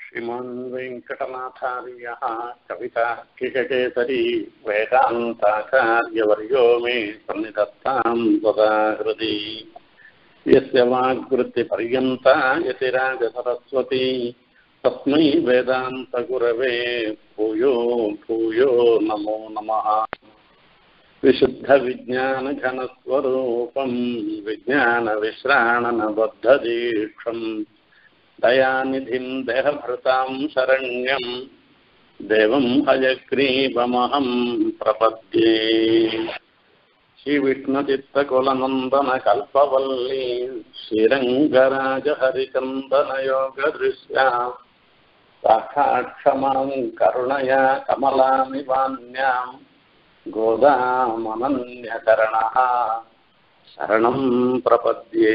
श्रीमान् वेङ्कटनाथार्यः कविता किशकेसरी वेदान्ताचार्यवर्यो मे सन्निधत्ताम् सदा हृदि यस्य वाग्वृत्तिपर्यन्ता यतिराजसरस्वती तस्मै वेदान्तगुरवे भूयो भूयो नमो नमः विशुद्धविज्ञानघनस्वरूपम् विज्ञानविश्राणनबद्धदीक्षम् दयानिधिम् देहभृताम् शरण्यम् देवम् हयग्रीवमहम् प्रपद्ये श्रीविष्णुचित्तकुलनन्दनकल्पवल्ली श्रीरङ्गराजहरिचन्दनयोगदृश्या साक्षाक्षमाम् करुणया कमलामिवान्याम् गोदामनन्यकरणः शरणम् प्रपद्ये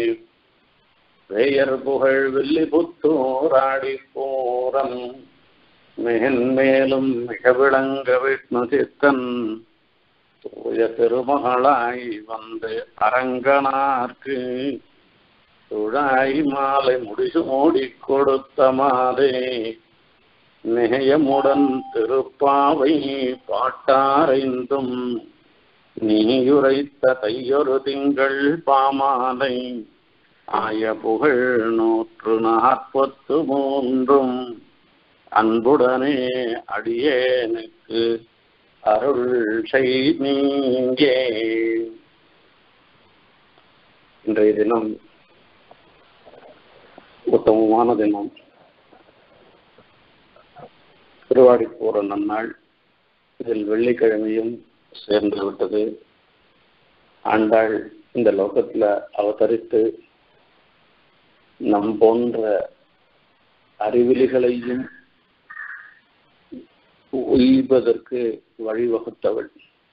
வேயர் புகழ் வில்லிபுத்தூராடி போரம் மேன்மேலும் மிக விளங்க விஷ்ணு சித்தன் தூய திருமகளாய் வந்து அரங்கனார்க்கு துழாய் மாலை முடிசு மூடி கொடுத்த மாதே நேயமுடன் திருப்பாவை பாட்டாரைந்தும் நீயுரைத்த தையொரு திங்கள் பாமாலை ஆய புகழ் நூற்று நாற்பத்து மூன்றும் அன்புடனே அடியேனுக்கு அருள் செய்தீங்கே இன்றைய தினம் உத்தமமான தினம் திருவாடி போற நன்னாள் இதில் வெள்ளிக்கிழமையும் சேர்ந்து விட்டது ஆண்டாள் இந்த லோகத்துல அவதரித்து நம் போன்ற அறிவிலிகளையும் உய்வதற்கு வழிவகுத்தவள்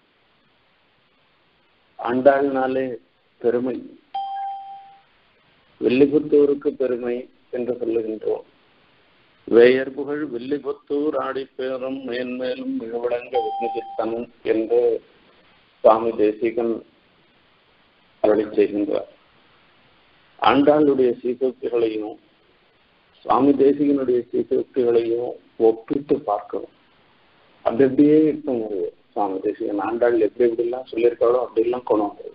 ஆண்டாள்னாலே பெருமை வெள்ளிபுத்தூருக்கு பெருமை என்று சொல்லுகின்றோம் வேயர் புகழ் வில்லிபுத்தூர் ஆடிப்பேரும் மேன்மேலும் மிகவிளங்க விஷ்ணுசித்தன் என்று சுவாமி தேசிகன் அருளி செய்கின்றார் ஆண்டாளுடைய சீசோக்திகளையும் சுவாமி தேசிகனுடைய சீசோக்திகளையும் ஒப்பிட்டு பார்க்கணும் அப்படி அப்படியே இருக்கும் ஒரு சுவாமி தேசிகன் ஆண்டாள் எப்படி எப்படிலாம் சொல்லியிருக்காளோ அப்படிலாம் கொண்டு வந்தது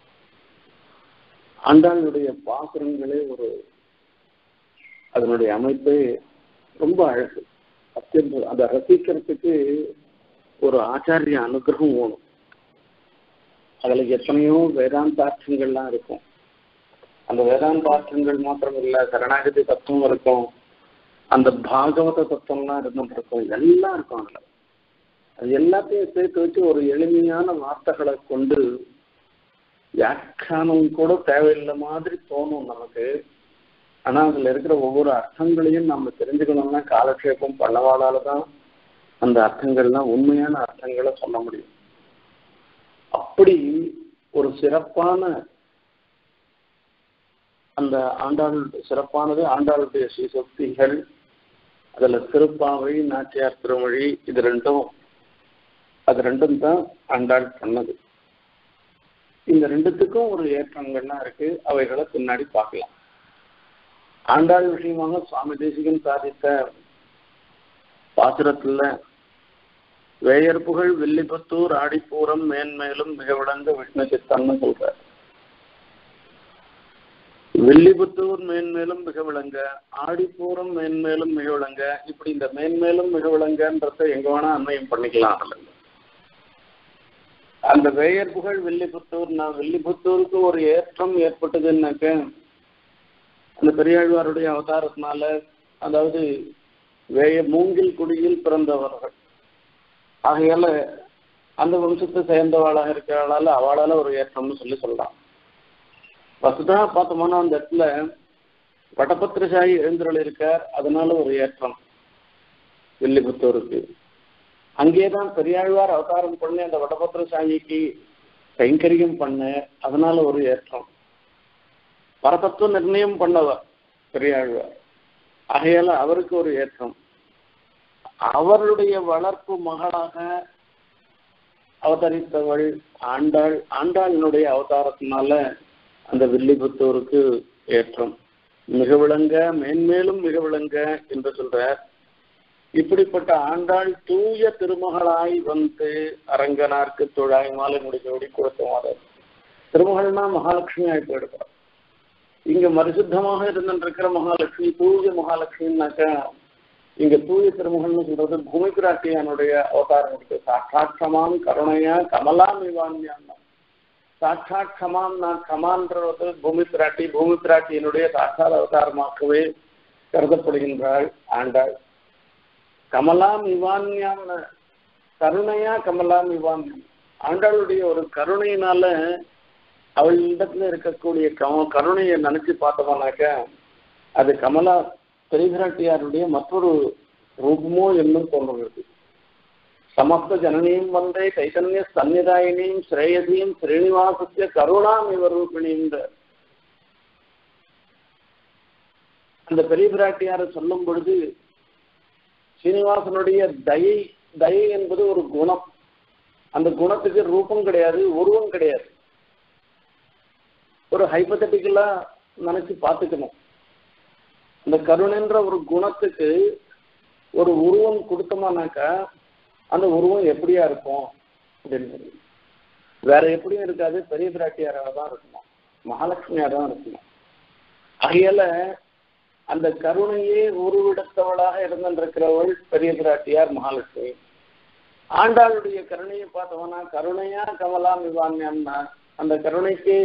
ஆண்டாளுடைய பாசுரங்களே ஒரு அதனுடைய அமைப்பே ரொம்ப அழகு அத்தியந்த அதை ரசிக்கிறதுக்கு ஒரு ஆச்சாரிய அனுகிரகம் வேணும் அதுல எத்தனையோ வேதாந்தார்த்தங்கள்லாம் இருக்கும் அந்த வேதாந்தார்த்தங்கள் மாத்திரம் இல்ல சரணாகதி தத்துவம் இருக்கும் அந்த பாகவத தத்துவம்லாம் இருந்துட்டு இருக்கும் எல்லாம் இருக்கும் அதுல அது எல்லாத்தையும் சேர்த்து வச்சு ஒரு எளிமையான வார்த்தைகளை கொண்டு வியாக்கியானம் கூட தேவையில்லை மாதிரி தோணும் நமக்கு ஆனா அதுல இருக்கிற ஒவ்வொரு அர்த்தங்களையும் நம்ம தெரிஞ்சுக்கணும்னா காலக்ஷேபம் பண்ணவாளால தான் அந்த அர்த்தங்கள்லாம் உண்மையான அர்த்தங்களை சொல்ல முடியும் அப்படி ஒரு சிறப்பான அந்த ஆண்டாள் சிறப்பானது ஆண்டாளுடைய ஸ்ரீசக்திகள் அதுல திருப்பாவை நாச்சியார் திருமொழி இது ரெண்டும் அது ரெண்டும் தான் ஆண்டாள் பண்ணது இந்த ரெண்டுத்துக்கும் ஒரு ஏற்றங்கள்லாம் இருக்கு அவைகளை பின்னாடி பார்க்கலாம் ஆண்டாள் விஷயமாக சுவாமி தேசிகன் சாதித்த பாசுரத்துல வேயர் புகழ் வில்லிபுத்தூர் ஆடிப்பூரம் மேன்மேலும் மிக விளங்க விஷ்ணு சித்தன்னு சொல்றார் வில்லிபுத்தூர் மேன்மேலும் மிக விளங்க ஆடிப்பூரம் மேன்மேலும் மிக விளங்க இப்படி இந்த மேன்மேலும் மிக விளங்கன்றத எங்க வேணா அன்வயம் பண்ணிக்கலாம் அதுல அந்த வேயர் புகழ் வில்லிபுத்தூர் நான் வில்லிபுத்தூருக்கு ஒரு ஏற்றம் ஏற்பட்டதுன்னாக்க அந்த பெரியாழ்வாருடைய அவதாரத்தினால அதாவது வேய மூங்கில் குடியில் பிறந்தவர்கள் ஆகையால அந்த வம்சத்தை சேர்ந்தவாளாக இருக்கிறாளால அவளால ஒரு ஏற்றம்னு சொல்லி சொல்லலாம் வசுதா பார்த்தோம்னா அந்த இடத்துல வடபத்திரசாயி எழுந்தருள் இருக்கார் அதனால ஒரு ஏற்றம் வில்லிபுத்தூருக்கு அங்கேதான் பெரியாழ்வார் அவதாரம் பண்ணி அந்த வடபத்திரசாயிக்கு கைங்கரியம் பண்ண அதனால ஒரு ஏற்றம் பரதத்துவ நிர்ணயம் பண்ணவர் பெரியாழ்வார் ஆகையால அவருக்கு ஒரு ஏற்றம் அவருடைய வளர்ப்பு மகளாக அவதரித்தவள் ஆண்டாள் ஆண்டாளினுடைய அவதாரத்தினால அந்த வில்லிபுத்தூருக்கு ஏற்றம் மிக விளங்க மேன்மேலும் மிக விளங்க என்று சொல்றார் இப்படிப்பட்ட ஆண்டாள் தூய திருமகளாய் வந்து அரங்கனார்க்கு தொழாய் மாலை முடிஞ்சபடி கொடுத்த திருமகள்னா மகாலட்சுமி ஆகி போயிடுறார் இங்க மறுசுத்தமாக இருந்துருக்கிற மகாலட்சுமி தூய மகாலட்சுமின்னாக்கா இங்க தூய திருமகள்னு சொல்றது பூமி பிராட்டியானுடைய அவதாரம் இருக்கு சாட்சாட்சமாம் கருணையா கமலாம் இவான்யான் சாட்சாத் கமான் நான் கமான்றது பூமி பிராட்டி பூமி பிராட்டியினுடைய சாட்சாத் அவதாரமாகவே கருதப்படுகின்றாள் ஆண்டாள் கமலாம் இவான்யாம் கருணையா கமலாம் இவான்யம் ஆண்டாளுடைய ஒரு கருணையினால அவளிடத்துல இருக்கக்கூடிய கம கருணையை நினைச்சு பார்த்தோம்னாக்க அது கமலா பெரியபிராட்டியாருடைய மற்றொரு ரூபமோ என்னும் தோன்றுகிறது சமஸ்த ஜனனியும் வந்தே சைத்தன்ய சந்நிதாயினியும் ஸ்ரேயசியும் ஸ்ரீனிவாசத்திய கருணாம் இவர் ரூபிணின்ற அந்த பெரிய பிராட்டியார சொல்லும் பொழுது சீனிவாசனுடைய தயை தயை என்பது ஒரு குணம் அந்த குணத்துக்கு ரூபம் கிடையாது உருவம் கிடையாது ஒரு ஹைபத்தட்டிக்கலா நினைச்சு பார்த்துக்கணும் அந்த கருணைன்ற ஒரு குணத்துக்கு ஒரு உருவம் கொடுத்தோமானாக்கா அந்த உருவம் எப்படியா இருக்கும் அப்படின்னு வேற எப்படியும் இருக்காது பெரிய பிராட்டியாராக தான் இருக்கணும் மகாலட்சுமியாக தான் இருக்கணும் ஆகையால அந்த கருணையே உருவிடத்தவளாக இருந்திருக்கிறவள் பெரிய பிராட்டியார் மகாலட்சுமி ஆண்டாளுடைய கருணையை பார்த்தோம்னா கருணையா கமலாம் விவான்யம்னா அந்த கருணைக்கு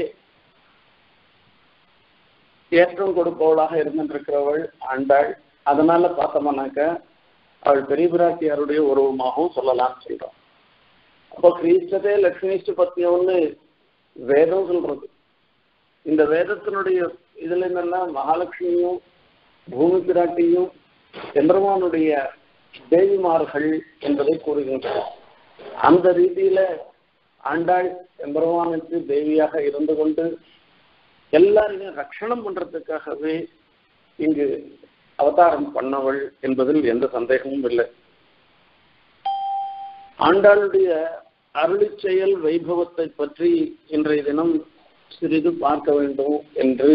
ஏற்றம் கொடுப்பவளாக இருந்திருக்கிறவள் ஆண்டாள் அதனால பார்த்தோம்னாக்க அவள் பெரிய பிராட்டியாருடைய உருவமாகவும் சொல்லலாம்னு சொல்றோம் அப்போ கிரீஸ்டதே லக்ஷ்மிஷ்ட பத்னியம்னு வேதம் சொல்றது இந்த வேதத்தினுடைய இதுல என்னன்னா மகாலட்சுமியும் பூமி பிராட்டியும் எம்பெருமானுடைய தேவிமார்கள் என்பதை கூறுகின்றன அந்த ரீதியில ஆண்டாள் எம்பெருமானுக்கு தேவியாக இருந்து கொண்டு எல்லாரையும் ரட்சணம் பண்றதுக்காகவே இங்கு அவதாரம் பண்ணவள் என்பதில் எந்த சந்தேகமும் இல்லை ஆண்டாளுடைய அருளி செயல் வைபவத்தை பற்றி இன்றைய தினம் சிறிது பார்க்க வேண்டும் என்று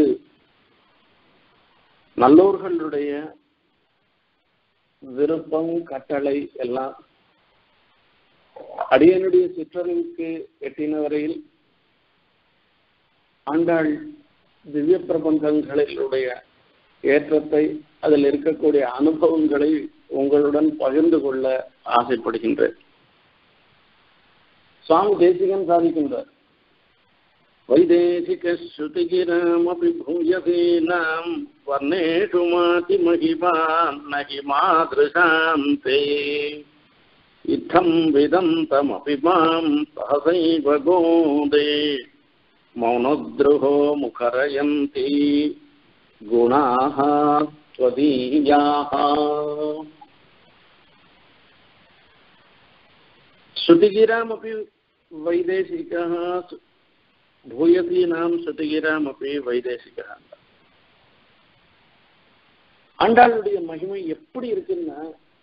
நல்லோர்களுடைய விருப்பம் கட்டளை எல்லாம் அடியனுடைய சிற்றறிவுக்கு எட்டின வரையில் ஆண்டாள் திவ்ய பிரபந்தங்களிலுடைய ஏற்றத்தை அதில் இருக்கக்கூடிய அனுபவங்களை உங்களுடன் பகிர்ந்து கொள்ள ஆசைப்படுகின்றேன் சுவாமி தேசிகன் சாதிக்கின்றார் வைதேசிக ஸ்ருதிகிரமபி பூயசீனாம் வர்ணேஷு மாதி மகிமாம் நகி மாதృశాம் தே இத்தம் விதந்தமபி மாம் சஹசைவ கோதே மௌனத்ருஹோ முகரயந்தி गुणाः त्वदीयाः श्रुतिगिरामपि वैदेशिकः भूयसीनां श्रुतिगिरामपि வைதேசிகா ஆண்டாளுடைய மகிமை எப்படி இருக்குன்னா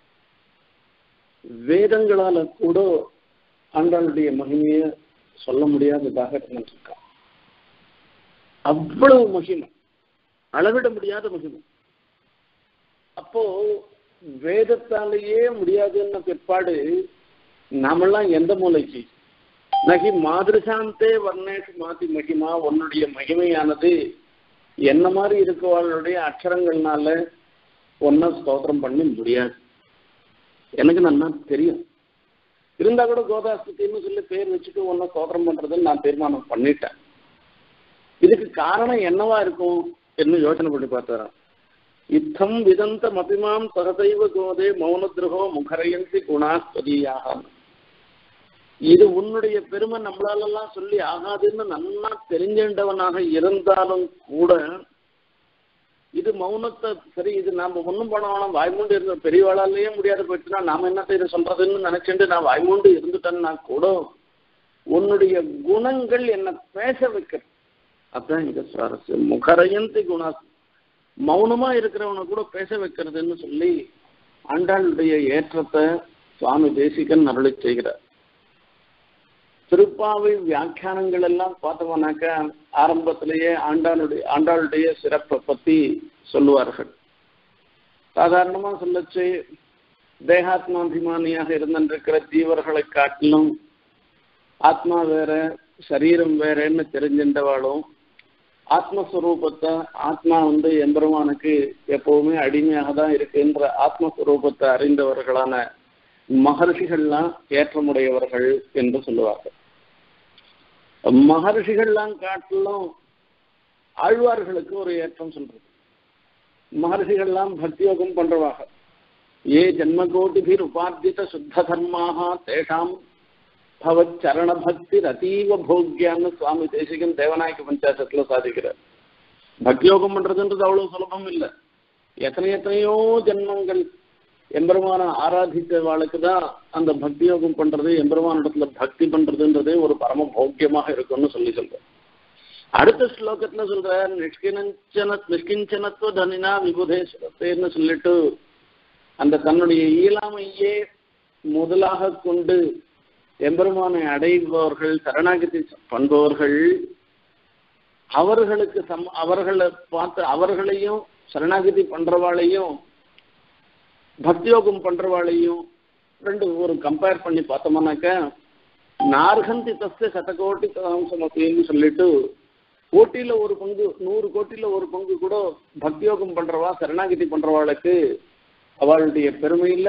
வேதங்களால கூட ஆண்டாளுடைய மகிமைய சொல்ல முடியாததாக இருக்கான் அவ்வளவு மகிமை அளவிட முடியாத மகிமை அப்போ வேதத்தாலேயே முடியாதுன்ன பிற்பாடு நாமெல்லாம் எந்த மூலைக்கு நகி மாதிருசாந்தே வர்ணேஷு மாத்தி மகிமா உன்னுடைய மகிமையானது என்ன மாதிரி இருக்கவாளுடைய அக்ஷரங்கள்னால ஒன்ன ஸ்தோத்திரம் பண்ண முடியாது எனக்கு நல்லா தெரியும் இருந்தா கூட கோதாஸ்தின்னு சொல்லி பேர் வச்சுட்டு ஒன்ன ஸ்தோத்திரம் பண்றதுன்னு நான் தீர்மானம் பண்ணிட்டேன் இதுக்கு காரணம் என்னவா இருக்கும் என்று யோசனை பண்ணி பார்த்தாராம் இத்தம் விதந்த மபிமாம் சகதைவ கோதே மௌனத்ருகோ முகரையந்தி குணாஸ்வதியாக இது உன்னுடைய பெருமை நம்மளாலெல்லாம் சொல்லி ஆகாதுன்னு நல்லா தெரிஞ்சவனாக இருந்தாலும் கூட இது மௌனத்தை சரி இது நாம ஒன்றும் பண்ண வேணாம் வாய்மூண்டு இருந்த பெரியவாளாலேயே முடியாத போயிடுச்சுன்னா நாம என்னத்தை இதை சொல்றதுன்னு நினைச்சுட்டு நான் வாய்மூண்டு இருந்துட்டேன்னா கூட உன்னுடைய குணங்கள் என்ன பேச வைக்கிறது அதான் இங்க சுவாரஸ்யம் முகரையந்தி குணா மௌனமா இருக்கிறவனை கூட பேச வைக்கிறதுன்னு சொல்லி ஆண்டாளுடைய ஏற்றத்தை சுவாமி தேசிகன் அருளி செய்கிறார் திருப்பாவை வியாக்கியானங்கள் எல்லாம் பார்த்தோம்னாக்க ஆரம்பத்திலேயே ஆண்டாளுடைய ஆண்டாளுடைய சிறப்பை பத்தி சொல்லுவார்கள் சாதாரணமா சொல்லச்சு தேகாத்மாபிமானியாக இருந்திருக்கிற ஜீவர்களை காட்டிலும் ஆத்மா வேற சரீரம் வேறன்னு தெரிஞ்சின்றவாளும் ஆத்மஸ்வரூபத்தை ஆத்மா வந்து எம்பெருமானுக்கு எப்பவுமே அடிமையாக தான் இருக்குன்ற ஆத்மஸ்வரூபத்தை அறிந்தவர்களான மகர்ஷிகள்லாம் ஏற்றமுடையவர்கள் என்று சொல்லுவார்கள் மகர்ஷிகள்லாம் காட்டிலும் ஆழ்வார்களுக்கு ஒரு ஏற்றம் சொல்றது மகர்ஷிகள்லாம் பக்தியோகம் பண்றவாக ஏ ஜன்மகோட்டிபிர் உபார்ஜித சுத்த தர்மாக தேஷாம் பவத் சரண பக்தி அதீவ போக்கியான்னு சுவாமி தேசிகன் தேவநாயக பஞ்சாயத்துல சாதிக்கிறார் பக்தியோகம் பண்றதுன்றது அவ்வளவு சுலபம் இல்லை எத்தனை எத்தனையோ ஜென்மங்கள் எம்பெருமான ஆராதித்த வாழ்க்கை தான் அந்த பக்தி யோகம் பண்றது எம்பெருமான இடத்துல பக்தி பண்றதுன்றதே ஒரு பரம போக்கியமாக இருக்கும்னு சொல்லி சொல்றேன் அடுத்த ஸ்லோகத்துல சொல்ற நிஷ்கிஞ்சன நிஷ்கிஞ்சனத்துவ தனினா விபுதேஸ்வரத்தேன்னு சொல்லிட்டு அந்த தன்னுடைய இயலாமையே முதலாக கொண்டு எம்பெருமானை அடைபவர்கள் சரணாகதி பண்பவர்கள் அவர்களுக்கு சம் அவர்களை பார்த்து அவர்களையும் சரணாகதி பண்றவாளையும் பக்தியோகம் பண்றவாளையும் ரெண்டு ஒரு கம்பேர் பண்ணி பார்த்தோம்னாக்க நார்கந்தி தஸ்ய சதகோட்டி சமத்தின்னு சொல்லிட்டு கோட்டியில ஒரு பங்கு நூறு கோட்டியில ஒரு பங்கு கூட பக்தியோகம் பண்றவா சரணாகதி பண்றவாளுக்கு அவளுடைய பெருமையில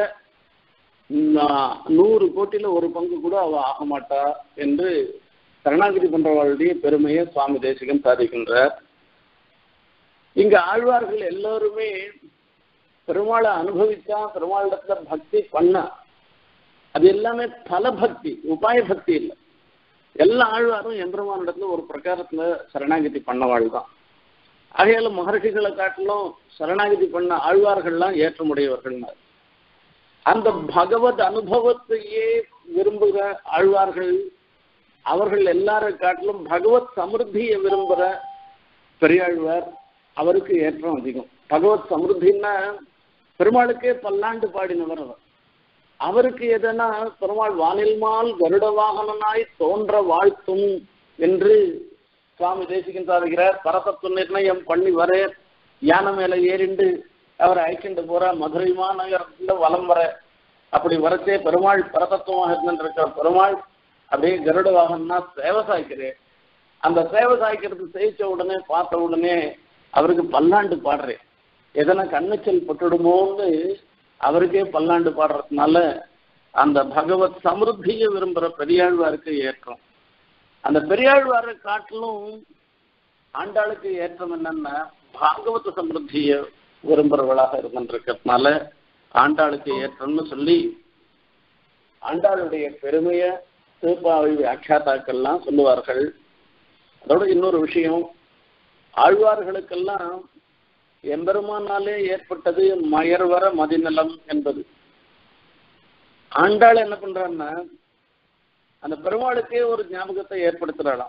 நூறு கோட்டியில ஒரு பங்கு கூட அவ ஆக மாட்டா என்று சரணாகதி பண்றவாளுடைய பெருமையை சுவாமி தேசிகன் சாதிக்கின்றார் இங்க ஆழ்வார்கள் எல்லோருமே பெருமாளை அனுபவிச்சா பெருமாளிடத்துல பக்தி பண்ண அது எல்லாமே பல பக்தி உபாய பக்தி இல்லை எல்லா ஆழ்வாரும் எம்பெருமானிடத்துல ஒரு பிரகாரத்துல சரணாகதி பண்ணவாள் தான் ஆகையால மகர்ஷிகளை காட்டிலும் சரணாகதி பண்ண ஆழ்வார்கள்லாம் ஏற்றமுடையவர்கள் அந்த பகவத் அனுபவத்தையே விரும்புகிற ஆழ்வார்கள் அவர்கள் எல்லாரை காட்டிலும் பகவத் சமிருத்தியை விரும்புகிற பெரியாழ்வார் அவருக்கு ஏற்றம் அதிகம் பகவத் சமிருத்தின்னா பெருமாளுக்கே பல்லாண்டு பாடினவர் அவர் அவருக்கு எதனா பெருமாள் வானில்மால் கருட வாகனனாய் தோன்ற வாழ்த்தும் என்று சுவாமி தேசிகன் சாதிக்கிறார் பரதத்து நிர்ணயம் பண்ணி வர யானை மேல ஏறிண்டு அவரை அழைக்கிண்டு போற மதுரை மாநகரத்துல வலம் வர அப்படி வரச்சே பெருமாள் பரதத்துவமாக இருந்திருக்க பெருமாள் அப்படியே கருட வாகனம்னா சேவை சாய்க்கிறேன் அந்த சேவை சாய்க்கிறது செய்ச்ச உடனே பார்த்த உடனே அவருக்கு பல்லாண்டு பாடுறேன் எதனா கண்ணச்சல் பட்டுடுமோன்னு அவருக்கே பல்லாண்டு பாடுறதுனால அந்த பகவத் சமிருத்தியை விரும்புற பெரியாழ்வாருக்கு ஏற்றம் அந்த பெரியாழ்வாரை காட்டிலும் ஆண்டாளுக்கு ஏற்றம் என்னன்னா பாகவத சமிருத்தியை விரும்புறவளாக இருந்திருக்கிறதுனால ஆண்டாளுக்கு ஏற்றம்னு சொல்லி ஆண்டாளுடைய பெருமைய திருப்பாவை வியாக்கியாத்தாக்கள்லாம் சொல்லுவார்கள் அதோட இன்னொரு விஷயம் ஆழ்வார்களுக்கெல்லாம் எம்பெருமானாலே ஏற்பட்டது மயர்வர மதிநலம் என்பது ஆண்டாள் என்ன பண்றான்னா அந்த பெருமாளுக்கே ஒரு ஞாபகத்தை ஏற்படுத்துறாளாம்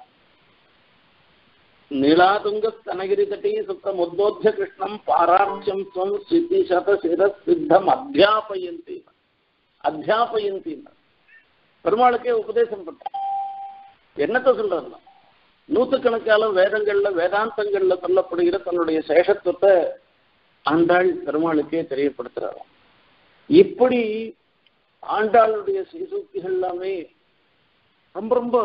நீலாதுங்க ஸ்தனகிரி தட்டி சுத்த முத்தோத்திய கிருஷ்ணம் பாராட்சியம் துவம் சித்தி சத சிர சித்தம் அத்தியாபயந்தி அத்தியாபயந்தி பெருமாளுக்கே உபதேசம் பண்ற என்னத்த சொல்றாருன்னா நூத்துக்கணக்கான வேதங்கள்ல வேதாந்தங்கள்ல சொல்லப்படுகிற தன்னுடைய சேஷத்துவத்தை ஆண்டாள் பெருமாளுக்கே தெரியப்படுத்துறாராம் இப்படி ஆண்டாளுடைய சீசூக்திகள் எல்லாமே ரொம்ப ரொம்ப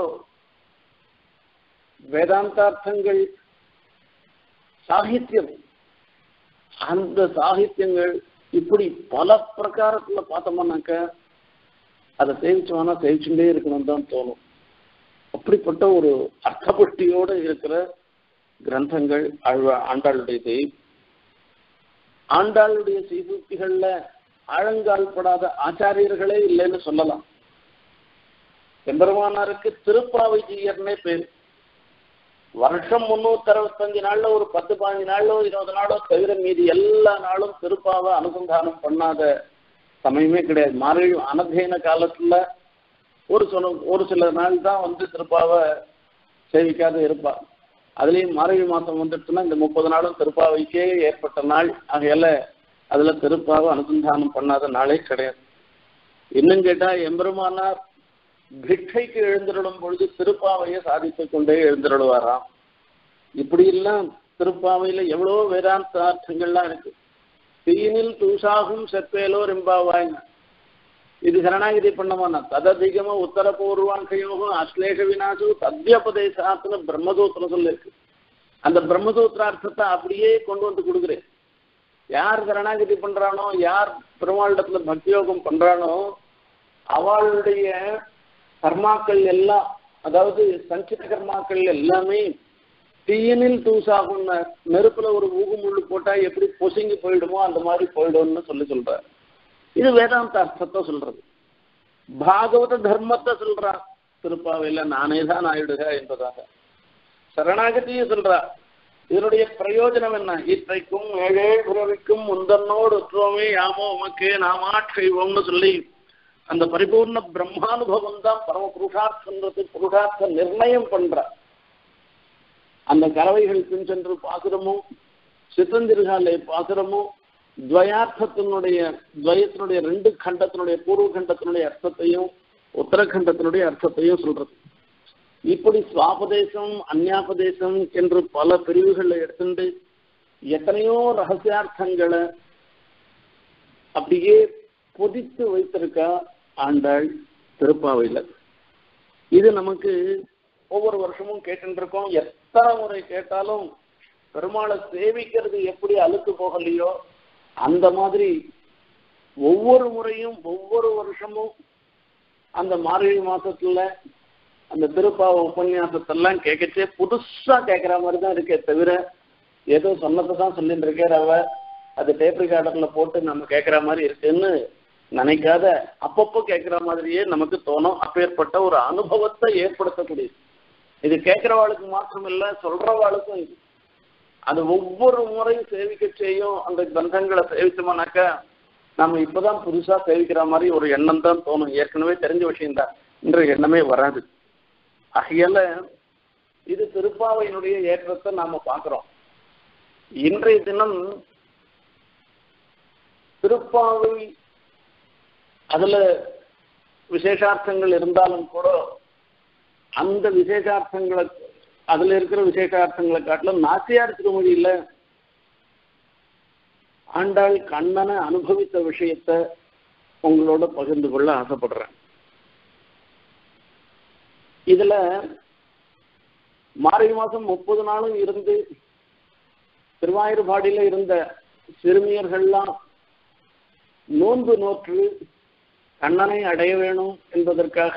வேதாந்தார்த்தங்கள் சாகித்யம் அந்த சாகித்யங்கள் இப்படி பல பிரகாரத்துல பார்த்தோம்னாக்க அதை சேவிச்சோம்னா சேவிச்சுட்டே இருக்கணும் தான் தோணும் அப்படிப்பட்ட ஒரு அர்த்தபுஷ்டியோடு இருக்கிற கிரந்தங்கள் ஆழ்வா ஆண்டாளுடையது ஆண்டாளுடைய சீசூக்திகள்ல ஆழங்கால் படாத ஆச்சாரியர்களே இல்லைன்னு சொல்லலாம் எம்பெருமானாருக்கு திருப்பாவை ஜீயர்னே பேர் வருஷம் முன்னூத்தி அறுபத்தஞ்சு நாள்ல ஒரு பத்து பதினஞ்சு நாளோ இருபது நாளோ தவிர மீதி எல்லா நாளும் திருப்பாவை அனுசந்தானம் பண்ணாத சமயமே கிடையாது மார்கழி அனதேன காலத்துல ஒரு சொல ஒரு சில நாள் தான் வந்து திருப்பாவை சேவிக்காத இருப்பா அதுலேயும் மார்கழி மாதம் வந்துடுச்சுன்னா இந்த முப்பது நாளும் திருப்பாவைக்கே ஏற்பட்ட நாள் ஆகையால அதுல திருப்பாவை அனுசந்தானம் பண்ணாத நாளே கிடையாது இன்னும் கேட்டா எம்பெருமானார் பிக்ஷைக்கு எழுந்திருடும் பொழுது திருப்பாவையை சாதித்துக் கொண்டே எழுந்திருடுவாராம் இப்படி எல்லாம் திருப்பாவையில எவ்வளவோ வேதாந்த அர்த்தங்கள்லாம் இருக்கு தீனில் தூசாகும் செப்பேலோ ரெம்பாவாய்ங்க இது சரணாகிதி பண்ணமானா தததிகம உத்தர பூர்வாங்கையோகம் அஸ்லேஷ வினாசு தத்யபதேசாத்துன்னு பிரம்மசூத்திரம் சொல்லிருக்கு அந்த பிரம்மசூத்திர அர்த்தத்தை அப்படியே கொண்டு வந்து கொடுக்குறேன் யார் சரணாகிதி பண்றானோ யார் பெருமாளிடத்துல பக்தியோகம் பண்றானோ அவளுடைய கர்மாக்கள் எல்லாம் அதாவது சஞ்சித கர்மாக்கள் எல்லாமே தீயனில் தூசாகும் நெருப்புல ஒரு ஊகு முள்ளு போட்டா எப்படி பொசுங்கி போயிடுமோ அந்த மாதிரி போயிடும்னு சொல்லி சொல்றாரு இது வேதாந்த அர்த்தத்தை சொல்றது பாகவத தர்மத்தை சொல்றா திருப்பாவையில நானே தான் ஆயிடுக என்பதாக சரணாகதியை சொல்றா இதனுடைய பிரயோஜனம் என்ன இற்றைக்கும் ஏழே உறவிக்கும் முந்தன்னோடு ஒற்றுவோமே யாமோ உமக்கே நாமாட்சைவோம்னு சொல்லி அந்த பரிபூர்ண பிரம்மானுபவம் தான் பரம புருஷார்த்தன்றது புருஷார்த்த நிர்ணயம் பண்ற அந்த கறவைகள் பின் சென்று பாசுரமும் சித்தந்திருகாலை பாசுரமும் துவயார்த்தத்தினுடைய துவயத்தினுடைய ரெண்டு கண்டத்தினுடைய பூர்வ கண்டத்தினுடைய அர்த்தத்தையும் உத்தரகண்டத்தினுடைய அர்த்தத்தையும் சொல்றது இப்படி சுவாபதேசம் அந்யாபதேசம் என்று பல பிரிவுகளை எடுத்துட்டு எத்தனையோ ரகசியார்த்தங்களை அப்படியே பொதித்து வைத்திருக்கா ஆண்டாள் திருப்பாவையில இது நமக்கு ஒவ்வொரு வருஷமும் கேட்டு இருக்கோம் எத்தனை முறை கேட்டாலும் பெருமாளை சேவிக்கிறது எப்படி அழுத்து போகலையோ அந்த மாதிரி ஒவ்வொரு முறையும் ஒவ்வொரு வருஷமும் அந்த மார்கழி மாசத்துல அந்த திருப்பாவ உபன்யாசத்தெல்லாம் கேட்கச்சே புதுசா கேட்கிற மாதிரி தான் இருக்கே தவிர ஏதோ சொன்னதை தான் சொல்லிட்டு இருக்கார் அவ அது டேப் ரெக்கார்டர்ல போட்டு நம்ம கேட்கிற மாதிரி இருக்குன்னு நினைக்காத அப்பப்போ கேட்கிற மாதிரியே நமக்கு தோணும் அப்பேற்பட்ட ஒரு அனுபவத்தை ஏற்படுத்தக்கூடியது இது கேட்கிறவாளுக்கு மாத்திரம் இல்ல சொல்றவாளுக்கும் இது அது ஒவ்வொரு முறையும் சேவிக்க செய்யும் அந்த கிரந்தங்களை சேவிச்சோம்னாக்கா நம்ம இப்பதான் புதுசா சேவிக்கிற மாதிரி ஒரு எண்ணம் தான் தோணும் ஏற்கனவே தெரிஞ்ச விஷயம்தான் இன்றைய எண்ணமே வராது ஆகையால இது திருப்பாவையினுடைய ஏற்றத்தை நாம பார்க்கிறோம் இன்றைய தினம் திருப்பாவை அதுல விசேஷார்த்தங்கள் இருந்தாலும் கூட அந்த விசேஷார்த்தங்களை அதுல இருக்கிற விசேஷார்த்தங்களை காட்டிலும் நாச்சியார் திருமொழியில ஆண்டாள் கண்ணனை அனுபவித்த விஷயத்த உங்களோட பகிர்ந்து கொள்ள ஆசைப்படுறேன் இதுல மார்கழி மாசம் முப்பது நாளும் இருந்து திருவாயூர்பாடியில இருந்த சிறுமியர்கள்லாம் நோன்பு நோற்று கண்ணனை அடைய வேணும் என்பதற்காக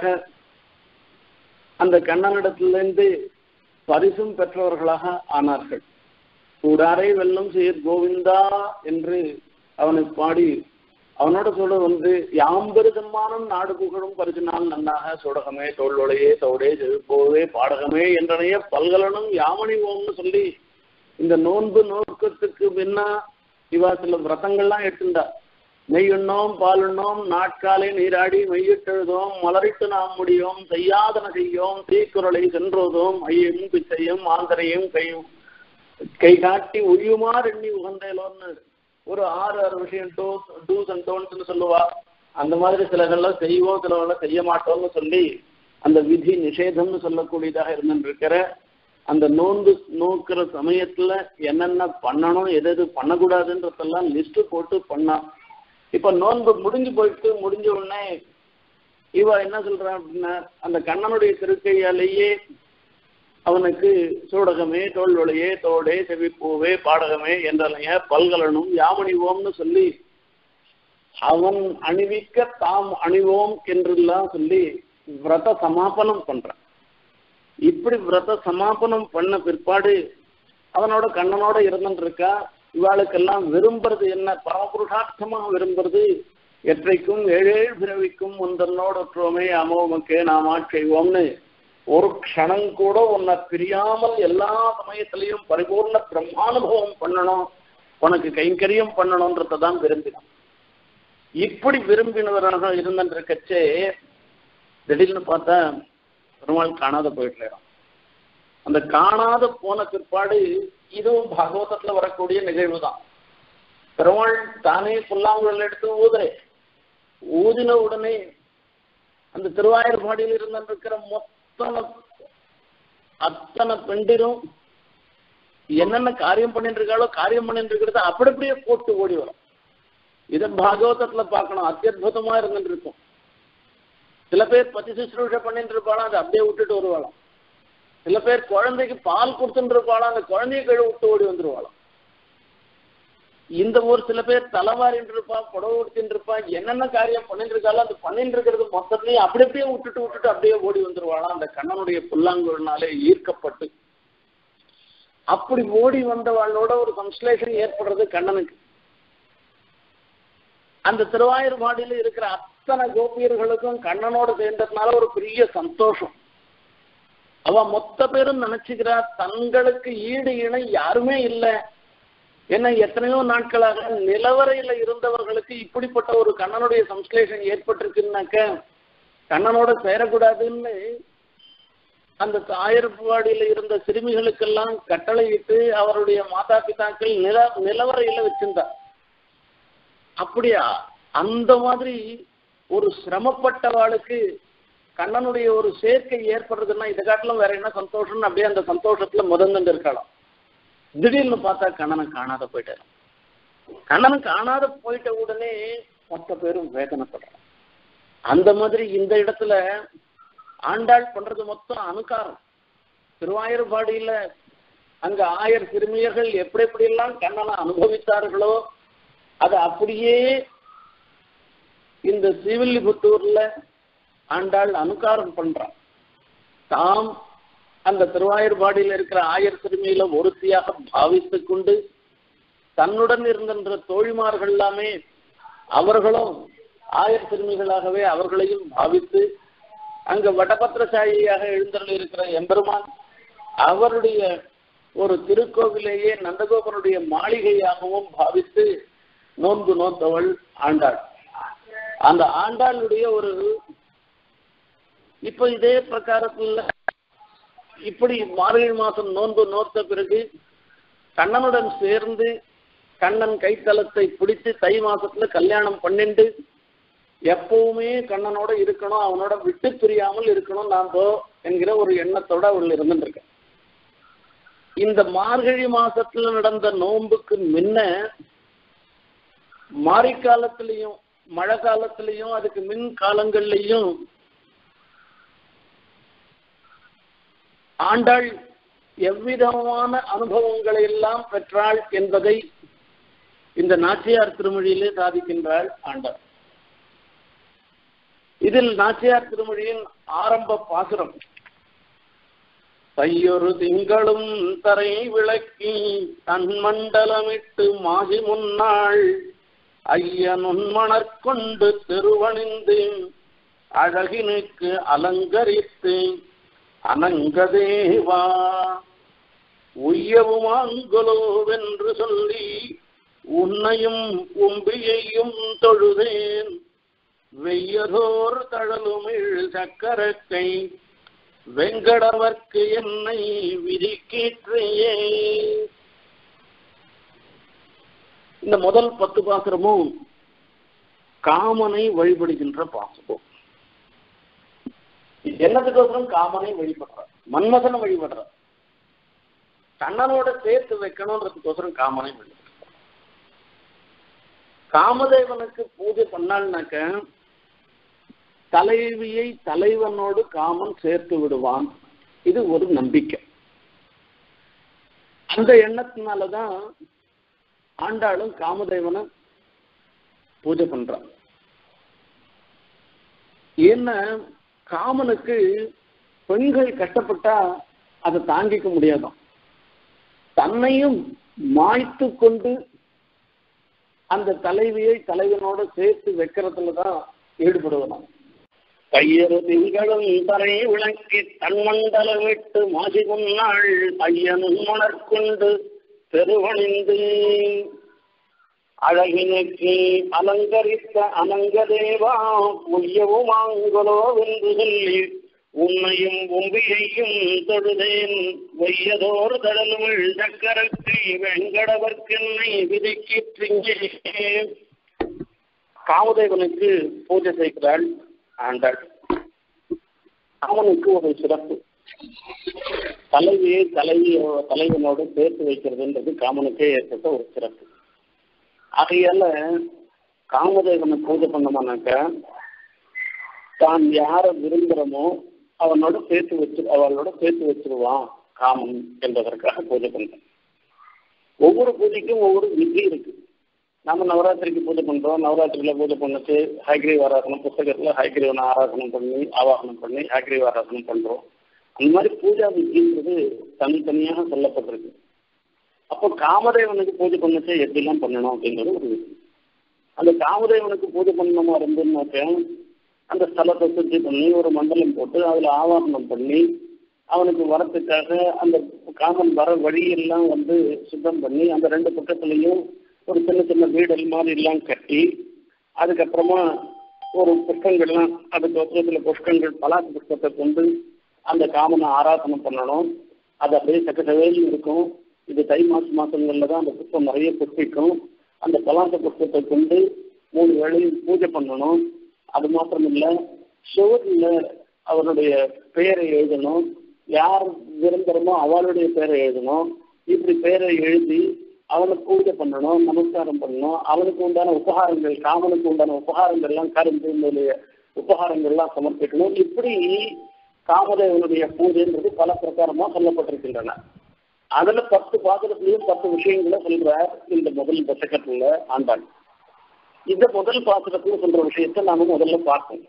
அந்த கண்ணனிடத்திலிருந்து பரிசும் பெற்றவர்களாக ஆனார்கள் கூடாரை வெல்லும் சீர் கோவிந்தா என்று அவனை பாடி அவனோட சொல்ல வந்து யாம்பெருதம்மானும் நாடு புகழும் பரிசினால் நன்னாக சுடகமே தோல்வளையே தோடே செழுப்போவே பாடகமே என்றனைய பல்கலனும் யாமணி ஓம்னு சொல்லி இந்த நோன்பு நோக்கத்துக்கு முன்னா இவா சில விரதங்கள்லாம் எடுத்துண்டா நெய்யுண்ணோம் பாலுண்ணோம் நாட்காலே நீராடி மெய்யிட்டெழுதோம் மலரிட்டு நாம் முடியோம் செய்யாதன செய்யோம் தீக்குறளை சென்றோதோம் ஐயும் பிச்சையும் ஆந்தரையும் கையும் கை காட்டி ஒழியுமாறு எண்ணி உகந்தேலோன்னு ஒரு ஆறு ஆறு விஷயம் டூஸ் டூஸ் அண்ட் டோன்ஸ்னு சொல்லுவா அந்த மாதிரி சிலகள்லாம் செய்வோம் சிலவெல்லாம் செய்ய மாட்டோம்னு சொல்லி அந்த விதி நிஷேதம்னு சொல்லக்கூடியதாக இருந்துருக்கிற அந்த நோன்பு நோக்கிற சமயத்துல என்னென்ன பண்ணணும் எது எது பண்ணக்கூடாதுன்றதெல்லாம் லிஸ்ட் போட்டு பண்ணா இப்ப நோன்பு முடிஞ்சு போயிட்டு முடிஞ்ச உடனே இவ என்ன சொல்றான் அப்படின்னா அந்த கண்ணனுடைய திருக்கையாலேயே அவனுக்கு சூடகமே தோல்வளையே தோடே செவிப்பூவே பாடகமே என்றலைய பல்கலனும் யாமணிவோம்னு சொல்லி அவன் அணிவிக்க தாம் அணிவோம் என்றெல்லாம் சொல்லி விரத சமாபனம் பண்றான் இப்படி விரத சமாபனம் பண்ண பிற்பாடு அவனோட கண்ணனோட இருந்துட்டு இருக்கா இவாளுக்கெல்லாம் விரும்புறது என்ன பரமபுருஷார்த்தமாக விரும்புறது எற்றைக்கும் ஏழேழு பிறவிக்கும் முந்தன்னோடு ஒற்றுவோமே அமோமக்கே நாமா செய்வோம்னு ஒரு க்ஷணம் கூட உன்னை பிரியாமல் எல்லா சமயத்திலையும் பரிபூர்ண பிரம்மானுபவம் பண்ணணும் உனக்கு கைங்கரியம் பண்ணணும்ன்றத தான் விரும்பினான் இப்படி விரும்பினவராக இருந்துருக்கச்சே திடீர்னு பார்த்தா பெருமாள் காணாத போயிடுறான் அந்த காணாத போன பிற்பாடு இதுவும் பாகவதத்துல வரக்கூடிய நிகழ்வு தான் பெருமாள் தானே புல்லாங்குழல் எடுத்து ஊதுறே ஊதின உடனே அந்த திருவாயூர்பாடியில் இருந்திருக்கிற மொத்தம் அத்தனை பெண்டிரும் என்னென்ன காரியம் பண்ணிட்டு இருக்காளோ காரியம் பண்ணிட்டு இருக்கிறத அப்படி அப்படியே போட்டு ஓடி வரும் இதை பாகவதத்துல பார்க்கணும் அத்தியுதமா இருந்துட்டு இருக்கும் சில பேர் பத்தி சுசுரூஷ பண்ணிட்டு இருப்பாளாம் அதை அப்படியே விட்டுட்டு வருவாளாம் சில பேர் குழந்தைக்கு பால் கொடுத்துட்டு இருப்பாளாம் அந்த குழந்தைய கீழே விட்டு ஓடி வந்துருவாளாம் இந்த ஒரு சில பேர் தலைவாரின்னு இருப்பா புடவை உடுத்தின்னு இருப்பா என்னென்ன காரியம் பண்ணிட்டு இருக்காளோ அது பண்ணிட்டு இருக்கிறது மொத்தத்தையும் அப்படி அப்படியே விட்டுட்டு விட்டுட்டு அப்படியே ஓடி வந்துருவாளாம் அந்த கண்ணனுடைய புல்லாங்குழனாலே ஈர்க்கப்பட்டு அப்படி ஓடி வந்தவாளோட ஒரு சம்ஸ்லேஷன் ஏற்படுறது கண்ணனுக்கு அந்த திருவாயூர்பாடியில இருக்கிற அத்தனை கோபியர்களுக்கும் கண்ணனோட சேர்ந்ததுனால ஒரு பெரிய சந்தோஷம் அவ மொத்த பேரும் நினைச்சுக்கிறா தங்களுக்கு ஈடு இணை யாருமே இல்லை ஏன்னா எத்தனையோ நாட்களாக நிலவரையில இருந்தவர்களுக்கு இப்படிப்பட்ட ஒரு கண்ணனுடைய சம்ஸ்லேஷன் ஏற்பட்டிருக்குன்னாக்க கண்ணனோட சேரக்கூடாதுன்னு அந்த ஆயிரப்பாடியில இருந்த சிறுமிகளுக்கெல்லாம் கட்டளையிட்டு அவருடைய மாதா பிதாக்கள் நில நிலவரையில வச்சிருந்தா அப்படியா அந்த மாதிரி ஒரு சிரமப்பட்டவாளுக்கு கண்ணனுடைய ஒரு சேர்க்கை ஏற்படுறதுன்னா இதை காட்டிலும் வேற என்ன சந்தோஷம்னு அப்படியே அந்த சந்தோஷத்துல முதந்து இருக்கலாம் திடீர்னு பார்த்தா கண்ணனை காணாத போயிட்டாரு கண்ணனை காணாத போயிட்ட உடனே மொத்த பேரும் வேதனைப்படுறாங்க அந்த மாதிரி இந்த இடத்துல ஆண்டாள் பண்றது மொத்தம் அனுகாரம் திருவாயூர்பாடியில அங்க ஆயர் சிறுமியர்கள் எப்படி எப்படி எல்லாம் கண்ணனை அனுபவித்தார்களோ அது அப்படியே இந்த ஸ்ரீவில்லிபுத்தூர்ல ஆண்டாள் அனுகாரம் பண்றான் தாம் அந்த திருவாயூர்பாடியில் இருக்கிற ஆயர் சிறுமியில ஒருத்தியாக பாவித்து கொண்டு தன்னுடன் இருக்கின்ற தோழிமார்கள் எல்லாமே அவர்களும் ஆயர் சிறுமிகளாகவே அவர்களையும் பாவித்து அங்க வடபத்திரசாயியாக எழுந்தருள் இருக்கிற எம்பெருமான் அவருடைய ஒரு திருக்கோவிலேயே நந்தகோபனுடைய மாளிகையாகவும் பாவித்து நோன்பு நோத்தவள் ஆண்டாள் அந்த ஆண்டாளுடைய ஒரு இப்ப இதே பிரகாரத்துல இப்படி மார்கழி மாசம் நோன்பு நோத்த பிறகு கண்ணனுடன் சேர்ந்து கண்ணன் கைத்தலத்தை பிடித்து தை மாசத்துல கல்யாணம் பண்ணிண்டு எப்பவுமே கண்ணனோட இருக்கணும் அவனோட விட்டு பிரியாமல் இருக்கணும் நாம என்கிற ஒரு எண்ணத்தோட அவள் இருந்துட்டு இந்த மார்கழி மாசத்துல நடந்த நோன்புக்கு முன்ன மாரிக்காலத்திலையும் மழை காலத்திலையும் அதுக்கு மின் காலங்கள்லையும் ஆண்டாள் எவ்விதமான அனுபவங்களை எல்லாம் பெற்றாள் என்பதை இந்த நாச்சியார் திருமொழியிலே சாதிக்கின்றாள் ஆண்டாள் இதில் நாச்சியார் திருமொழியின் ஆரம்ப பாசுரம் தையொரு திங்களும் தரை விளக்கி தன் மண்டலமிட்டு மாசி முன்னாள் ஐயனுன் மணற்கொண்டு திருவணிந்து அழகினுக்கு அலங்கரித்து அனங்கதேவா உய்யவுமாங்கொலோவென்று சொல்லி உன்னையும் உம்பியையும் தொழுதேன் வெய்யதோர் தழலுமிழ் சக்கரக்கை வெங்கடவர்க்கு என்னை விதிக்கீற்றையே இந்த முதல் பத்து பாசுரமும் காமனை வழிபடுகின்ற பாசுரம் என்னதுக்கோசரம் காமனை வழிபடுற மன்மதனை வழிபடுற கண்ணனோட சேர்த்து வைக்கணும்ன்றதுக்கோசரம் காமனை வழிபடுற காமதேவனுக்கு பூஜை பண்ணாள்னாக்க தலைவியை தலைவனோடு காமன் சேர்த்து விடுவான் இது ஒரு நம்பிக்கை அந்த எண்ணத்தினாலதான் ஆண்டாளும் காமதேவனை பூஜை பண்றான் ஏன்னா காமனுக்கு பெண்கள் கஷ்டப்பட்டா அதை தாங்கிக்க முடியாதாம் தன்னையும் மாய்த்து கொண்டு அந்த தலைவியை தலைவனோட சேர்த்து வைக்கிறதுல தான் ஈடுபடுவதாம் கையறு திங்களும் தரை விளக்கி தன்மண்டல விட்டு மாசி முன்னாள் ஐயனும் மணற்கொண்டு பெருவணிந்து அழகினுக்கு அலங்கரித்த அனங்கதேவா உய்யவுமாங்கலோ என்று சொல்லி உன்னையும் உம்பியையும் தொழுதேன் வையதோர் தடலுமிழ் சக்கரத்தை வெங்கடவர்க்கென்னை விதிக்கிற்றிங்கே காமதேவனுக்கு பூஜை செய்கிறாள் ஆண்டாள் அவனுக்கு ஒரு சிறப்பு தலைவியை தலைவியோ தலைவனோடு சேர்த்து வைக்கிறதுன்றது காமனுக்கே ஏற்பட்ட ஒரு சிறப்பு ஆகையால காமதேவனை பூஜை பண்ணோம்னாக்கா தான் யாரை விரும்புகிறோமோ அவனோட சேர்த்து வச்சு அவளோட சேர்த்து வச்சிருவான் காமன் என்பதற்காக பூஜை பண்றோம் ஒவ்வொரு பூஜைக்கும் ஒவ்வொரு விதி இருக்கு நம்ம நவராத்திரிக்கு பூஜை பண்றோம் நவராத்திரியில பூஜை பண்ணுச்சு ஹைகிரீவ் ஆராதனம் புஸ்தகத்துல ஹைகிரீவனை ஆராதனம் பண்ணி ஆவாகனம் பண்ணி ஹைகிரீவ் ஆராதனம் பண்றோம் அந்த மாதிரி பூஜா விதின்றது தனித்தனியாக சொல்லப்பட்டிருக்கு அப்போ காமதேவனுக்கு பூஜை பண்ணுச்சு எப்படிலாம் பண்ணணும் அப்படிங்கிறது ஒரு விதி அந்த காமதேவனுக்கு பூஜை பண்ணணுமா இருந்துன்னாக்க அந்த ஸ்தலத்தை சுற்றி பண்ணி ஒரு மண்டலம் போட்டு அதுல ஆவாகனம் பண்ணி அவனுக்கு வரத்துக்காக அந்த காமன் வர வழியெல்லாம் வந்து சுத்தம் பண்ணி அந்த ரெண்டு பக்கத்துலையும் ஒரு சின்ன சின்ன வீடல் மாதிரி எல்லாம் கட்டி அதுக்கப்புறமா ஒரு புஷ்பங்கள்லாம் அதுக்கு பக்கத்தில் புஷ்பங்கள் பலாக்கு புஷ்பத்தை கொண்டு அந்த காமனை ஆராதனம் பண்ணணும் அது அப்படியே சக்கசவேலும் இருக்கும் இது தை மாச மாசங்கள்ல தான் அந்த புஷ்பம் நிறைய புஷ்பிக்கும் அந்த பலாச புஷ்பத்தை கொண்டு மூணு வேளையும் பூஜை பண்ணணும் அது மாத்திரம் இல்லை சுவரில் அவருடைய பெயரை எழுதணும் யார் விரும்புகிறோமோ அவளுடைய பேரை எழுதணும் இப்படி பேரை எழுதி அவனுக்கு பூஜை பண்ணணும் நமஸ்காரம் பண்ணணும் அவனுக்கு உண்டான உபகாரங்கள் காமனுக்கு உண்டான உபகாரங்கள்லாம் கரும்பு முதலிய உபகாரங்கள்லாம் சமர்ப்பிக்கணும் இப்படி காமதேவனுடைய பூஜைன்றது பல பிரகாரமா சொல்லப்பட்டிருக்கின்றன அதுல பத்து பாத்திரத்திலையும் பத்து விஷயங்களை சொல்றார் இந்த முதல் தசகத்துல ஆண்டாள் இந்த முதல் பாத்திரத்துல சொல்ற விஷயத்த நாம முதல்ல பார்ப்போம்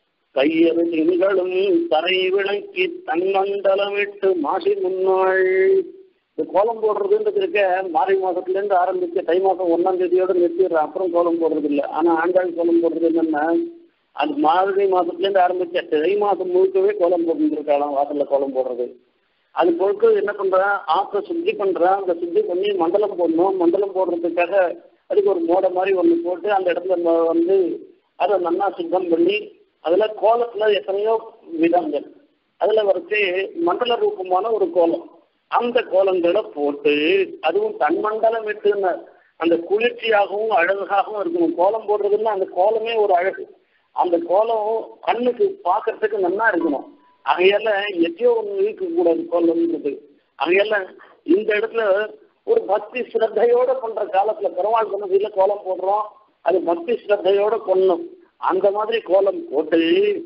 கையறு திங்களும் தரை விளக்கி தன்மண்டலமிட்டு மாசி முன்னாள் இந்த கோலம் போடுறதுன்றது இருக்க மாரி மாசத்துல இருந்து ஆரம்பிச்சு தை மாசம் ஒன்னாம் தேதியோட நிறுத்திடுற அப்புறம் கோலம் போடுறது இல்லை ஆனா ஆண்டாள் கோலம் போடுறது என்னன்னா அது மார்கழி மாசத்துல இருந்து ஆரம்பிச்ச தை மாசம் முழுக்கவே கோலம் போட்டுருக்காளாம் வாசல்ல கோலம் போடுறது அது பொழுது என்ன பண்றான் ஆற்ற சுத்தி பண்றான் அந்த சுத்தி பண்ணி மண்டலம் போடணும் மண்டலம் போடுறதுக்காக அதுக்கு ஒரு மோடை மாதிரி ஒன்று போட்டு அந்த இடத்துல வந்து அதை நல்லா சுத்தம் பண்ணி அதுல கோலத்துல எத்தனையோ விதங்கள் அதுல வரைச்சு மண்டல ரூபமான ஒரு கோலம் அந்த கோலங்களை போட்டு அதுவும் தன்மண்டலம் விட்டுன்னு அந்த குளிர்ச்சியாகவும் அழகாகவும் இருக்கணும் கோலம் போடுறதுன்னா அந்த கோலமே ஒரு அழகு அந்த கோலம் கண்ணுக்கு பார்க்கறதுக்கு நல்லா இருக்கணும் அதையால எத்தையோ ஒன்று இருக்கக்கூடாது கோலம்ன்றது அதையால இந்த இடத்துல ஒரு பக்தி ஸ்ரத்தையோட பண்ற காலத்துல பெருமாள் சொன்னதில் கோலம் போடுறோம் அது பக்தி ஸ்ரத்தையோட கொண்ணும் அந்த மாதிரி கோலம் போட்டு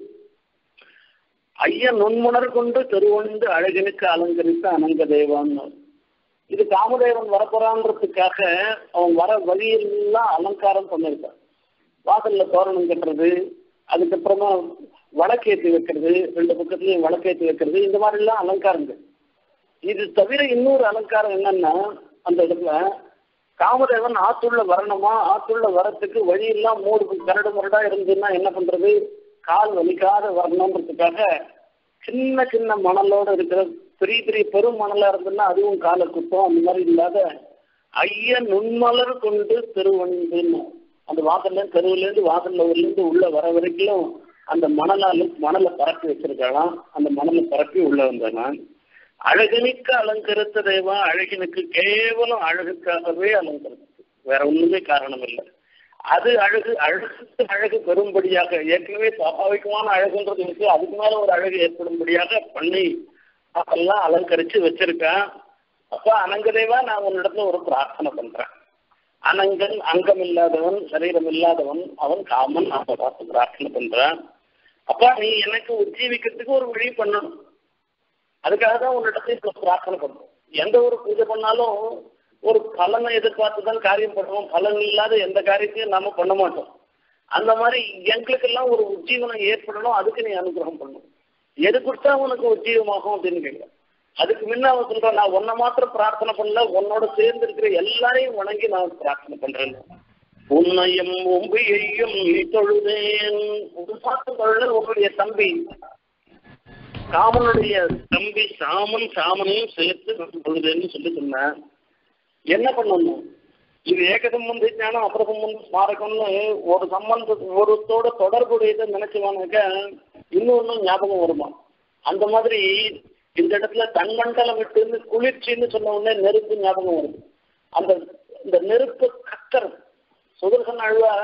ஐயன் நுண்முணர் கொண்டு திருவொண்டு அழகனுக்கு அலங்கரித்த அனங்க தேவான்னு இது காமதேவன் வரப்போறான்றதுக்காக அவன் வர வழியெல்லாம் அலங்காரம் பண்ணியிருக்கான் வாசல்ல தோரணம் கட்டுறது அதுக்கப்புறமா வழக்கேற்றி வைக்கிறது ரெண்டு பக்கத்துலயும் வழக்கேற்றி வைக்கிறது இந்த மாதிரி எல்லாம் அலங்காரங்கள் இது தவிர இன்னொரு அலங்காரம் என்னன்னா அந்த இடத்துல காமதேவன் ஆத்துள்ள வரணுமா ஆத்துள்ள வரத்துக்கு வழியெல்லாம் மூடு கரடு முரடா இருந்ததுன்னா என்ன பண்றது கால் வலிக்காத வரணுன்றதுக்காக சின்ன சின்ன மணலோட இருக்கிற பெரிய பெரிய பெரும் மணலா இருந்ததுன்னா அதுவும் காலை குத்தம் அந்த மாதிரி இல்லாத ஐய நுண்மலர் கொண்டு திருவண்டுன்னு அந்த வாசல்ல தெருவுல இருந்து வாசல்ல இருந்து உள்ள வர வரைக்கும் அந்த மணலால மணலை பரப்பி வச்சிருக்கலாம் அந்த மணலை பரப்பி உள்ள வந்தான் அழகனுக்கு அலங்கரித்த தேவா அழகனுக்கு கேவலம் அழகுக்காகவே அலங்கரித்தது வேற ஒண்ணுமே காரணம் இல்லை அது அழகு அழகுக்கு அழகு பெறும்படியாக ஏற்கனவே சுவாபாவிகமான அழகுன்றது இருக்கு அதுக்கு மேல ஒரு அழகு ஏற்படும்படியாக பண்ணி அதெல்லாம் அலங்கரிச்சு வச்சிருக்கேன் அப்ப அனங்கதேவா நான் உன்னிடத்துல ஒரு பிரார்த்தனை பண்றேன் அனங்கன் அங்கம் இல்லாதவன் சரீரம் இல்லாதவன் அவன் காமன் நான் பார்த்து பிரார்த்தனை பண்றேன் அப்பா நீ எனக்கு உஜ்ஜீவிக்கிறதுக்கு ஒரு வழி பண்ணணும் அதுக்காக தான் உன்னிடத்துல இப்போ பிரார்த்தனை பண்ணுறோம் எந்த ஒரு பூஜை பண்ணாலும் ஒரு பலனை எதிர்பார்த்து தான் காரியம் பண்ணுவோம் பலன் இல்லாத எந்த காரியத்தையும் நாம பண்ண மாட்டோம் அந்த மாதிரி எங்களுக்கெல்லாம் ஒரு உஜ்ஜீவனம் ஏற்படணும் அதுக்கு நீ அனுகிரகம் பண்ணணும் எது கொடுத்தா உனக்கு உஜ்ஜீவமாகும் அப்படின்னு கேட்க அதுக்கு முன்ன அவன் சொல்றான் நான் உன்னை மாத்திரம் பிரார்த்தனை பண்ணல உன்னோட சேர்ந்து இருக்கிற எல்லாரையும் வணங்கி நான் பிரார்த்தனை பண்றேன் உன்னையும் உம்பியையும் தொழுதேன் பார்த்து தொழுது உங்களுடைய தம்பி காமனுடைய தம்பி சாமன் சாமனையும் சேர்த்து தொழுதேன்னு சொல்லி சொன்னேன் என்ன பண்ணணும் இது ஏக சம்பந்த ஞானம் அப்புற சம்பந்த ஸ்மாரகம்னு ஒரு சம்பந்த ஒருத்தோட தொடர்புடையதை நினைச்சுவானாக்க இன்னொன்னும் ஞாபகம் வருமா அந்த மாதிரி இந்த இடத்துல தன்மண்டலம் விட்டு குளிர்ச்சின்னு சொன்ன உடனே நெருப்பு ஞாபகம் வருது அந்த இந்த நெருப்பு கத்தர் சுதர்சன் அழுவா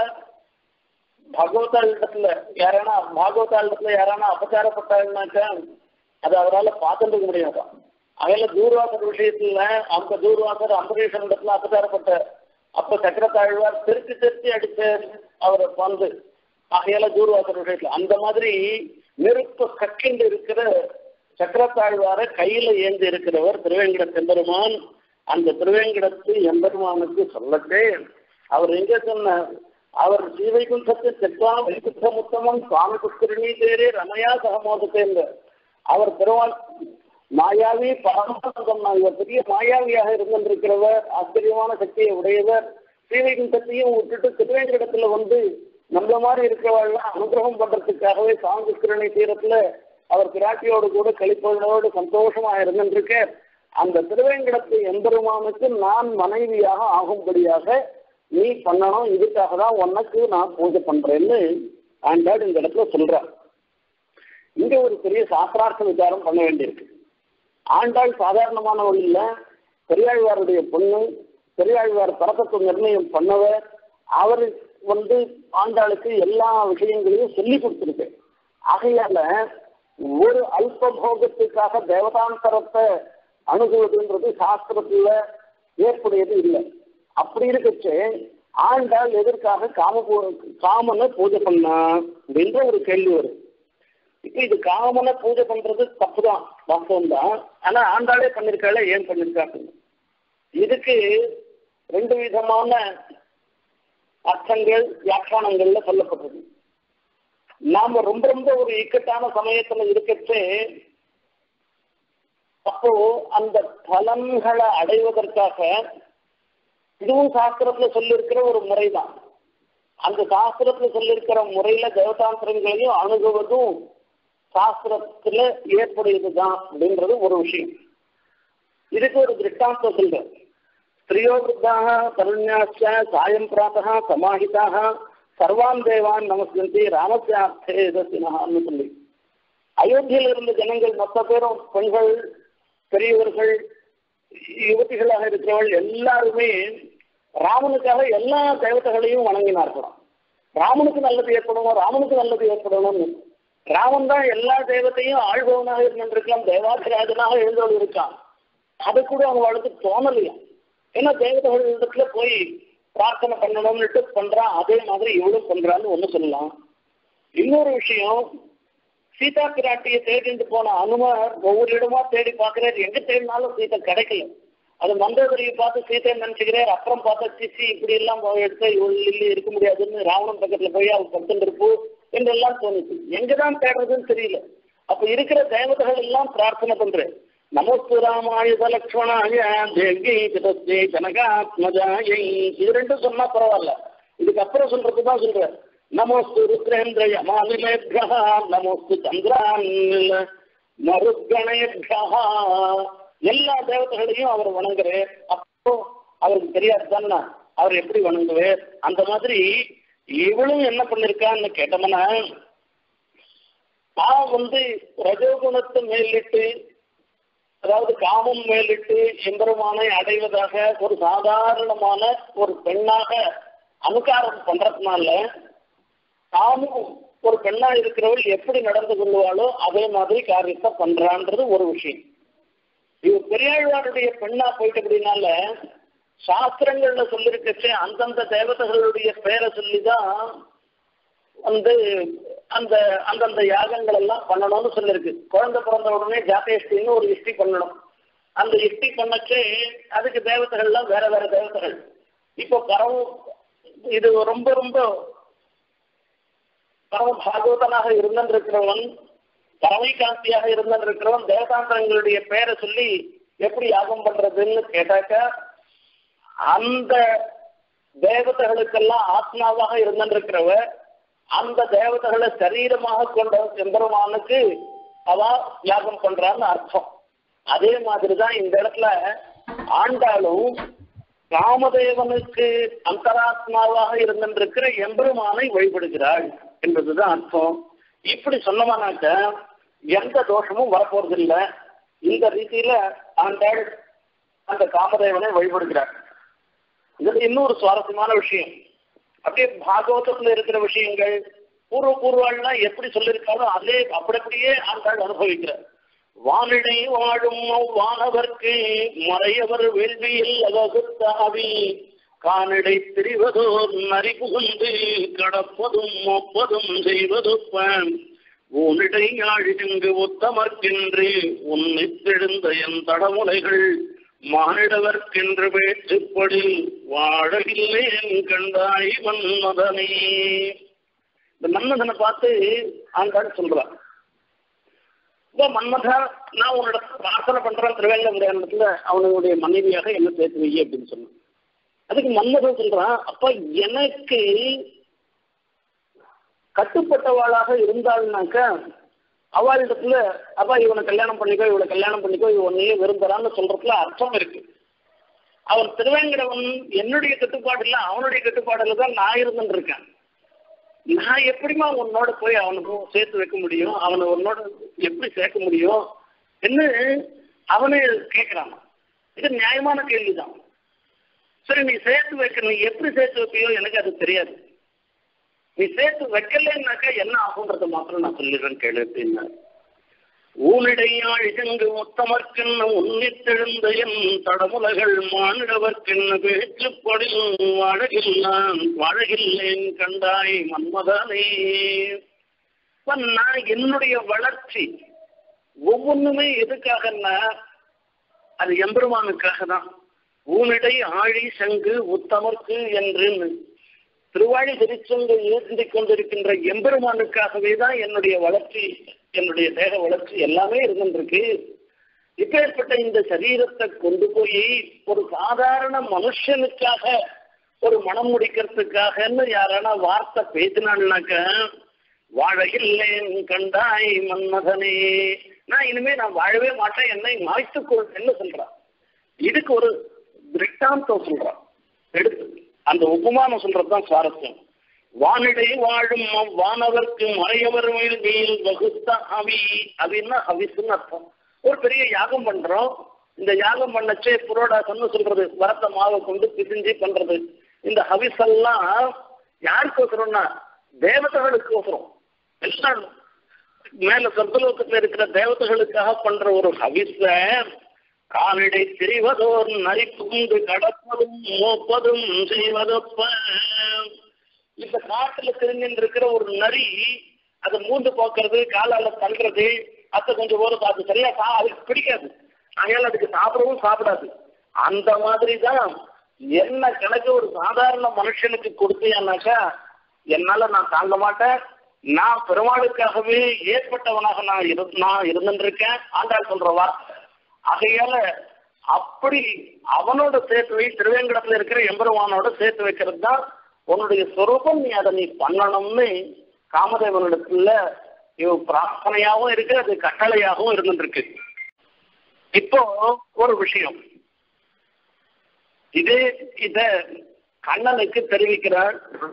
பகவதாள் இடத்துல யாரானா பாகவதாள் இடத்துல யாரானா அபச்சாரப்பட்டாங்கனாக்கா அது அவரால் பார்த்துட்டு முடியாதான் அதில் தூர்வாசர் விஷயத்துல அந்த தூர்வாசர் அம்பரீஷன் இடத்துல அபச்சாரப்பட்ட அப்ப சக்கரத்தாழ்வார் திருத்தி திருத்தி அடிச்ச அவரை வந்து ஆகையால தூர்வாசர் விஷயத்துல அந்த மாதிரி நெருப்பு கக்கிண்டு இருக்கிற சக்கரத்தாழ்வார கையில ஏந்தி இருக்கிறவர் திருவேங்கட செம்பெருமான் அந்த திருவேங்கடத்து எம்பெருமானுக்கு சொல்லட்டே அவர் எங்க சொன்னார் அவர் ஸ்ரீவைகுண்டத்தை செத்வா வைகுண்ட முத்தமன் சுவாமி புஷ்கரணி தேரே ரமயா சகமோதத்தேங்க அவர் பெருமாள் மாயாவி பரமானந்தம் இவர் பெரிய மாயாவியாக இருந்திருக்கிறவர் ஆச்சரியமான சக்தியை உடையவர் ஸ்ரீவைகுண்டத்தையும் விட்டுட்டு திருவேங்கடத்துல வந்து நம்மள மாதிரி இருக்கிறவர்கள்லாம் அனுகிரகம் பண்றதுக்காகவே சுவாமி புஷ்கரணி தீரத்துல அவர் பிராட்டியோடு கூட கழிப்பதோடு சந்தோஷமா இருந்திருக்க அந்த திருவேங்கடத்து எம்பெருமானுக்கு நான் மனைவியாக ஆகும்படியாக நீ பண்ணணும் இதுக்காக தான் உனக்கு நான் பூஜை பண்றேன்னு ஆண்டாள் இந்த இடத்துல சொல்றார் இங்க ஒரு பெரிய சாஸ்திரார்த்த விசாரம் பண்ண வேண்டியிருக்கு ஆண்டாள் சாதாரணமானவள் இல்ல பெரியாழ்வாருடைய பொண்ணு பெரியாழ்வார் பரக்கத்தை நிர்ணயம் பண்ணவர் அவர் வந்து ஆண்டாளுக்கு எல்லா விஷயங்களையும் சொல்லி கொடுத்துருக்கு ஆகையால ஒரு அல்ப போகத்துக்காக தேவதாந்தரத்தை அணுகுவதுன்றது சாஸ்திரத்துல ஏற்புடையது இல்லை அப்படி இருக்கச்சு ஆண்டாள் எதற்காக காம காமனை பூஜை பண்ணா அப்படின்ற ஒரு கேள்வி வரும் இப்ப இது காமனை பூஜை பண்றது தப்புதான் வாஸ்தவம் தான் ஆனா ஆண்டாளே பண்ணிருக்காளே ஏன் பண்ணிருக்காங்க இதுக்கு ரெண்டு விதமான அர்த்தங்கள் வியாக்கியானங்கள்ல சொல்லப்பட்டது நாம ரொம்ப ரொம்ப ஒரு இக்கட்டான சமயத்துல இருக்கச்சே அப்போ அந்த பலன்களை அடைவதற்காக இதுவும் சாஸ்திரத்துல சொல்லியிருக்கிற ஒரு முறைதான் அந்த சாஸ்திரத்துல சொல்லியிருக்கிற முறையில தேவதாந்திரங்களையும் அணுகுவதும் சாஸ்திரத்துல ஏற்புடையதுதான் அப்படின்றது ஒரு விஷயம் இதுக்கு ஒரு திருஷ்டாந்தம் சொல்ற ஸ்திரியோ விருத்தாக தருண்யாச்ச சாயம் பிராத்தா சமாஹிதாக சர்வான் தேவான் நமஸ்கந்தி ராமசியார்த்தே எதத்தினான்னு சொல்லி அயோத்தியில் இருந்த ஜனங்கள் மொத்த பேரும் பெண்கள் பெரியவர்கள் யுவதிகளாக இருக்கிறவர்கள் எல்லாருமே ராமனுக்காக எல்லா தேவதைகளையும் வணங்கினார்களாம் ராமனுக்கு நல்லது ஏற்படணும் ராமனுக்கு நல்லது ஏற்படணும்னு ராமன் தான் எல்லா தெய்வத்தையும் ஆழ்பவனாக இருந்திருக்கலாம் தேவாதிராஜனாக எழுந்தோடு இருக்கான் அது கூட அவங்களுக்கு தோணலையா ஏன்னா தேவதைகள் இடத்துல போய் பிரார்த்தனை பண்ணணும்னுட்டு பண்றான் அதே மாதிரி இவளும் பண்றான்னு ஒண்ணு சொல்லலாம் இன்னொரு விஷயம் சீதா பிராட்டியை தேடிட்டு போன அனுமர் ஒவ்வொரு இடமா தேடி பார்க்கிறார் எங்க தேடினாலும் சீதை கிடைக்கல அது மந்தோதரியை பார்த்து சீதை நினைச்சுக்கிறார் அப்புறம் பார்த்தா சிசி இப்படி எல்லாம் எடுத்து இவ்வளவு இல்லை இருக்க முடியாதுன்னு ராவணன் பக்கத்துல போய் அவன் படுத்துட்டு இருப்போம் என்றெல்லாம் தோணுச்சு எங்கதான் தேடுறதுன்னு தெரியல அப்ப இருக்கிற தேவதைகள் எல்லாம் பிரார்த்தனை பண்றேன் நமஸ்து ராமாயுத லக்ஷ்மணாய தேவி சிதஸ்தே கனகாத்மஜாயை இது ரெண்டும் சொன்னா பரவாயில்ல இதுக்கு அப்புறம் சொல்றது தான் சொல்றேன் நமஸ்து ருத்ரேந்திர யமானிலேபியா நமஸ்து சந்திரான் மருத்கணேபியா எல்லா தேவதைகளையும் அவர் வணங்குறார் அப்போ அவருக்கு தெரியாது தானே அவர் எப்படி வணங்குவார் அந்த மாதிரி இவளும் என்ன பண்ணிருக்கான்னு கேட்டோம்னா நான் வந்து ரஜோகுணத்தை மேலிட்டு அதாவது காமம் மேலிட்டு எம்பெருமானை அடைவதாக ஒரு சாதாரணமான ஒரு பெண்ணாக அனுகாரம் பண்றதுனால தாமும் ஒரு பெண்ணா இருக்கிறவள் எப்படி நடந்து கொள்வாளோ அதே மாதிரி காரியத்தை பண்றான்றது ஒரு விஷயம் இவ பெரியாழ்வாருடைய பெண்ணா போயிட்டு அப்படின்னால சாஸ்திரங்கள்ல சொல்லிருக்கச்சே அந்தந்த தேவதைகளுடைய பேரை சொல்லிதான் வந்து அந்த அந்தந்த யாகங்கள் எல்லாம் பண்ணணும்னு சொல்லிருக்கு குழந்தை பிறந்த உடனே ஜாத்தேஷ்டின்னு ஒரு இஷ்டி பண்ணணும் அந்த இஷ்டி பண்ணச்சே அதுக்கு தேவதைகள்லாம் வேற வேற தேவதைகள் இப்போ பரவ இது ரொம்ப ரொம்ப பரம பாகவதனாக இருந்திருக்கிறவன் பறவை காந்தியாக இருந்திருக்கிறவன் தேவதாந்திரங்களுடைய பேரை சொல்லி எப்படி யாகம் பண்றதுன்னு கேட்டாக்க அந்த தேவதைகளுக்கெல்லாம் ஆத்மாவாக இருந்திருக்கிறவ அந்த தேவதைகளை சரீரமாக கொண்ட எம்பெருமானுக்கு அவ யாகம் பண்றான்னு அர்த்தம் அதே மாதிரிதான் இந்த இடத்துல ஆண்டாலும் ராமதேவனுக்கு அந்தராத்மாவாக இருந்திருக்கிற எம்பெருமானை வழிபடுகிறாள் என்பதுதான் அர்த்தம் இப்படி சொன்னோம்னாக்க எந்த தோஷமும் வரப்போறதில்லை இந்த ரீதியில ஆண்டாள் அந்த காமதேவனை வழிபடுகிறார் இதுல இன்னொரு சுவாரஸ்யமான விஷயம் அப்படியே பாகவதத்துல இருக்கிற விஷயங்கள் பூர்வ பூர்வாள்னா எப்படி சொல்லியிருக்காரோ அதே அப்படி அப்படியே ஆண்டாள் அனுபவிக்கிறார் வானிடை வாழும் வானவர்க்கு மறையவர் வேள்வியில் வகுத்த அவி கானிடை திரிவதோர் நரி புகுந்து கடப்பதும் ஒப்பதும் செய்வதொப்ப ஊனிடை ஆழிங்கு ஒத்தமர்க்கென்று உன்னித்தெழுந்த என் தடமுலைகள் மானிடவர்க்கென்று வேற்றுப்படி வாழவில்லேன் கண்டாய் மன்மதனே இந்த மன்மதனை பார்த்து ஆண்டாள் சொல்றான் இப்போ மன்மதா நான் உன்னோட பிரார்த்தனை பண்றேன் திருவேங்கடத்துல அவனுடைய மனைவியாக என்ன சேர்த்து வை அப்படின்னு சொன்னான் அதுக்கு மன்மதன் சொல்றான் அப்ப எனக்கு கட்டுப்பட்டவாளாக இருந்தாள்னாக்க அவளிடத்துல அப்பா இவனை கல்யாணம் பண்ணிக்கோ இவளை கல்யாணம் பண்ணிக்கோ இவ உன்னையே விரும்புறான்னு சொல்றதுல அர்த்தம் இருக்கு அவன் திருவேங்கடவன் என்னுடைய கட்டுப்பாடு இல்ல அவனுடைய கட்டுப்பாடுல தான் நான் இருந்துட்டு இருக்கேன் நான் எப்படிமா உன்னோட போய் அவனுக்கு சேர்த்து வைக்க முடியும் அவனை உன்னோட எப்படி சேர்க்க முடியும் என்ன அவனே கேட்கிறான் இது நியாயமான கேள்விதான் சரி நீ சேர்த்து வைக்க நீ எப்படி சேர்த்து வைப்பியோ எனக்கு அது தெரியாது நீ சேர்த்து வைக்கலன்னாக்கா என்ன ஆகுன்றத மாத்திரம் நான் சொல்லிடுறேன் கேளு அப்படின்னா ஊனிடையாள் இங்கு மொத்தமர்க்கென்ன உன்னித்தெழுந்த என் தடமுலகள் மானிடவர்க்கென்ன பேச்சுப்படில் வாழகில்லான் வாழகில்லேன் கண்டாய் மன்மதனே நான் என்னுடைய வளர்ச்சி ஒவ்வொன்றுமே எதுக்காகன்னா அது எம்பெருமானுக்காக தான் ஊனிடை ஆழி சங்கு உத்தமர்க்கு என்று திருவாழி திருச்செங்கு ஏந்தி கொண்டிருக்கின்ற எம்பெருமானுக்காகவே தான் என்னுடைய வளர்ச்சி என்னுடைய தேக வளர்ச்சி எல்லாமே இருந்துருக்கு இப்பேற்பட்ட இந்த சரீரத்தை கொண்டு போய் ஒரு சாதாரண மனுஷனுக்காக ஒரு மனம் முடிக்கிறதுக்காகன்னு யாரான வார்த்தை பேசினான்னாக்க வாழகில்லேன் கண்டாய் மன்மதனே நான் இனிமே நான் வாழவே மாட்டேன் என்னை மாய்த்துக்கொள் என்ன சொல்றான் இதுக்கு ஒரு திருஷ்டாந்தம் சொல்றான் எடுத்து அந்த உபமானம் சொல்றதுதான் சுவாரஸ்யம் வானிடை வாழும் வானவர்க்கு மறையவர் மேல் வகுத்த அவி அவின்னா ஹவிஸ்ன்னு அர்த்தம் ஒரு பெரிய யாகம் பண்றோம் இந்த யாகம் பண்ணச்சே புரோடாசன்னு சொல்றது வரத்த மாவை கொண்டு பிசிஞ்சு பண்றது இந்த ஹவிஸ் எல்லாம் யாருக்கு ஒசரம்னா தேவதைகளுக்கு ஒசரம் எல்லாம் மேல சொர்க்கலோகத்துல இருக்கிற தேவதைகளுக்காக பண்ற ஒரு ஹவிஸ காலிடை திரிவதோர் நரி புகுந்து கடப்பதும் மோப்பதும் செய்வதொப்ப இந்த காட்டுல தெரிஞ்சுட்டு இருக்கிற ஒரு நரி அதை மூந்து போக்குறது காலால தள்ளுறது அத்தை கொஞ்சம் ஒரு அது சரியா சா அதுக்கு பிடிக்காது அதனால அதுக்கு சாப்பிடவும் சாப்பிடாது அந்த மாதிரி தான் என்ன கணக்கு ஒரு சாதாரண மனுஷனுக்கு கொடுத்தீங்கன்னாக்கா என்னால நான் தாங்க மாட்டேன் நான் பெருமாளுக்காகவே ஏற்பட்டவனாக நான் இரு நான் இருந்துருக்கேன் ஆண்டாள் சொல்ற வார்த்தை ஆகையால அப்படி அவனோட சேர்த்து வை திருவேங்கடத்துல இருக்கிற எம்பெருமானோட சேர்த்து வைக்கிறது தான் உன்னுடைய சொரூபம் நீ அதை நீ பண்ணணும்னு காமதேவனிடத்துல இவ பிரார்த்தனையாகவும் இருக்கு அது கட்டளையாகவும் இருந்துருக்கு இப்போ ஒரு விஷயம் இதே இத கண்ணனுக்கு தெரிவிக்கிறார்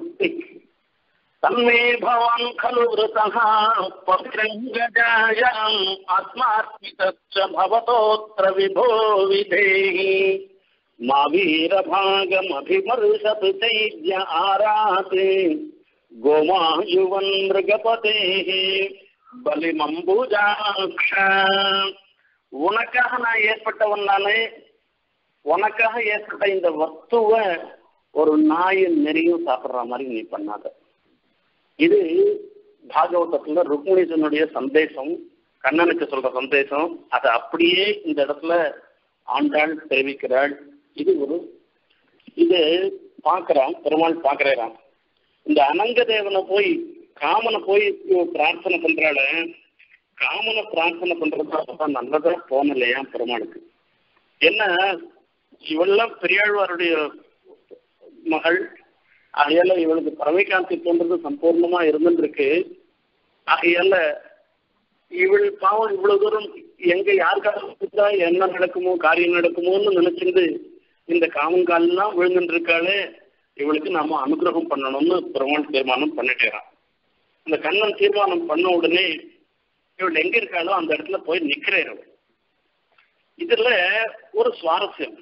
தன்மே பவான் खलु वृतः पत्रङ्गजायाम् अस्मार्पितश्च भवतोऽत्र विभो विधेहि मा वीरभागमभिमर्शतु चैद्य आराते गोमायुवन् मृगपतेः பலிமம்பூஜாக்ஷ உனக்காக நான் ஏற்பட்டவன் நானே உனக்காக ஏற்பட்ட இந்த வஸ்துவை ஒரு நாயின் நெறியும் சாப்பிட்ற மாதிரி நீ பண்ணாத இது பாகவதத்துல ருக்மிணீசனுடைய சந்தேசம் கண்ணனுக்கு சொல்ற சந்தேசம் அதை அப்படியே இந்த இடத்துல ஆண்டாள் தெரிவிக்கிறாள் இது ஒரு இது பார்க்கறான் பெருமாள் பார்க்கறான் இந்த அனங்க தேவனை போய் காமனை போய் பிரார்த்தனை பண்றாள காமனை பிரார்த்தனை பண்றது நல்லதா தோணலையா பெருமாளுக்கு என்ன இவெல்லாம் பெரியாழ்வாருடைய மகள் ஆகையால இவளுக்கு பறவைக்காந்தி தோன்றது சம்பூர்ணமா இருந்துருக்கு ஆகையால இவள் பாவம் இவ்வளவு தூரம் எங்க யாருக்காக என்ன நடக்குமோ காரியம் நடக்குமோன்னு நினைச்சிருந்து இந்த காமங்கால்லாம் விழுந்துட்டு இருக்காளே இவளுக்கு நாம அனுகிரகம் பண்ணணும்னு பெருமாள் தீர்மானம் பண்ணிட்டேறான் இந்த கண்ணன் தீர்மானம் பண்ண உடனே இவள் எங்க இருக்காளோ அந்த இடத்துல போய் நிக்கிறேன் இதுல ஒரு சுவாரஸ்யம்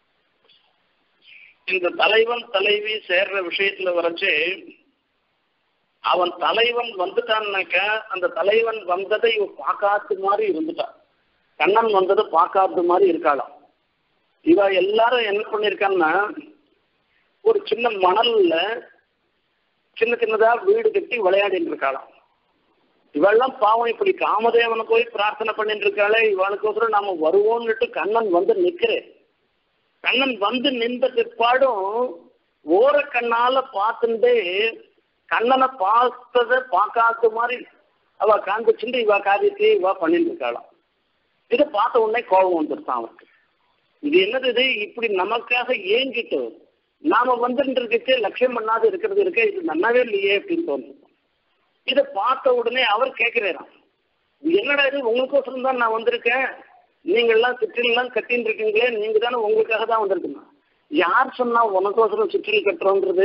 இந்த தலைவன் தலைவி சேர்ற விஷயத்துல வரைச்சு அவன் தலைவன் வந்துட்டான்னாக்க அந்த தலைவன் வந்ததை இவன் பார்க்காத மாதிரி இருந்துட்டான் கண்ணன் வந்தது பார்க்காத மாதிரி இருக்காளாம் இவ எல்லாரும் என்ன பண்ணிருக்காங்கன்னா ஒரு சின்ன மணல்ல சின்ன சின்னதா வீடு கட்டி விளையாடிட்டு இருக்காளாம் இவெல்லாம் பாவம் இப்படி காமதேவனை போய் பிரார்த்தனை பண்ணிட்டு இருக்காளே இவளுக்கோசரம் நாம வருவோம்னுட்டு கண்ணன் வந்து நிக்கிறேன் கண்ணன் வந்து நின்ற பிற்பாடும் ஓர கண்ணால பார்த்துட்டு கண்ணனை பார்த்ததை பார்க்காத மாதிரி அவ காண்பிச்சுட்டு இவ காரியத்தையே இவ பண்ணிட்டு இருக்காளாம் இதை பார்த்த உடனே கோபம் வந்துருச்சான் அவனுக்கு இது என்னது இது இப்படி நமக்காக ஏங்கிட்டு நாம வந்துட்டு இருக்கச்சே லட்சியம் பண்ணாத இருக்கிறது இருக்க இது நல்லாவே இல்லையே அப்படின்னு தோணுது இதை பார்த்த உடனே அவர் கேட்கிறாராம் என்னடா இது உங்களுக்கோசரம் தான் நான் வந்திருக்கேன் நீங்கள்லாம் சிற்றிலாம் கட்டின்னு இருக்கீங்களே நீங்க தானே உங்களுக்காக தான் வந்திருக்கணும் யார் சொன்னா உனக்கோசரம் சிற்றில் கட்டுறோன்றது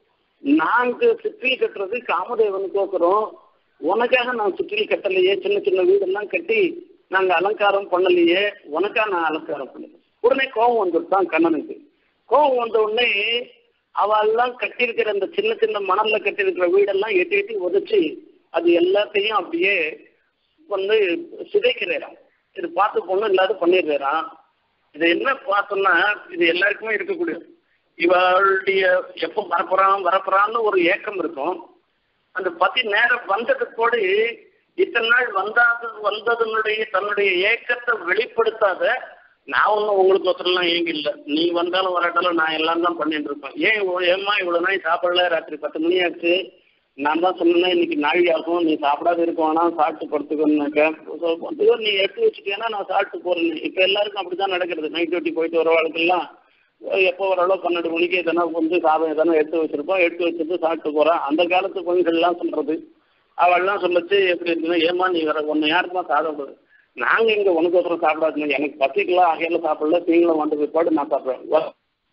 நாங்க சிற்றில் கட்டுறது காமதேவனுக்கோசரம் உனக்காக நான் சிற்றில் கட்டலையே சின்ன சின்ன வீடெல்லாம் கட்டி நாங்க அலங்காரம் பண்ணலையே உனக்கா நான் அலங்காரம் பண்ணல உடனே கோபம் வந்துருத்தான் கண்ணனுக்கு கோபம் வந்த உடனே அவெல்லாம் கட்டியிருக்கிற அந்த சின்ன சின்ன மணல்ல கட்டியிருக்கிற வீடெல்லாம் எட்டி எட்டி உதச்சி அது எல்லாத்தையும் அப்படியே வந்து சிதைக்கிறாராம் இது பார்த்து பொண்ணு இல்லாத பண்ணிடுறாராம் இது என்ன பார்த்தோம்னா இது எல்லாருக்குமே இருக்கக்கூடிய இவளுடைய எப்போ வரப்போறான் வரப்போறான்னு ஒரு ஏக்கம் இருக்கும் அந்த பத்தி நேரம் வந்ததுக்கோடு இத்தனை நாள் வந்தாது வந்ததனுடைய தன்னுடைய ஏக்கத்தை வெளிப்படுத்தாத நான் ஒன்றும் உங்களுக்கு ஒருத்தரெல்லாம் ஏங்க இல்லை நீ வந்தாலும் வராட்டாலும் நான் எல்லாம் தான் பண்ணிட்டு இருப்பேன் ஏன் இவ்வளோ ஏம்மா இவ்வளோ நாள் சாப்பிடல ராத்திரி பத்து மணி ஆச்சு நான் தான் சொன்னேன் இன்னைக்கு நாழி ஆகும் நீ சாப்பிடாத இருக்க வேணாம் சாப்பிட்டு படுத்துக்கணுனாக்க வந்து நீ எடுத்து வச்சுட்டேன்னா நான் சாப்பிட்டு போறேன் இப்போ எல்லாருக்கும் அப்படிதான் நடக்கிறது நைட் டியூட்டி போயிட்டு வரவாளுக்கெல்லாம் எப்போ வரளோ பன்னெண்டு மணிக்கு எதனா வந்து சாதம் எதனா எடுத்து வச்சிருப்போம் எடுத்து வச்சுட்டு சாப்பிட்டு போறான் அந்த காலத்து பெண்கள்லாம் சொல்றது அவள்லாம் சொல்லச்சு எப்படி இருக்குன்னா ஏமா நீ வர ஒன்று யாருக்குமா சாதம் போடு நாங்க இங்க உனக்கோசரம் சாப்பிடாதுங்க எனக்கு பசிக்கலாம் அகையில சாப்பிடல நீங்களும் வந்த பிற்பாடு நான் சாப்பிடுறேன்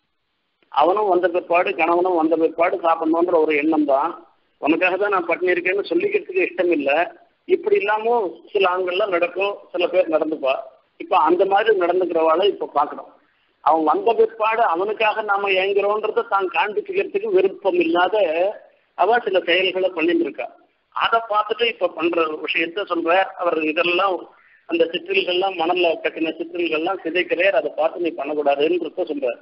அவனும் வந்த பிற்பாடு கணவனும் வந்த பிற்பாடு சாப்பிடணுன்ற ஒரு எண்ணம் தான் உனக்காக தான் நான் பட்டினி இருக்கேன்னு சொல்லிக்கிறதுக்கு இஷ்டம் இல்லை இப்படி இல்லாமல் சில ஆண்கள்லாம் நடக்கும் சில பேர் நடந்துப்பா இப்போ அந்த மாதிரி நடந்துக்கிறவாளை இப்போ பார்க்கணும் அவன் வந்த பிற்பாடு அவனுக்காக நாம ஏங்குறோன்றத தான் காண்பிச்சுக்கிறதுக்கு விருப்பம் இல்லாத அவ சில செயல்களை பண்ணிட்டு இருக்கா அதை பார்த்துட்டு இப்ப பண்ற விஷயத்த சொல்ற அவர் இதெல்லாம் அந்த சிற்றில்கள்லாம் மணல்ல கட்டின சிற்றில்கள்லாம் சிதைக்கிறார் அதை பார்த்து நீ பண்ணக்கூடாதுன்றத சொல்றார்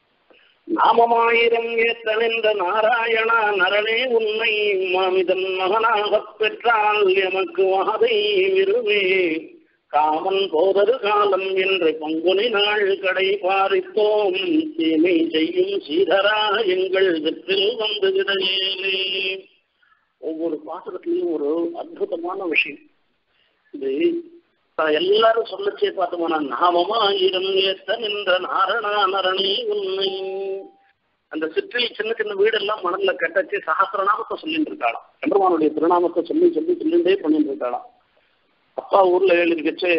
நாமமாயிரம் ஏத்தனின்ற நாராயணா நரனே உன்னை மாமிதன் மகனாகப் பெற்றால் எமக்கு வாதை விருவே காமன் போதது காலம் என்று பங்குனி நாள் கடை பாரித்தோம் தீமை செய்யும் சீதரா எங்கள் வெற்றில் வந்து விடையேலே ஒவ்வொரு பாசுரத்திலையும் ஒரு அற்புதமான விஷயம் இது எல்லாரும் சொல்லச்சே பார்த்தோம்னா நாமமாயிரம் ஏத்த நின்ற நாரணா நரணி உண்மை அந்த சிற்றில் சின்ன சின்ன வீடெல்லாம் மணல்ல கட்டச்சு சகசிரநாமத்தை சொல்லிட்டு இருக்காளாம் எம்பெருமானுடைய திருநாமத்தை சொல்லி சொல்லி சொல்லிட்டே பண்ணிட்டு இருக்காளாம் அப்பா ஊர்ல எழுதிக்கச்சு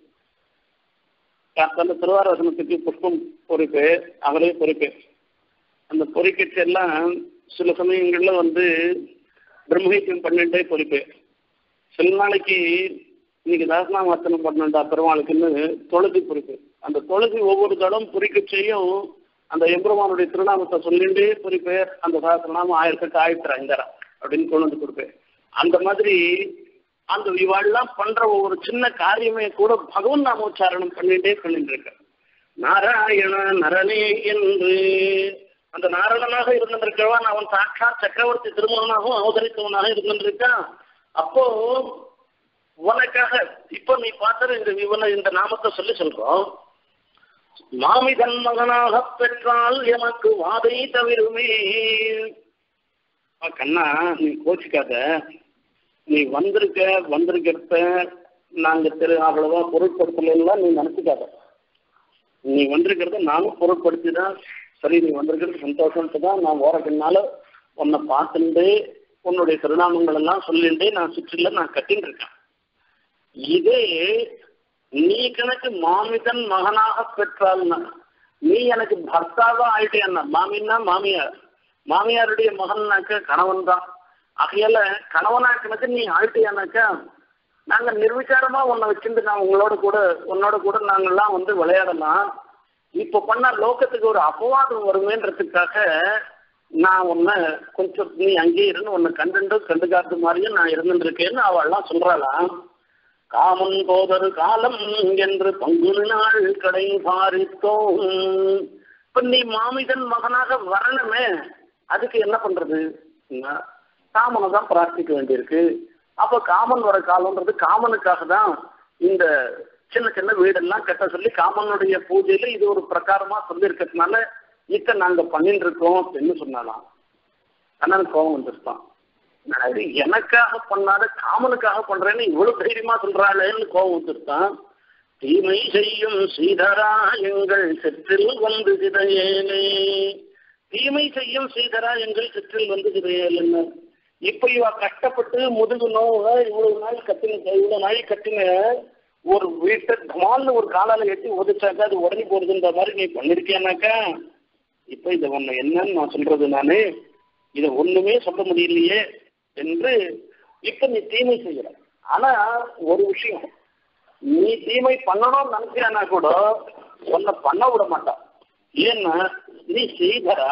அந்த திருவாரசனத்துக்கு புஷ்பம் பொறிப்பு அவரே பொறிப்பு அந்த பொறிக்கச்சு எல்லாம் சில சமயங்கள்ல வந்து பிரம்மஹித்தியம் பண்ணிட்டே பொறிப்பு சில நாளைக்கு இன்னைக்கு தாசனாமர்த்தனம் பண்ணண்டா பெருமாளுக்குன்னு தொழுதி பொறிப்பு அந்த தொழுதி ஒவ்வொரு தடம் பொறிக்கச்சையும் அந்த எம்பெருமானுடைய திருநாமத்தை சொல்லிண்டே பொறிப்பேர் அந்த சாஸ்திரநாமம் ஆயிரத்தெட்டு ஆயிரத்தி ஐந்தாயிரம் அப்படின்னு கொண்டு வந்து கொடுப்பேன் அந்த மாதிரி அந்த இவாள்லாம் பண்ற ஒவ்வொரு சின்ன காரியமே கூட பகவன் நாமோச்சாரணம் பண்ணிட்டே பண்ணிட்டு இருக்க நாராயண நரனே என்று அந்த நாராயணனாக இருந்திருக்கிறவன் அவன் சாட்சாத் சக்கரவர்த்தி திருமணனாகவும் அவதரித்தவனாக இருந்திருக்கான் அப்போ உனக்காக இப்போ நீ பார்த்தது இந்த இவனை இந்த நாமத்தை சொல்லி சொல்றோம் மாமிதன் மகனாக பெற்றால் எமக்கு வாதை தவிருமே கண்ணா நீ கோச்சிக்காத நீ வந்திருக்க வந்திருக்கிறத நாங்க திரு அவ்வளவா பொருட்படுத்தலாம் நீ நினைச்சுக்காத நீ வந்திருக்கிறத நானும் பொருட்படுத்தி தான் சரி நீ வந்திருக்கிறது சந்தோஷம்ட்டு தான் நான் ஓரக்கண்ணால உன்னை பார்த்துட்டு உன்னுடைய திருநாமங்கள் எல்லாம் சொல்லிட்டு நான் சுற்றில நான் கட்டின்னு இருக்கேன் இதே நீ கணக்கு மாமிதன் மகனாக பெற்றால்னா நீ எனக்கு பர்த்தாவா ஆயிட்டேன்னா மாமின்னா மாமியார் மாமியாருடைய மகன்னாக்க கணவன் தான் ஆகையால கணவனாக்கினது நீ ஆயிட்டியானாக்கா நாங்க நிர்விச்சாரமா உன்னை வச்சுட்டு நான் உங்களோட கூட உன்னோட கூட நாங்கெல்லாம் வந்து விளையாடலாம் இப்ப பண்ண லோகத்துக்கு ஒரு அபவாதம் வருமேன்றதுக்காக நான் உன்னை கொஞ்சம் நீ அங்கேயே இருந்து உன்னை கண்டுண்டு கண்டுக்காத மாதிரியும் நான் இருந்துட்டு இருக்கேன்னு அவள்லாம் சொல்றாளாம் காமன் போதரு காலம் என்று பங்குனி நாள் கடை பாரித்தோம் இப்ப நீ மாமிதன் மகனாக வரணுமே அதுக்கு என்ன பண்றது காமனை தான் பிரார்த்திக்க வேண்டியிருக்கு அப்ப காமன் வர காலம்ன்றது காமனுக்காக தான் இந்த சின்ன சின்ன வீடெல்லாம் கட்ட சொல்லி காமனுடைய பூஜையில இது ஒரு பிரகாரமா சொல்லி இருக்கிறதுனால இத்த நாங்க பண்ணிட்டு இருக்கோம் அப்படின்னு சொன்னாலாம் அண்ணன் கோபம் வந்துருப்பான் அது எனக்காக பண்ணாத காமனுக்காக பண்றேன்னு இவ்வளவு தைரியமா சொல்றாளேன்னு கோபம் வந்துருத்தான் தீமை செய்யும் ஸ்ரீதரா எங்கள் செற்றில் வந்து சிதையேனே தீமை செய்யும் ஸ்ரீதரா எங்கள் செற்றில் வந்து சிதையேன்னு இப்ப இவ கஷ்டப்பட்டு முதுகு நோவு இவ்வளவு நாள் கட்டின இவ்வளவு நாள் கட்டின ஒரு வீட்டை தமால்னு ஒரு காலால எட்டி உதச்சாக்கா அது உடனே போறதுன்ற மாதிரி நீ பண்ணிருக்கியானாக்கா இப்ப இதை ஒண்ணு என்னன்னு நான் சொல்றது நானு இதை ஒண்ணுமே சொல்ல முடியலையே என்று இப்ப நீ தீமை செய்யற ஆனா ஒரு விஷயம் நீ தீமை பண்ணணும்னு நினைச்சியானா கூட உன்னை பண்ண விட மாட்டான் ஏன்னா நீ செய்தரா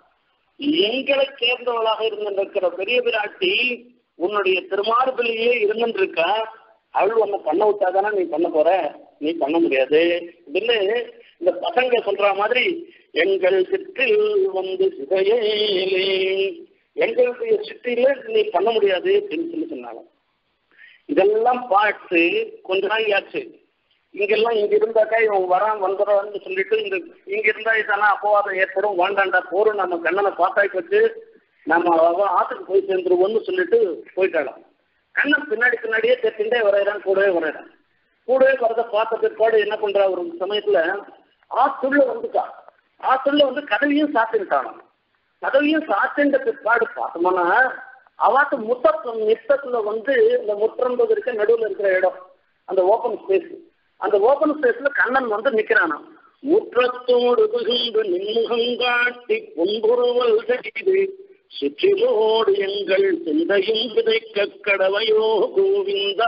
எங்களை சேர்ந்தவளாக இருந்திருக்கிற பெரிய பிராட்டி உன்னுடைய திருமார்பிலேயே இருந்துருக்கா அவள் உன்னை பண்ண விட்டாதானே நீ பண்ண போற நீ பண்ண முடியாது இதுல இந்த பசங்க சொல்ற மாதிரி எங்கள் சிற்றில் வந்து சிதையேலே எங்களுடைய சிற்றில நீ பண்ண முடியாது அப்படின்னு சொல்லி சொன்னாங்க இதெல்லாம் பார்த்து கொஞ்ச நாள் ஆச்சு இங்கெல்லாம் இங்க இருந்தாக்கா இவன் வரான் வந்துடுறான்னு சொல்லிட்டு இந்த இங்க இருந்தா இதானா அப்பவாதம் ஏற்படும் வேண்டாண்டா போரும் நம்ம கண்ணனை பார்த்தாக்கி வச்சு நம்ம அவ ஆத்துக்கு போய் சேர்ந்துருவோம்னு சொல்லிட்டு போயிட்டாளாம் கண்ணன் பின்னாடி பின்னாடியே தெரிஞ்சுட்டே வரைகிறான் கூடவே வரைகிறான் கூடவே வரத பார்த்த பிற்பாடு என்ன பண்றா ஒரு சமயத்துல ஆத்துள்ள வந்துட்டா ஆத்துள்ள வந்து கதவையும் சாத்திட்டான் கதவையும் சாத்தின்ற பிற்பாடு பார்த்தோம்னா அவாத்து முத்தம் நித்தத்துல வந்து இந்த முற்றம்பது இருக்க நடுவில் இருக்கிற இடம் அந்த ஓப்பன் ஸ்பேஸ் அந்த ஓப்பன் ஸ்பேஸ்ல கண்ணன் வந்து நிக்கிறானா முற்றத்தோடு புகுந்து நின்முகம் காட்டி பொன்பொருவல் செய்து சுற்றிலோடு எங்கள் சிந்தையும் விதைக்க கடவையோ கோவிந்தா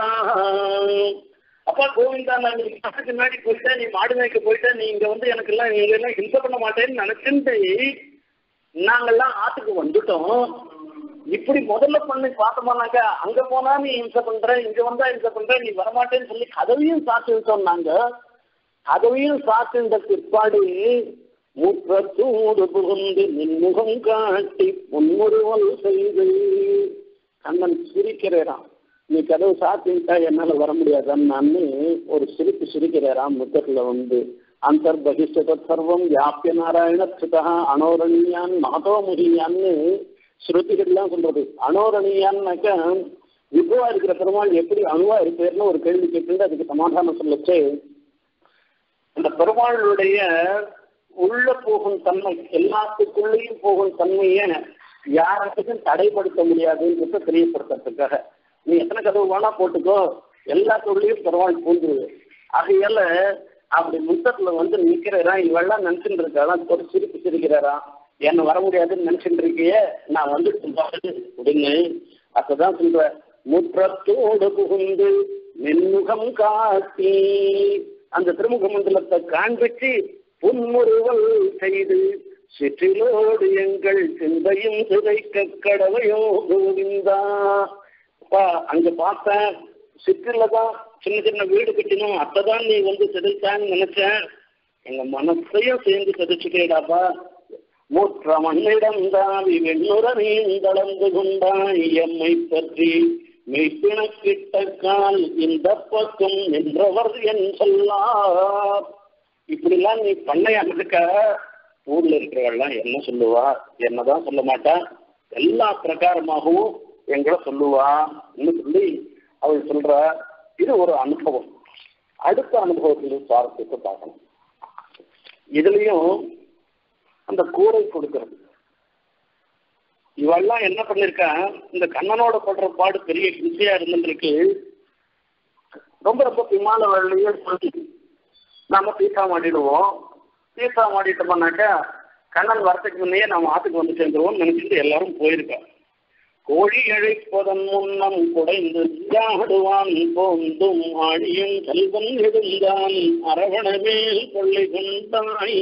அப்பா கோவிந்தா நான் நீ காட்டுக்கு முன்னாடி போயிட்டேன் நீ மாடு மேய்க்க போயிட்டேன் நீ இங்க வந்து எனக்கு எல்லாம் இங்க எல்லாம் ஹிம்சை பண்ண மாட்டேன்னு நினைச்சுட்டு நாங்கெல்லாம் ஆத்துக்கு வந்துட்டோம் இப்படி முதல்ல பண்ணி பார்த்தோம்னாக்கா அங்க போனா நீ ஹிம்சை பண்ற இங்க வந்தா ஹிம்சை பண்ற நீ வரமாட்டேன்னு சொல்லி கதவையும் சாத்தி விட்டோம் நாங்க கதவையும் சாத்தின்ற பிற்பாடு மூற்றத்தோடு புகுந்து நின்முகம் காட்டி பொன்முருவல் செய்து கண்ணன் சிரிக்கிறான் நீ கதவு சாத்திட்டா என்னால வர முடியாதான்னு ஒரு சிரிப்பு சிரிக்கிறாராம் முத்தத்துல வந்து அந்தர்பகிஷ்ட சர்வம் வியாபிய நாராயண சுதா அனோரணியான் மகதோ முகியான்னு ஸ்ருதிகள்லாம் சொல்றது அனோரணியான்னாக்க விபுவா இருக்கிற பெருமாள் எப்படி அணுவா இருப்பேர்னு ஒரு கேள்வி கேட்டு அதுக்கு சமாதானம் சொல்லச்சு அந்த பெருமாளுடைய உள்ள போகும் தன்மை எல்லாத்துக்குள்ளேயும் போகும் தன்மைய யாருக்கும் தடைப்படுத்த முடியாதுன்றத தெரியப்படுத்துறதுக்காக நீ எத்தனை கதவு வேணா போட்டுக்கோ எல்லாத்துக்குள்ளேயும் பெருமாள் பூந்துருது ஆகையால அப்படி முத்தத்துல வந்து நிக்கிறா இவெல்லாம் நினைச்சுட்டு இருக்காளாம் ஒரு சிரிப்பு சிரிக்கிறாரா என்ன வர முடியாதுன்னு நினைச்சுட்டு இருக்கியே நான் வந்துட்டு பாரு அப்படின்னு அப்பதான் சொல்ற முற்றத்தோடு புகுந்து மென்முகம் காட்டி அந்த திருமுக மண்டலத்தை காண்பிச்சு புன்முறுவல் செய்து சிற்றிலோடு எங்கள் சிந்தையும் சிதைக்க கடவையோ கோவிந்தா அப்பா அங்க பார்த்தேன் சிற்றில தான் சின்ன சின்ன வீடு கட்டினோம் அத்தைதான் நீ வந்து செதுத்தான்னு நினைச்சேன் எங்க மனசையும் சேர்ந்து செதுச்சுட்டேடாப்பா மூற்ற மண்ணிடம் தாவி வெண்ணுற நீந்தளந்து கொண்டாய் எம்மை பற்றி மெய்ப்பிணக்கிட்ட கால் இந்த பக்கம் நின்றவர் என் சொல்லார் இப்படிலாம் நீ பண்ணையானதுக்க ஊர்ல இருக்கிறவெல்லாம் என்ன சொல்லுவா என்னதான் சொல்ல மாட்டா எல்லா பிரகாரமாகவும் எங்களை சொல்லுவான்னு சொல்லி அவள் சொல்ற இது ஒரு அனுபவம் அடுத்த அனுபவத்தில் சுவாரஸ்யத்தை பார்க்கணும் இதுலயும் அந்த கூரை கொடுக்கிறது இவெல்லாம் என்ன பண்ணிருக்கா இந்த கண்ணனோட படுற பாடு பெரிய பிஸியா இருந்துருக்கு ரொம்ப ரொம்ப விமான வேலையே சொல்லி நாம தீர்த்தா மாட்டிடுவோம் தீர்த்தா மாட்டிட்டோம்னாக்கா கண்ணன் வரத்துக்கு முன்னையே நம்ம ஆத்துக்கு வந்து சேர்ந்துருவோம் நினைச்சிட்டு எல்லாரும் போயிருக்கா கோழி அழைப்பதன் முன்னம் குடைந்து ஜாடுவான் போந்தும் ஆடியும் கல்வன் எழுந்தான் அரவண மேல் கொள்ளை கொண்டாய்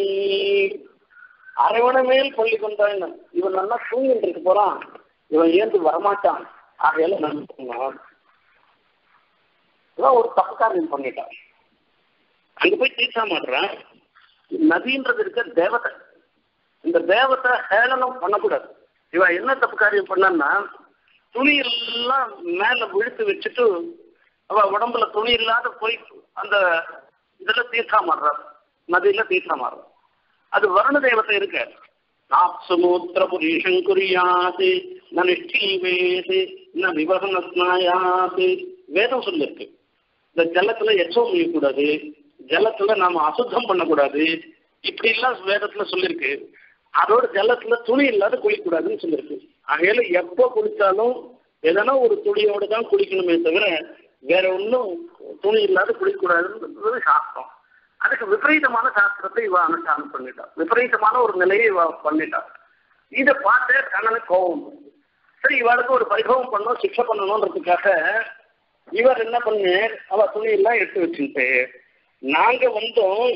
அரவண மேல் கொள்ளை கொண்டாய் இவன் நல்லா தூங்கிட்டு இருக்க போறான் இவன் ஏந்து வரமாட்டான் ஆகையால நான் இவன் ஒரு தப்பு காரியம் பண்ணிட்டான் அங்க போய் தீர்த்தா மாடுறான் நதின்றது இருக்க தேவதை இந்த தேவத்தை ஹேளனம் பண்ணக்கூடாது இவ என்ன தப்பு காரியம் பண்ணான்னா துணி எல்லாம் மேல விழுத்து வச்சுட்டு அவ உடம்புல துணி இல்லாத போய் அந்த இதுல தீர்த்தா மாடுறார் நதியில தீர்த்தா மாறுறார் அது வருண தேவத்தை இருக்க நாப்சமுத்திர புரீஷம் குறியாது ந நிஷ்டீவேது ந விவகனஸ்னாயாது வேதம் சொல்லிருக்கு இந்த ஜலத்துல எச்சம் செய்யக்கூடாது ஜலத்துல நாம அசுத்தம் பண்ணக்கூடாது இப்படி எல்லாம் வேதத்துல சொல்லிருக்கு அதோட ஜலத்துல துணி இல்லாத குளிக்கூடாதுன்னு சொல்லிருக்கு ஆகையில எப்போ குளிச்சாலும் எதனா ஒரு துணியோட தான் குளிக்கணுமே தவிர வேற ஒன்றும் துணி இல்லாத குளிக்கக்கூடாதுன்றது சாஸ்திரம் அதுக்கு விபரீதமான சாஸ்திரத்தை இவ அனுஷ்டானம் பண்ணிட்டா விபரீதமான ஒரு நிலையை இவ பண்ணிட்டா இதை பார்த்து கண்ணனுக்கு கோபம் வந்துச்சு. சரி இவளுக்கு ஒரு பரிபவம் பண்ணணும் சிக்ஷை பண்ணணுன்றதுக்காக இவர் என்ன பண்ணு அவ துணியெல்லாம் எடுத்து வச்சுட்டு நாங்க வந்தோம்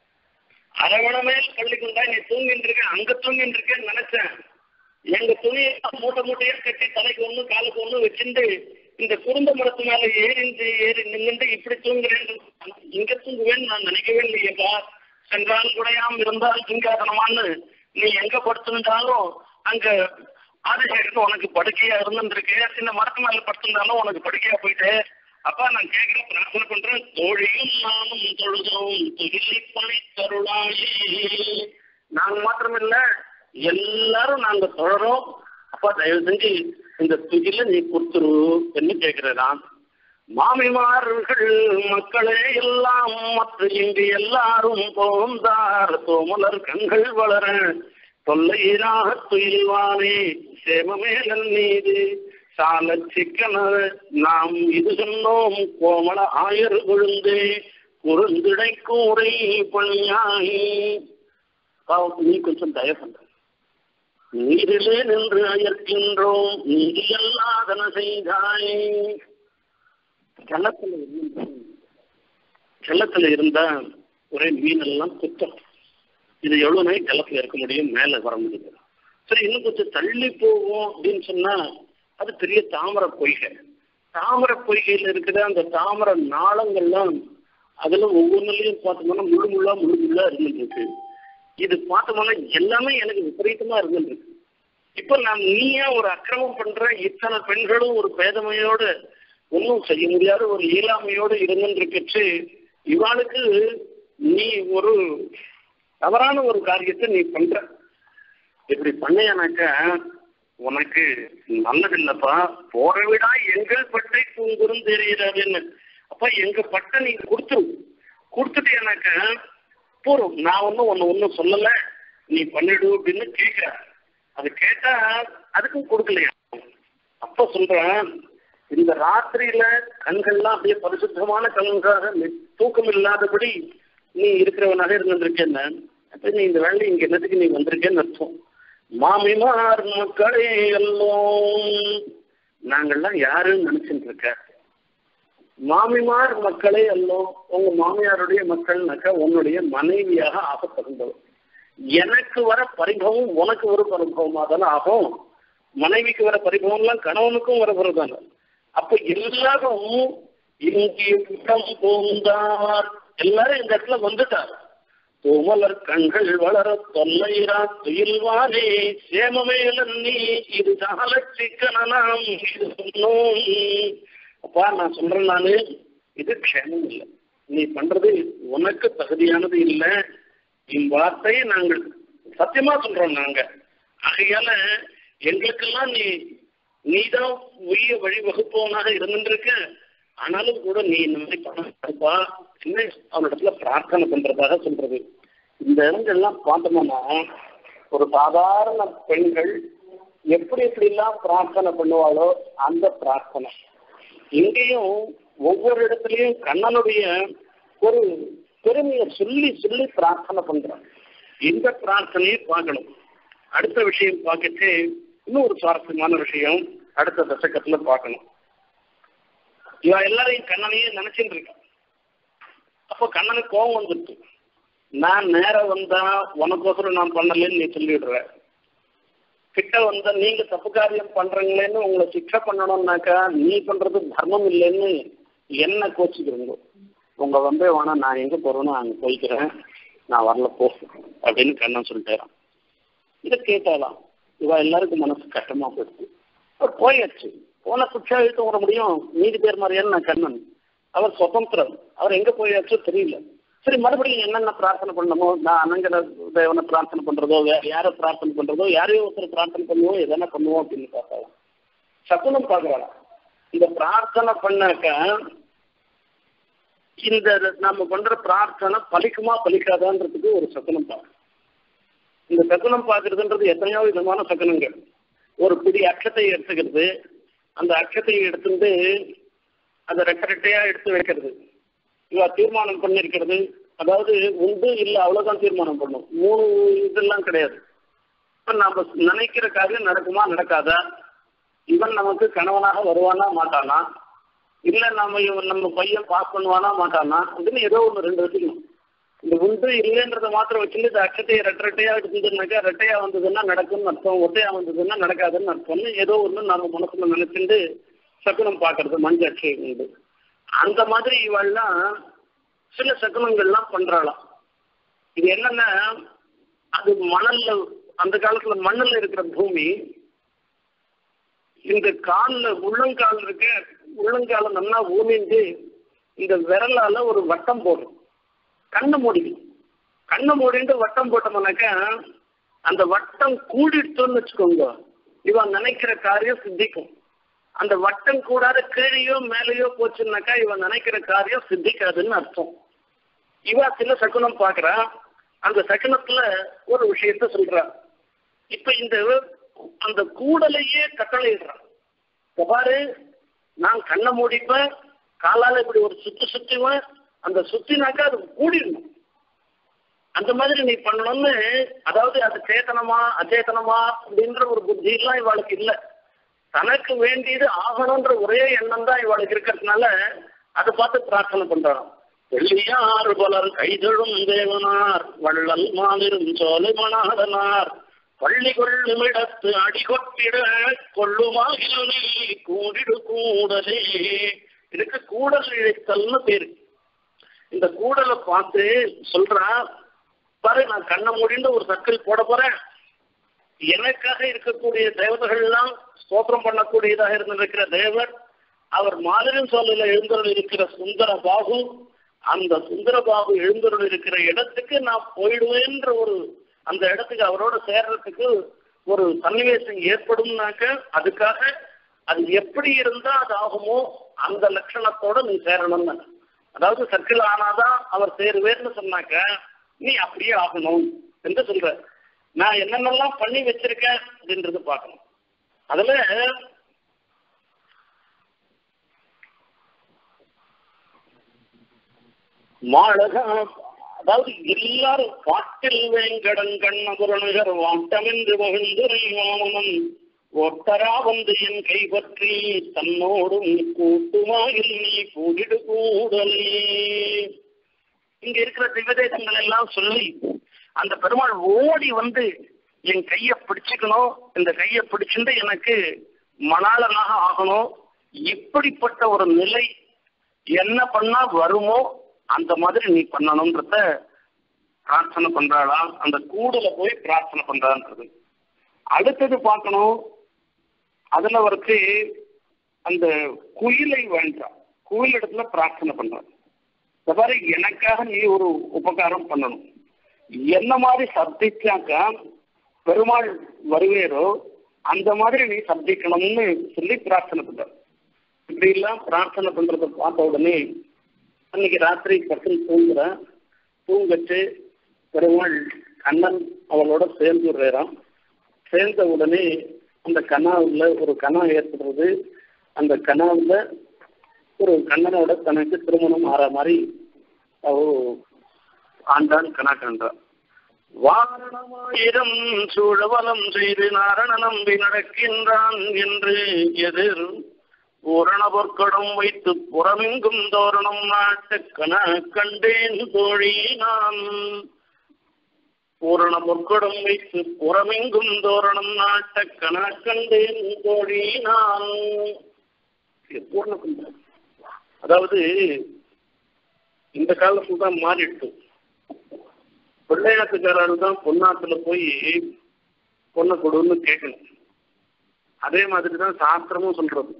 அரவணமே பள்ளிக்குண்டா நீ தூங்கிட்டு இருக்க அங்க தூங்கிட்டு இருக்கேன்னு நினைச்சேன் எங்க துணியெல்லாம் மூட்டை மூட்டையா கட்டி தலைக்கு ஒண்ணு காலுக்கு ஒண்ணு வச்சுட்டு இந்த குடும்ப மரத்து மேல ஏறிந்து ஏறி நின்னுட்டு இப்படி தூங்குறேன் இங்க தூங்குவேன்னு நான் நினைக்கவே இல்லையேப்பா சென்றால் குடையாம இருந்தால் தூங்காதனமான்னு நீ எங்க படுத்திருந்தாலும் அங்க ஆதிசேகரன் உனக்கு படுக்கையா இருந்துருக்கு இந்த மரத்து மேல படுத்திருந்தாலும் உனக்கு படுக்கையா போயிட்டு அப்பா நான் கேட்கிறேன் பிரார்த்தனை பண்றேன் தோழியும் நானும் தொழுதோம் துகிலை பணி தருளாயே நாங்க மாத்திரமில்ல எல்லாரும் நாங்க தொழறோம் அப்பா தயவு செஞ்சு இந்த துகில நீ கொடுத்துரு என்று கேட்கிறேன் மாமிமார்கள் மக்களே எல்லாம் மற்ற இங்கு எல்லாரும் போந்தார் தோமலர் கண்கள் வளர தொல்லையிராக துயில்வானே சேமமேலன் மீது சால சிக்கன நாம் இது சொன்னோம் கோமள ஆயர் கொழுந்து குறுந்திடை கூரை பணியாய் பாவம் நீ கொஞ்சம் தய பண்ற நீரிலே நின்று அயர்க்கின்றோம் நீதி அல்லாதன செய்தாய் ஜலத்துல இருந்தா ஜலத்துல இருந்தா ஒரே மீனெல்லாம் குத்தம் இது எவ்வளவு நாள் ஜலத்துல இருக்க முடியும் மேல வர முடியும் சரி இன்னும் கொஞ்சம் தள்ளி போவோம் அப்படின்னு சொன்னா அது பெரிய தாமரை பொய்கை தாமரை பொய்கையில இருக்கிற அந்த தாமரை நாளங்கள்லாம் அதுல ஒவ்வொன்றுலயும் பார்த்தோம்னா முழு முள்ளா முழு முள்ளா இருந்துட்டு இருக்கு இது பார்த்தோம்னா எல்லாமே எனக்கு விபரீதமா இருந்துட்டு இருக்கு இப்போ நான் நீயா ஒரு அக்கிரமம் பண்ற இத்தனை பெண்களும் ஒரு பேதமையோடு ஒன்றும் செய்ய முடியாத ஒரு இயலாமையோடு இருந்துருக்கச்சு இவாளுக்கு நீ ஒரு தவறான ஒரு காரியத்தை நீ பண்ற இப்படி பண்ணையானாக்கா உனக்கு நல்லதில்லப்பா போற விடா எங்கள் பட்டை பூங்குறும் தெரிகிறாருன்னு அப்ப எங்க பட்டை நீ கொடுத்துரு கொடுத்துட்டேனாக்கா போறோம் நான் ஒன்றும் ஒன்று ஒன்றும் சொல்லல நீ பண்ணிடு அப்படின்னு கேட்கிற அது கேட்டா அதுக்கும் கொடுக்கலையா அப்ப சொல்றேன் இந்த ராத்திரியில கண்கள்லாம் அப்படியே பரிசுத்தமான கண்களாக நி- தூக்கம் இல்லாதபடி நீ இருக்கிறவனாக இருந்திருக்கேன்னு அப்ப நீ இந்த வேலை இங்க என்னத்துக்கு நீ வந்திருக்கேன்னு அர்த்தம் மாமிமார் மக்களே எல்லோம் நாங்கள்லாம் யாருன்னு நினைச்சிட்டு இருக்க மாமிமார் மக்களே எல்லோம் உங்க மாமியாருடைய மக்கள்னாக்கா உன்னுடைய மனைவியாக ஆக தகுந்தவர் எனக்கு வர பரிபவம் உனக்கு ஒரு பரிபவமா தானே ஆகும் மனைவிக்கு வர பரிபவம்லாம் கணவனுக்கும் வர தானே அப்ப எல்லாரும் இங்கே இடம் போந்தார் எல்லாரும் இந்த இடத்துல வந்துட்டார் கோமலர் கண்கள் வளர தொல்லைரா துயில்வானே சேமமேலன் நீ இது சால சிக்கனம் இது சொன்னோம் அப்பா நான் சொல்றேன் நானு இது க்ஷேமம் இல்லை நீ பண்றது உனக்கு தகுதியானது இல்லை இவ்வார்த்தையை நாங்கள் சத்தியமா சொல்றோம் நாங்க ஆகையால எங்களுக்கெல்லாம் நீ நீதான் உரிய வழி வகுப்பவனாக இருந்துருக்க ஆனாலும் கூட நீ இந்த மாதிரி பணம் கொடுப்பா என்ன அவனிடத்துல பிரார்த்தனை பண்றதாக சொல்றது இந்த இடங்கள்லாம் பார்த்தோம்னா ஒரு சாதாரண பெண்கள் எப்படி எப்படி எல்லாம் பிரார்த்தனை பண்ணுவாளோ அந்த பிரார்த்தனை இங்கேயும் ஒவ்வொரு இடத்துலயும் கண்ணனுடைய ஒரு பெருமையை சொல்லி சொல்லி பிரார்த்தனை பண்றான் இந்த பிரார்த்தனையை பார்க்கணும் அடுத்த விஷயம் பார்க்கச்சு இன்னும் ஒரு சுவாரஸ்யமான விஷயம் அடுத்த தசகத்துல பார்க்கணும் இவ எல்லாரையும் கண்ணனையே நினைச்சுட்டு இருக்கான் அப்போ கண்ணனுக்கு கோபம் வந்துருக்கு நான் நேரம் வந்தா உனக்கோசரம் நான் பண்ணலன்னு நீ சொல்லிடுற கிட்ட வந்தா நீங்க தப்பு காரியம் பண்றீங்களேன்னு உங்களை சிக்ஷை பண்ணணும்னாக்கா நீ பண்றது தர்மம் இல்லைன்னு என்ன கோச்சிக்கிறீங்க உங்க வம்பே வேணா நான் எங்க போறேனோ அங்க போய்க்கிறேன் நான் வரல போ அப்படின்னு கண்ணன் சொல்லிட்டாராம் இதை கேட்டாலாம் இவ எல்லாருக்கும் மனசு கஷ்டமா போயிடுச்சு அவர் போயாச்சு போன குச்சா இழுத்து வர முடியும் மீதி பேர் மாதிரியான நான் கண்ணன் அவர் சுதந்திரம் அவர் எங்க போயாச்சோ தெரியல சரி மறுபடியும் என்னென்ன பிரார்த்தனை பண்ணணுமோ நான் அனங்கட தேவனை பிரார்த்தனை பண்றதோ வேற யாரை பிரார்த்தனை பண்றதோ யாரையோ ஒருத்தர் பிரார்த்தனை பண்ணுவோம் எதனா பண்ணுவோம் அப்படின்னு பார்த்தாலாம் சகுனம் பார்க்கறாளாம் இந்த பிரார்த்தனை பண்ணாக்க இந்த நம்ம பண்ற பிரார்த்தனை பலிக்குமா பலிக்காதான்றதுக்கு ஒரு சகுனம் பார்க்க இந்த சகுனம் பார்க்கறதுன்றது எத்தனையோ விதமான சகுனங்கள் ஒரு பிடி அக்ஷத்தை எடுத்துக்கிறது அந்த அக்ஷத்தை எடுத்துட்டு அதை ரெட்ட ரெட்டையா எடுத்து வைக்கிறது இவ தீர்மானம் பண்ணிருக்கிறது அதாவது உண்டு இல்ல அவ்வளவுதான் தீர்மானம் பண்ணும் மூணு இதெல்லாம் கிடையாது இப்ப நாம நினைக்கிற காரியம் நடக்குமா நடக்காதா இவன் நமக்கு கணவனாக வருவானா மாட்டானா இல்ல நம்ம இவன் நம்ம பையன் பாஸ் பண்ணுவானா மாட்டானா அப்படின்னு ஏதோ ஒன்று ரெண்டு வச்சுக்கணும் இந்த உண்டு இல்லைன்றத மாத்திரம் வச்சுட்டு இந்த அச்சத்தையை ரெட்டை ரெட்டையா எடுத்துருந்தாக்கா ரெட்டையா வந்ததுன்னா நடக்கும்னு அர்த்தம் ஒட்டையா வந்ததுன்னா நடக்காதுன்னு அர்த்தம்னு ஏதோ ஒன்று நம்ம மனசுல நினைச்சுட்டு சகுனம் பார்க்கறது மஞ்ச அட்சயம் உண்டு அந்த மாதிரி இவள்லாம் சில சகுனங்கள்லாம் பண்றாளாம் இது என்னன்னா அது மணல்ல அந்த காலத்துல மண்ணுல இருக்கிற பூமி இந்த கால்ல உள்ளங்கால் இருக்க உள்ளங்கால நல்லா ஊனிந்து இந்த விரலால ஒரு வட்டம் போடும் கண்ணை மூடிக்கணும் கண்ணை மூடிட்டு வட்டம் போட்டோம்னாக்கா அந்த வட்டம் கூடிட்டுன்னு வச்சுக்கோங்க இவன் நினைக்கிற காரியம் சித்திக்கும் அந்த வட்டம் கூடாத கீழேயோ மேலேயோ போச்சுன்னாக்கா இவன் நினைக்கிற காரியம் சித்திக்காதுன்னு அர்த்தம் இவ சில சகுனம் பாக்குறா அந்த சகுனத்துல ஒரு விஷயத்த சொல்றா இப்ப இந்த அந்த கூடலையே கட்டளையிடுறான் இப்ப பாரு நான் கண்ணை மூடிப்பேன் காலால இப்படி ஒரு சுத்து சுத்துவேன் அந்த சுத்தினாக்கா அது கூடிடணும் அந்த மாதிரி நீ பண்ணணும்னு அதாவது அது சேத்தனமா அச்சேதனமா அப்படின்ற ஒரு புத்தி எல்லாம் இவாளுக்கு இல்லை தனக்கு வேண்டியது ஆகணும்ன்ற ஒரே எண்ணம் தான் இவாளுக்கு இருக்கிறதுனால அதை பார்த்து பிரார்த்தனை பண்றான் வெள்ளியார் பலர் கைதழும் தேவனார் வள்ளல் மாலிரும் சோலை மணாடனார் பள்ளி கொள்ளுமிடத்து அடிகொட்டிட கொள்ளுமாகிலே கூடிடு கூடலே இதுக்கு கூடல் இழைத்தல்னு பேரு இந்த கூடலை பார்த்து சொல்றான் பாரு நான் கண்ணை மூடிண்டு ஒரு சர்க்கிள் போட போறேன் எனக்காக இருக்கக்கூடிய தேவதைகள் எல்லாம் ஸ்தோத்திரம் பண்ணக்கூடியதாக இருந்திருக்கிற தேவர் அவர் மாலின் சோலையில எழுந்தருள் இருக்கிற சுந்தர பாபு அந்த சுந்தர பாபு எழுந்தருள் இருக்கிற இடத்துக்கு நான் போயிடுவேன்ற ஒரு அந்த இடத்துக்கு அவரோட சேர்றதுக்கு ஒரு சன்னிவேசம் ஏற்படும்னாக்க அதுக்காக அது எப்படி இருந்தா அது ஆகுமோ அந்த லட்சணத்தோட நீ சேரணும்னு அதாவது சர்க்கிள் ஆனாதான் அவர் சேருவேர்னு சொன்னாக்க நீ அப்படியே ஆகணும் என்று சொல்ற நான் என்னென்னலாம் பண்ணி வச்சிருக்கேன் அப்படின்றது பார்க்கணும் அதுல மாழகா அதாவது எல்லாரும் பாட்டில் வேங்கடன் கண்ணபுரணிகர் வாட்டமென்று மகிழ்ந்துரை வாமனன் ஒட்டரா வந்து என் கைப்பற்றி தன்னோடும் கூட்டுமாயில் நீ கூடிடு கூடலே இங்க இருக்கிற திவ்யதேசங்கள் எல்லாம் சொல்லி அந்த பெருமாள் ஓடி வந்து என் கையை பிடிச்சுக்கணும் இந்த கையை பிடிச்சிட்டு எனக்கு மணாளனாக ஆகணும் இப்படிப்பட்ட ஒரு நிலை என்ன பண்ணா வருமோ அந்த மாதிரி நீ பண்ணணும்ன்றத பிரார்த்தனை பண்றாளா அந்த கூடல போய் பிரார்த்தனை பண்றான்றது அடுத்தது பார்க்கணும் அதுல அவருக்கு அந்த குயிலை வேண்டாம் குயில் இடத்துல பிரார்த்தனை பண்றான் இந்த மாதிரி எனக்காக நீ ஒரு உபகாரம் பண்ணணும் என்ன மாதிரி சப்திச்சாக்கா பெருமாள் வருவேரோ அந்த மாதிரி நீ சப்திக்கணும்னு சொல்லி பிரார்த்தனை பண்ற இப்படி எல்லாம் பிரார்த்தனை பண்றத பார்த்த உடனே அன்னைக்கு ராத்திரி பக்கம் தூங்குறேன் தூங்கச்சு பெருமாள் கண்ணன் அவளோட சேர்ந்து விடுறான் சேர்ந்த உடனே அந்த கனாவில் ஒரு கனா ஏற்படுறது அந்த கனாவில் ஒரு கண்ணனோட தனக்கு திருமணம் ஆற மாதிரி அவ ஆண்டான் கனா கண்டான் வாரணமாயிரம் சூழவலம் செய்து நாரண நம்பி நடக்கின்றான் என்று எதிர் பூரண பொற்கடம் வைத்து புறமெங்கும் தோரணம் நாட்டுக்கன கண்டேன் தோழி நான் பூரண பொற்கடம் வைத்து புறமெங்கும் தோரணம் நாட்டக்கன கண்டேன் தோழி நான் பூர்ணகுந்தம் அதாவது இந்த காலத்துல தான் மாறிடுச்சு பிள்ளையாத்துக்காரர் தான் பொன்னாத்துல போய் பொண்ணை கொடுன்னு கேட்கணும் அதே மாதிரி தான் சாஸ்திரமும் சொல்றது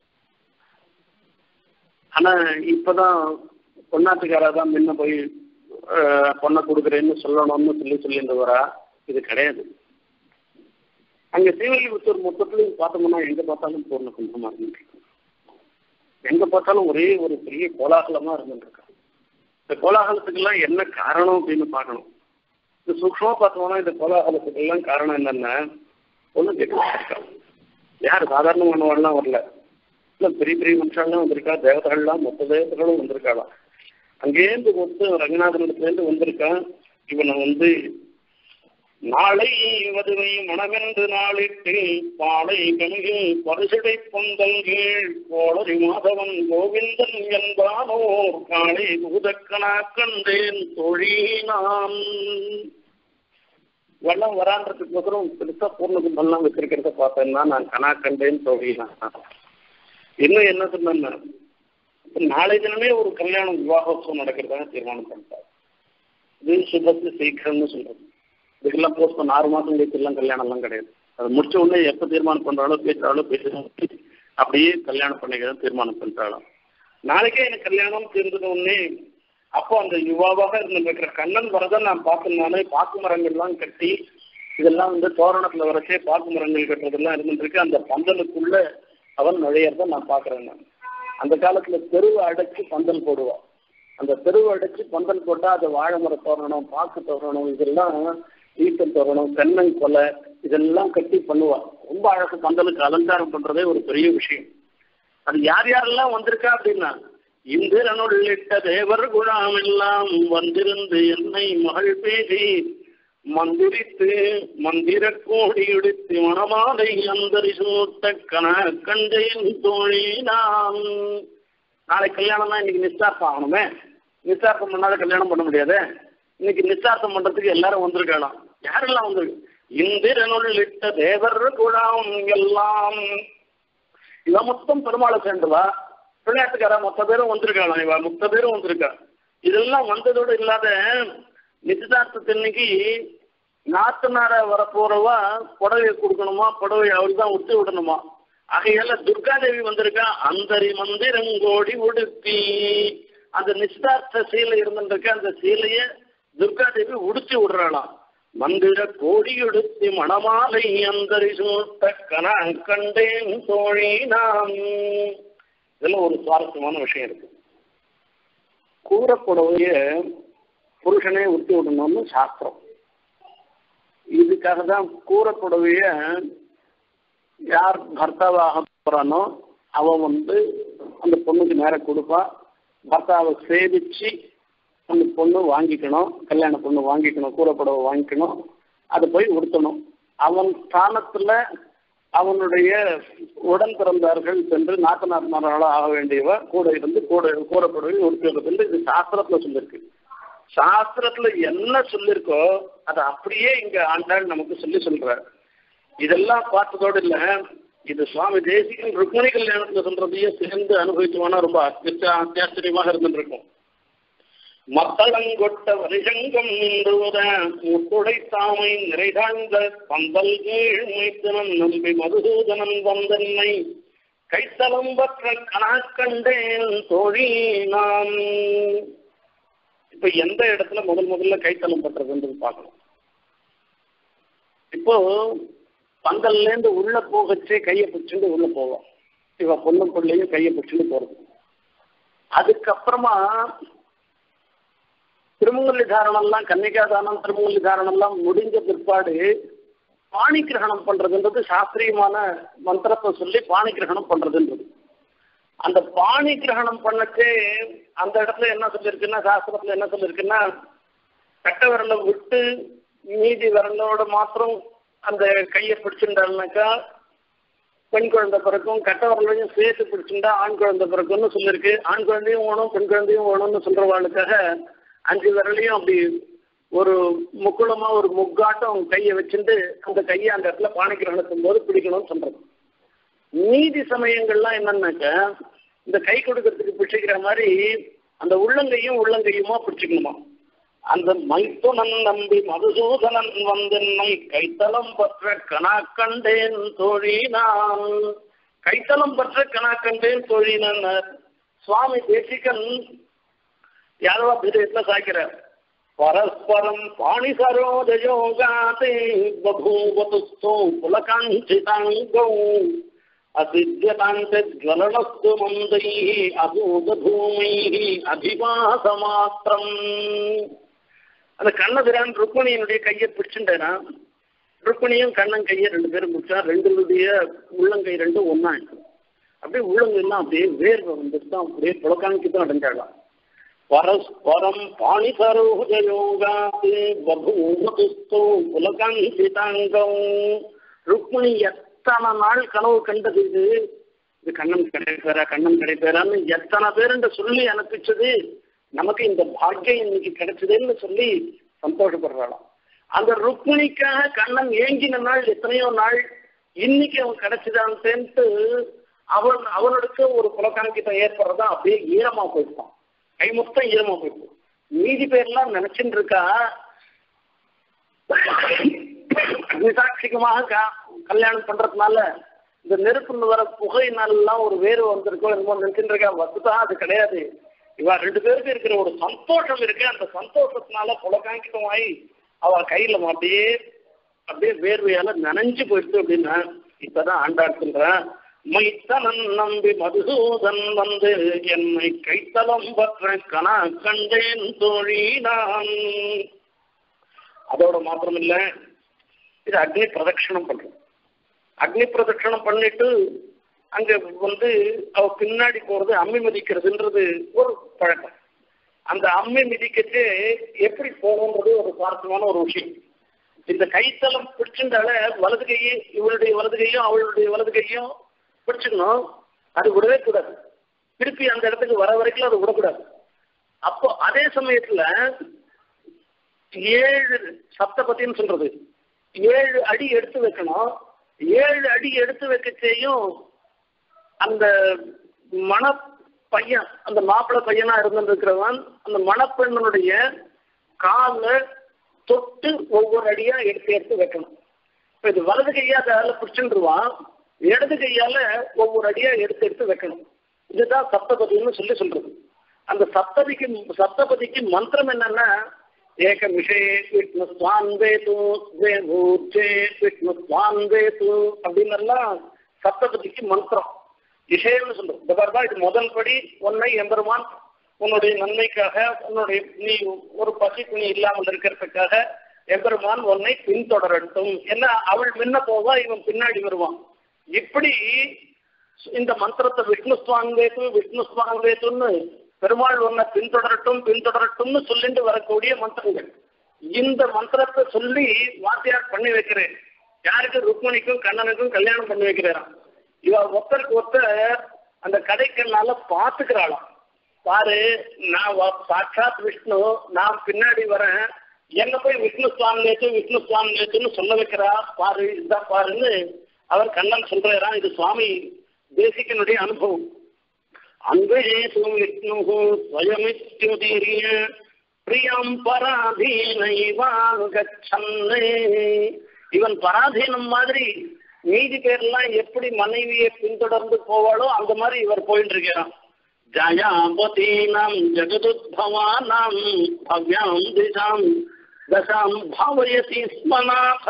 ஆனா இப்பதான் பொன்னாட்டுக்காரா தான் முன்ன போய் அஹ், பொண்ணை கொடுக்குறேன்னு சொல்லணும்னு சொல்லி சொல்லிட்டு வரா இது கிடையாது அங்க ஸ்ரீவில்லிபுத்தூர் மொத்தத்துலையும் பார்த்தோம்னா எங்க பார்த்தாலும் பூர்ண கும்பமா இருந்துட்டு இருக்கு. எங்க பார்த்தாலும் ஒரே ஒரு பெரிய கோலாகலமா இருந்துட்டு இருக்கு இந்த கோலாகலத்துக்கெல்லாம் என்ன காரணம் அப்படின்னு பார்க்கணும் இந்த சூக்ஷமா பார்த்தோம்னா இந்த கோலாகலத்துக்கெல்லாம் காரணம் என்னன்னா ஒண்ணு கேட்க யார் சாதாரணமானவெல்லாம் வரல இல்ல பெரிய பெரிய மனுஷாலாம் வந்திருக்கா தேவதைகள்லாம் மொத்த தேவதைகளும் வந்திருக்காளாம் அங்கேருந்து மொத்தம் ரங்கநாதனிடத்துலேருந்து வந்திருக்கான் இவனை வந்து நாளை வதுவை மனமென்று நாளிட்டு பாலை கணியில் பரிசுடை பொங்கல் கீழ் கோளரி மாதவன் கோவிந்தன் என்பானோர் காளை பூதக்கணா கண்டேன் தொழி நான் வெள்ளம் வரான்றதுக்கு பத்திரம் பெருசா பூர்ண கும்பல்லாம் வச்சிருக்கிறத பார்த்தேன்னா நான் கணா கண்டேன் தொழினா இன்னும் என்ன சொன்னேன்னா நாளை தினமே ஒரு கல்யாணம் விவாகோத்சவம் நடக்கிறதாக தீர்மானம் பண்ணிட்டார் இது சுபத்து சீக்கிரம்னு சொல்றது இதுக்கெல்லாம் போஸ்ட் பண்ண ஆறு மாசம் கழிச்சு எல்லாம் கல்யாணம் எல்லாம் கிடையாது அது முடிச்ச உடனே எப்ப தீர்மானம் பண்றாலோ பேசுறாலோ பேசுறாலும் அப்படியே கல்யாணம் பண்ணிக்கிறத தீர்மானம் பண்றாலும் நாளைக்கே எனக்கு கல்யாணம் தீர்ந்தது உடனே அப்போ அந்த யுவாவாக இருந்திருக்கிற கண்ணன் வரதான் நான் பார்த்தனாலே பாக்கு மரங்கள்லாம் கட்டி இதெல்லாம் வந்து தோரணத்துல வரைச்சே பாக்கு மரங்கள் கட்டுறதெல்லாம் இருந்துருக்கு அந்த பந்தலுக்குள்ள அவன் நுழையறத நான் பாக்குறேன் நான் அந்த காலத்துல தெருவை அடைச்சு பந்தல் போடுவான் அந்த தெருவை அடைச்சு பந்தல் போட்டா அது வாழை மர தோரணம் பாக்கு தோரணம் இதெல்லாம் ஈட்டம் தோரணம் தென்னை கொலை இதெல்லாம் கட்டி பண்ணுவா ரொம்ப அழகு பந்தலுக்கு அலங்காரம் பண்றதே ஒரு பெரிய விஷயம் அது யார் யாரெல்லாம் வந்திருக்கா அப்படின்னா இந்திரனுள்ளிட்ட தேவர் குழாம் எல்லாம் வந்திருந்து என்னை மகள் பேசி மந்திரித்து மந்திர கோடி எடுத்து மணமாலை அந்தரி சூட்ட கன கண்டேன் தோழி நாம் நாளை கல்யாணம்னா இன்னைக்கு நிச்சயார்த்தம் ஆகணுமே நிச்சயார்த்தம் பண்ணாத கல்யாணம் பண்ண முடியாது இன்னைக்கு நிச்சயார்த்தம் பண்றதுக்கு எல்லாரும் வந்திருக்கலாம் யாரெல்லாம் வந்திருக்கு இந்திரனுள்ளிட்ட தேவர் குழாம் எல்லாம் இவ மொத்தம் பெருமாளை சேர்ந்துவா விளையாட்டுக்காரா மொத்த பேரும் வந்திருக்காளாம் இவ மொத்த பேரும் வந்திருக்கா இதெல்லாம் வந்ததோடு இல்லாத நிச்சயதார்த்தத்தன்னைக்கு நாத்தனார வரப்போறவா புடவையை கொடுக்கணுமா புடவை அவள் தான் உத்து விடணுமா ஆகையால துர்காதேவி வந்திருக்கா அந்தரி மந்திரங்கோடி உடுத்தி அந்த நிச்சயதார்த்த சீலை இருந்துருக்க அந்த சீலைய துர்காதேவி உடுத்தி விடுறாளாம் மந்திர கோடி உடுத்தி மணமாலை அந்தரி சூட்ட கன கண்டேன் தோழி நாம் இதுல ஒரு சுவாரஸ்யமான விஷயம் இருக்கு கூறப்புடவைய புருஷனே உடுத்தி விடணும்னு சாஸ்திரம் இதுக்காக தான் கூறப்புடவைய யார் பர்த்தாவாக போறானோ அவன் வந்து அந்த பொண்ணுக்கு நேரம் கொடுப்பா பர்த்தாவை சேவிச்சு அந்த பொண்ணு வாங்கிக்கணும் கல்யாண பொண்ணு வாங்கிக்கணும் கூறப்புடவை வாங்கிக்கணும் அதை போய் உடுத்தணும் அவன் ஸ்தானத்துல அவனுடைய உடன் பிறந்தார்கள் சென்று நாத்தனார்மார்களாக ஆக வேண்டியவ கூட இருந்து கூட கூறப்படுவை உடுத்துறது இது சாஸ்திரத்துல சொல்லியிருக்கு சாஸ்திரத்துல என்ன சொல்லியிருக்கோ அதை அப்படியே இங்க ஆண்டாள் நமக்கு சொல்லி சொல்றார் இதெல்லாம் பார்த்ததோடு இல்ல இது சுவாமி தேசிகன் ருக்மணி கல்யாணத்துல சொல்றதையும் சேர்ந்து அனுபவிச்சோம்னா ரொம்ப அத்திய அத்தியாச்சரியமாக இருந்துருக்கும் மத்தளங்கொட்ட வரிசங்கம் நின்றுவத முத்துடை தாமை நிறைதாழ்ந்த பந்தல் கீழ் மைத்தனன் நம்பி மதுசூதனன் வந்தன்னை கைத்தலம் பற்ற கணக்கண்டேன் தோழி நான் இப்ப எந்த இடத்துல முதல் முதல்ல கைத்தலம் பற்றதுன்றது பார்க்கணும் இப்போ பந்தல்ல இருந்து உள்ள போகச்சே கையை பிடிச்சுட்டு உள்ள போவோம் இவ பொண்ணும் பிள்ளையும் கையை பிடிச்சுட்டு போறது அதுக்கப்புறமா திருமங்கலி தாரணம்லாம் கன்னிகா தானம் திருமங்கலி தாரணம்லாம் முடிஞ்ச பிற்பாடு பாணி கிரகணம் பண்றதுன்றது சாஸ்திரியமான மந்திரத்தை சொல்லி பாணி கிரகணம் பண்றதுன்றது அந்த பாணி கிரகணம் பண்ணச்சே அந்த இடத்துல என்ன சொல்லியிருக்குன்னா சாஸ்திரத்துல என்ன சொல்லியிருக்குன்னா கட்ட விரலை விட்டு மீதி விரலோட மாத்திரம் அந்த கையை பிடிச்சிருந்தாருனாக்கா பெண் குழந்தை பிறக்கும் கட்ட விரலையும் சேர்த்து பிடிச்சிருந்தா ஆண் குழந்தை பிறக்கும்னு சொல்லியிருக்கு ஆண் குழந்தையும் வேணும் பெண் குழந்தையும் வேணும்னு சொல்றவாளுக்காக அஞ்சு விரலையும் அப்படி ஒரு முக்குளமா ஒரு முக்காட்டம் கையை வச்சுட்டு அந்த கையை அந்த இடத்துல பானை கிரகணத்தும் போது பிடிக்கணும்னு சொல்றது நீதி சமயங்கள்லாம் என்னன்னாக்க இந்த கை கொடுக்கறதுக்கு பிடிச்சிக்கிற மாதிரி அந்த உள்ளங்கையும் உள்ளங்கையுமா பிடிச்சிக்கணுமா அந்த மைத்துனன் நம்பி மதுசூதனன் வந்தென்னை கைத்தலம் பற்ற கனா கண்டேன் தோழி நான் கைத்தலம் பற்ற கனா கண்டேன் தோழி நான் சுவாமி தேசிகன் யாரோ விதயத்துல சாய்க்கிறார் பரஸ்பரம் பாணி சரோஜயோகாதே பபூவதுஸ்தோ புலகாஞ்சிதாங்கௌ அசித்தியதாஞ்சலனஸ்து மந்தைः அபூதபூமைः அதிவாசமாத்திரம் அந்த கண்ணபிரான் ருக்மணியினுடைய கையை பிடிச்சுட்டேனா ருக்மணியும் கண்ணன் கையை ரெண்டு பேரும் பிடிச்சா ரெண்டுடைய உள்ளங்கை ரெண்டும் ஒன்னா அப்படியே உள்ளங்கைலாம் அப்படியே வேர்வை வந்துட்டு தான் அப்படியே புலக்காணிக்கு தான் அடைஞ்சாளாம் பரஸ்பரம் பாணி சரோஜயோகாத்து பபூமதுஸ்தோ புலகாஞ்சிதாங்கம் ருக்மிணி எத்தனை நாள் கனவு கண்டது இது இது கண்ணன் கிடைப்பேரா கண்ணன் கிடைப்பேரான்னு எத்தனை பேருன்ற சொல்லி அனுப்பிச்சது நமக்கு இந்த பாக்கியம் இன்னைக்கு கிடைச்சதுன்னு சொல்லி சந்தோஷப்படுறாளாம் அந்த ருக்மிணிக்காக கண்ணன் ஏங்கின நாள் எத்தனையோ நாள் இன்னைக்கு அவன் கிடைச்சதான்ட்டு அவன் அவனுக்கு ஒரு புலக்காங்கிட்டம் ஏற்படுறதா அப்படியே ஈரமா போயிட்டான் கை மொத்தம் ஈரமா போயிடும் மீதி பேர்லாம் நினைச்சுட்டு இருக்கா நிசாட்சிகமாக கல்யாணம் பண்றதுனால இந்த நெருப்புன்னு வர புகையினாலாம் ஒரு வேறு வந்திருக்கோ என்னமோ நினைச்சுட்டு இருக்கா வசுதா அது கிடையாது இவ ரெண்டு பேருக்கு இருக்கிற ஒரு சந்தோஷம் இருக்கு அந்த சந்தோஷத்தினால புலகாங்கிட்டமாயி அவ கையில அப்படியே அப்படியே வேர்வையால நனைஞ்சு போயிடுச்சு அப்படின்னா இப்பதான் ஆண்டாள் சொல்றேன் மைத்தனன் நம்பி மதுசூதன் வந்து என்னை கைத்தலம் பற்ற கனா கண்டேன் தோழி நான் அதோட மாத்திரம் இல்ல இது அக்னி பிரதட்சணம் பண்றோம் அக்னி பிரதட்சணம் பண்ணிட்டு அங்க வந்து அவ பின்னாடி போறது அம்மி மிதிக்கிறதுன்றது ஒரு பழக்கம் அந்த அம்மி மிதிக்கச்சு எப்படி போகணுன்றது ஒரு சுவாரஸ்யமான ஒரு விஷயம் இந்த கைத்தலம் பிடிச்சிருந்தால வலது கையை இவளுடைய வலது கையும் அவளுடைய வலது கையும் பிடிச்சுக்கணும் அது விடவே கூடாது திருப்பி அந்த இடத்துக்கு வர வரைக்கும் அது விடக்கூடாது அப்போ அதே சமயத்துல ஏழு சப்தபத்தின்னு சொல்றது ஏழு அடி எடுத்து வைக்கணும் ஏழு அடி எடுத்து வைக்கச்சேயும் அந்த மண பையன் அந்த மாப்பிள்ளை பையனா இருந்திருக்கிறவன் அந்த மணப்பெண்ணனுடைய கால தொட்டு ஒவ்வொரு அடியா எடுத்து எடுத்து வைக்கணும் இப்போ இது வலது கையா அதை பிடிச்சுருவான் இடது கையால ஒவ்வொரு அடியா எடுத்து எடுத்து வைக்கணும் இதுதான் சப்தபதின்னு சொல்லி சொல்றது அந்த சப்ததிக்கு சப்தபதிக்கு மந்திரம் என்னன்னா ஏக விஷே விஷ்ணு ஸ்வான் வேது வேதூச்சே விஷ்ணு ஸ்வான் வேது அப்படின்னு எல்லாம் சப்தபதிக்கு மந்திரம் விஷயம்னு சொல்றோம் இந்த பாருமா இது முதல் படி உன்னை எம்பெருமான் உன்னுடைய நன்மைக்காக உன்னுடைய நீ ஒரு பசி துணி இல்லாமல் இருக்கிறதுக்காக எம்பெருமான் உன்னை பின்தொடரட்டும் ஏன்னா அவள் முன்ன போவா இவன் பின்னாடி வருவான் இப்படி இந்த மந்திரத்தை விஷ்ணு சுவாங்கேத்து விஷ்ணு சுவாங்கேத்துன்னு பெருமாள் உன்னை பின்தொடரட்டும் பின்தொடரட்டும்னு சொல்லிட்டு வரக்கூடிய மந்திரங்கள் இந்த மந்திரத்தை சொல்லி வாத்தியார் பண்ணி வைக்கிறேன் யாருக்கு ருக்மணிக்கும் கண்ணனுக்கும் கல்யாணம் பண்ணி வைக்கிறாராம் இவ ஒருத்தருக்கு ஒருத்தர் அந்த கடைக்கண்ணால பாத்துக்கிறாளாம் பாரு நான் சாட்சாத் விஷ்ணு நான் பின்னாடி வரேன் என்ன போய் விஷ்ணு சுவாமி நேத்து விஷ்ணு சுவாமி நேத்துன்னு சொல்ல வைக்கிறா பாரு இதுதான் பாருன்னு அவர் கண்ணன் சொல்றாராம் இது சுவாமி தேசிகனுடைய அனுபவம் அன்பேசு விஷ்ணு ஸ்வயமித்யுதீரிய பிரியம் பராதீனைவாங்கச்சன்னே இவன் பராதீனம் மாதிரி மீதி பேர்லாம் எப்படி மனைவியை பின்தொடர்ந்து போவாளோ அந்த மாதிரி இவர் போயிட்டு இருக்கிறான் ஜயாபதீனாம் ஜெகதுத்பவானாம் பவ்யாம் திசாம் தசாம் பாவயசி ஸ்மநாத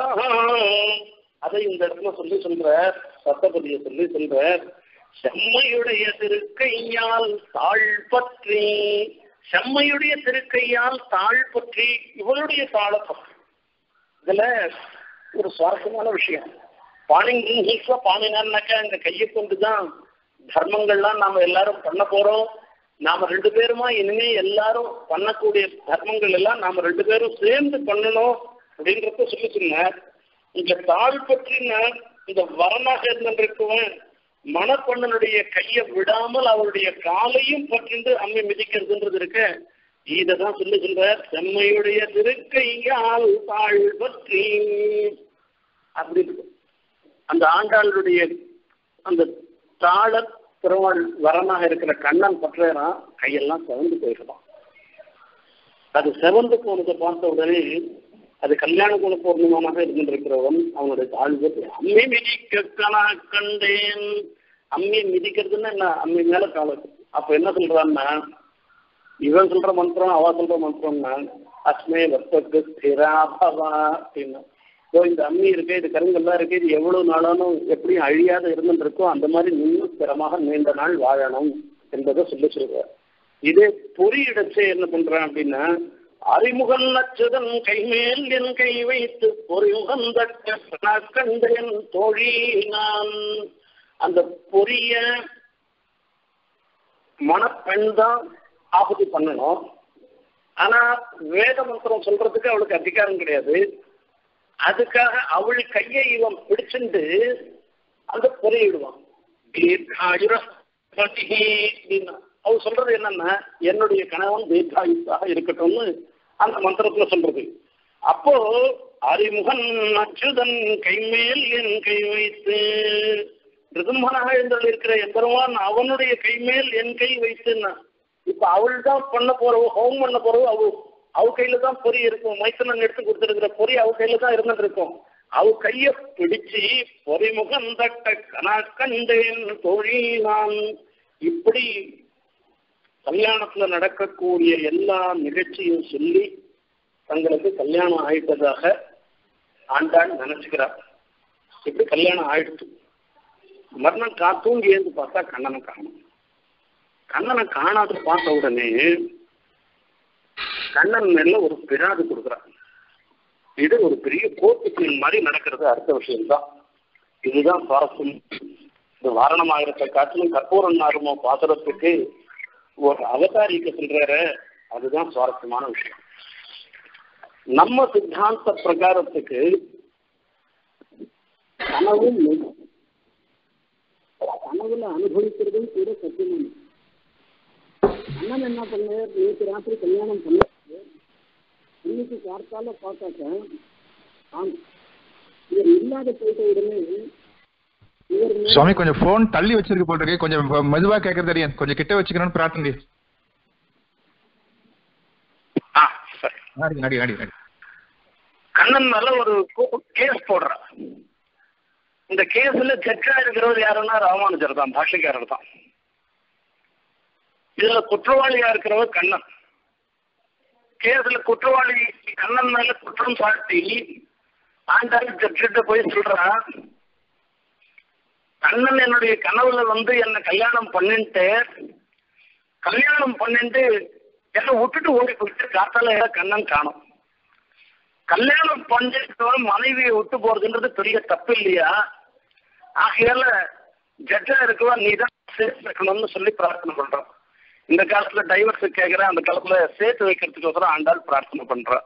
அதை இந்த இடத்துல சொல்லி சொல்ற சத்தபதியை சொல்லி சொல்ற செம்மையுடைய திருக்கையால் தாழ் பற்றி செம்மையுடைய திருக்கையால் தாழ் பற்றி இவளுடைய தாழ பற்றி இதுல ஒரு சுவாரஸ்யமான விஷயம் பாணிங்க பாணினான்னாக்கா இந்த கையை கொண்டுதான் தர்மங்கள்லாம் நாம எல்லாரும் பண்ண போறோம் நாம ரெண்டு பேருமா இனிமே எல்லாரும் பண்ணக்கூடிய தர்மங்கள் எல்லாம் நாம ரெண்டு பேரும் சேர்ந்து பண்ணணும் அப்படின்றத சொல்லி சொன்னார் இந்த தாழ் பற்றின இந்த வரனாக இருந்திருக்கவன் மணப்பெண்ணனுடைய கையை விடாமல் அவருடைய காலையும் பற்றிண்டு அம்மை மிதிக்கிறதுன்றது இருக்க இததான் சொல்லி சொல்றார் செம்மையுடைய திருக்கையால் தாழ் பற்றி அப்படி அந்த ஆண்டாளுடைய அந்த தாழ பெருமாள் வரனாக இருக்கிற கண்ணன் பற்றான் கையெல்லாம் செவந்து போயிடுதான் அது செவந்து போனதை பார்த்த உடனே அது கல்யாண குண பூர்ணிமமாக இருந்திருக்கிறவன் அவனுடைய தாழ்வு அம்மி மிதிக்க கணா கண்டேன் அம்மி மிதிக்கிறதுன்னா என்ன அம்மி மேல காலம் அப்ப என்ன சொல்றான்னா இவன் சொல்ற மந்திரம் அவ சொல்ற மந்திரம்னா அஸ்மே வர்த்தக்கு ஸ்திராபவா அப்படின்னு ஸோ இந்த அம்மி இருக்கு இது கருங்கல்லாம் இருக்கு இது எவ்வளவு நாளாலும் எப்படியும் அழியாத இருந்துட்டு இருக்கோ அந்த மாதிரி நீங்களும் ஸ்திரமாக நீண்ட நாள் வாழணும் என்பதை சொல்லி சொல்றார் இதே பொறியிடச்சே என்ன பண்றான் அப்படின்னா அறிமுகன் நச்சுதன் கைமேல் என் கை வைத்து பொறிமுகம் தட்ட கண்டேன் தோழி நான் அந்த பொரிய மணப்பெண் தான் ஆபத்து பண்ணணும் ஆனா வேத மந்திரம் சொல்றதுக்கு அவளுக்கு அதிகாரம் கிடையாது அதுக்காக அவள் கையை இவன் பிடிச்சிட்டு அந்த பொறியிடுவான் அவ சொல்றது என்னன்னா என்னுடைய கணவன் தீர்காயுசாக இருக்கட்டும்னு அந்த மந்திரத்துல சொல்றது அப்போ அறிமுகன் அச்சுதன் கைமேல் என் கை வைத்து ரிதுமனாக எழுந்தல் இருக்கிற எம்பெருமான் அவனுடைய கைமேல் என் கை வைத்துன்னா இப்ப அவள் தான் பண்ண போறவோ ஹோம் பண்ண போறவோ அவ அவ கையில தான் பொறி இருக்கும் மைத்தனன் எடுத்து கொடுத்துருக்கிற பொறி அவ கையில தான் இருந்துட்டு இருக்கும் அவ கைய பிடிச்சு பொறிமுகம் தட்ட கனா கண்டேன் தோழி நான் இப்படி கல்யாணத்துல நடக்கக்கூடிய எல்லா நிகழ்ச்சியும் சொல்லி தங்களுக்கு கல்யாணம் ஆயிட்டதாக ஆண்டாள் நினைச்சுக்கிறார் இப்படி கல்யாணம் ஆயிடுச்சு மறுநாள் கா தூங்கி எழுந்து பார்த்தா கண்ணனை காணும் கண்ணனை காணாத பார்த்த உடனே கண்ணன் மேல ஒரு பிராது கொடுக்குறான் இது ஒரு பெரிய கோர்ட்டு மாதிரி நடக்கிறது அடுத்த விஷயம்தான் இதுதான் சுவாரஸ்யம் இந்த வாரணமாயிரத்தை காட்டிலும் கற்பூரம் நாருமோ பாசுரத்துக்கு ஒரு அவதாரிக்க சொல்றாரு அதுதான் சுவாரஸ்யமான விஷயம் நம்ம சித்தாந்த பிரகாரத்துக்கு கனவும் கனவுல அனுபவிக்கிறதும் கூட சத்தியமான அண்ணன் என்ன பண்ணார் நேற்று ராத்திரி கல்யாணம் பண்ணாரு இன்னைக்கு பார்த்தால பார்த்தாக்க ஆம் இவர் இல்லாத போயிட்ட உடனே இவர் சுவாமி கொஞ்சம் போன் தள்ளி வச்சிருக்கு போல் இருக்கு கொஞ்சம் ம- மெதுவா கேட்கறது தெரியும் கொஞ்சம் கிட்ட வச்சுக்கணும்னு பிரார்த்தனை ஆ சரி நடி நடி நடி நடி கண்ணன் மேல ஒரு கேஸ் போடுற இந்த கேஸ்ல ஜட்ஜா இருக்கிறவர் யாருன்னா ராமானுஜர் தான் பாஷைக்காரர் தான் இதுல குற்றவாளியா இருக்கிறவர் கண்ணன் கேஸ்ல குற்றவாளி கண்ணன் மேல குற்றம் சாட்டி ஆண்டாள் ஜட்ஜிட்ட போய் சொல்றான் கண்ணன் என்னுடைய கனவுல வந்து என்ன கல்யாணம் பண்ணிட்டு கல்யாணம் பண்ணிட்டு என்ன விட்டுட்டு ஓடி போயிட்டு காத்தால ஏதோ கண்ணன் காணும் கல்யாணம் பண்ணிட்டு மனைவியை விட்டு போறதுன்றது பெரிய தப்பு இல்லையா ஆகையால ஜட்ஜா இருக்கவா நீ தான் சேர்த்து வைக்கணும்னு சொல்லி பிரார்த்தனை பண்றோம் இந்த காலத்துல டைவர்ஸ் கேட்கிற அந்த காலத்துல சேர்த்து வைக்கிறதுக்கு ஆண்டாள் பிரார்த்தனை பண்ற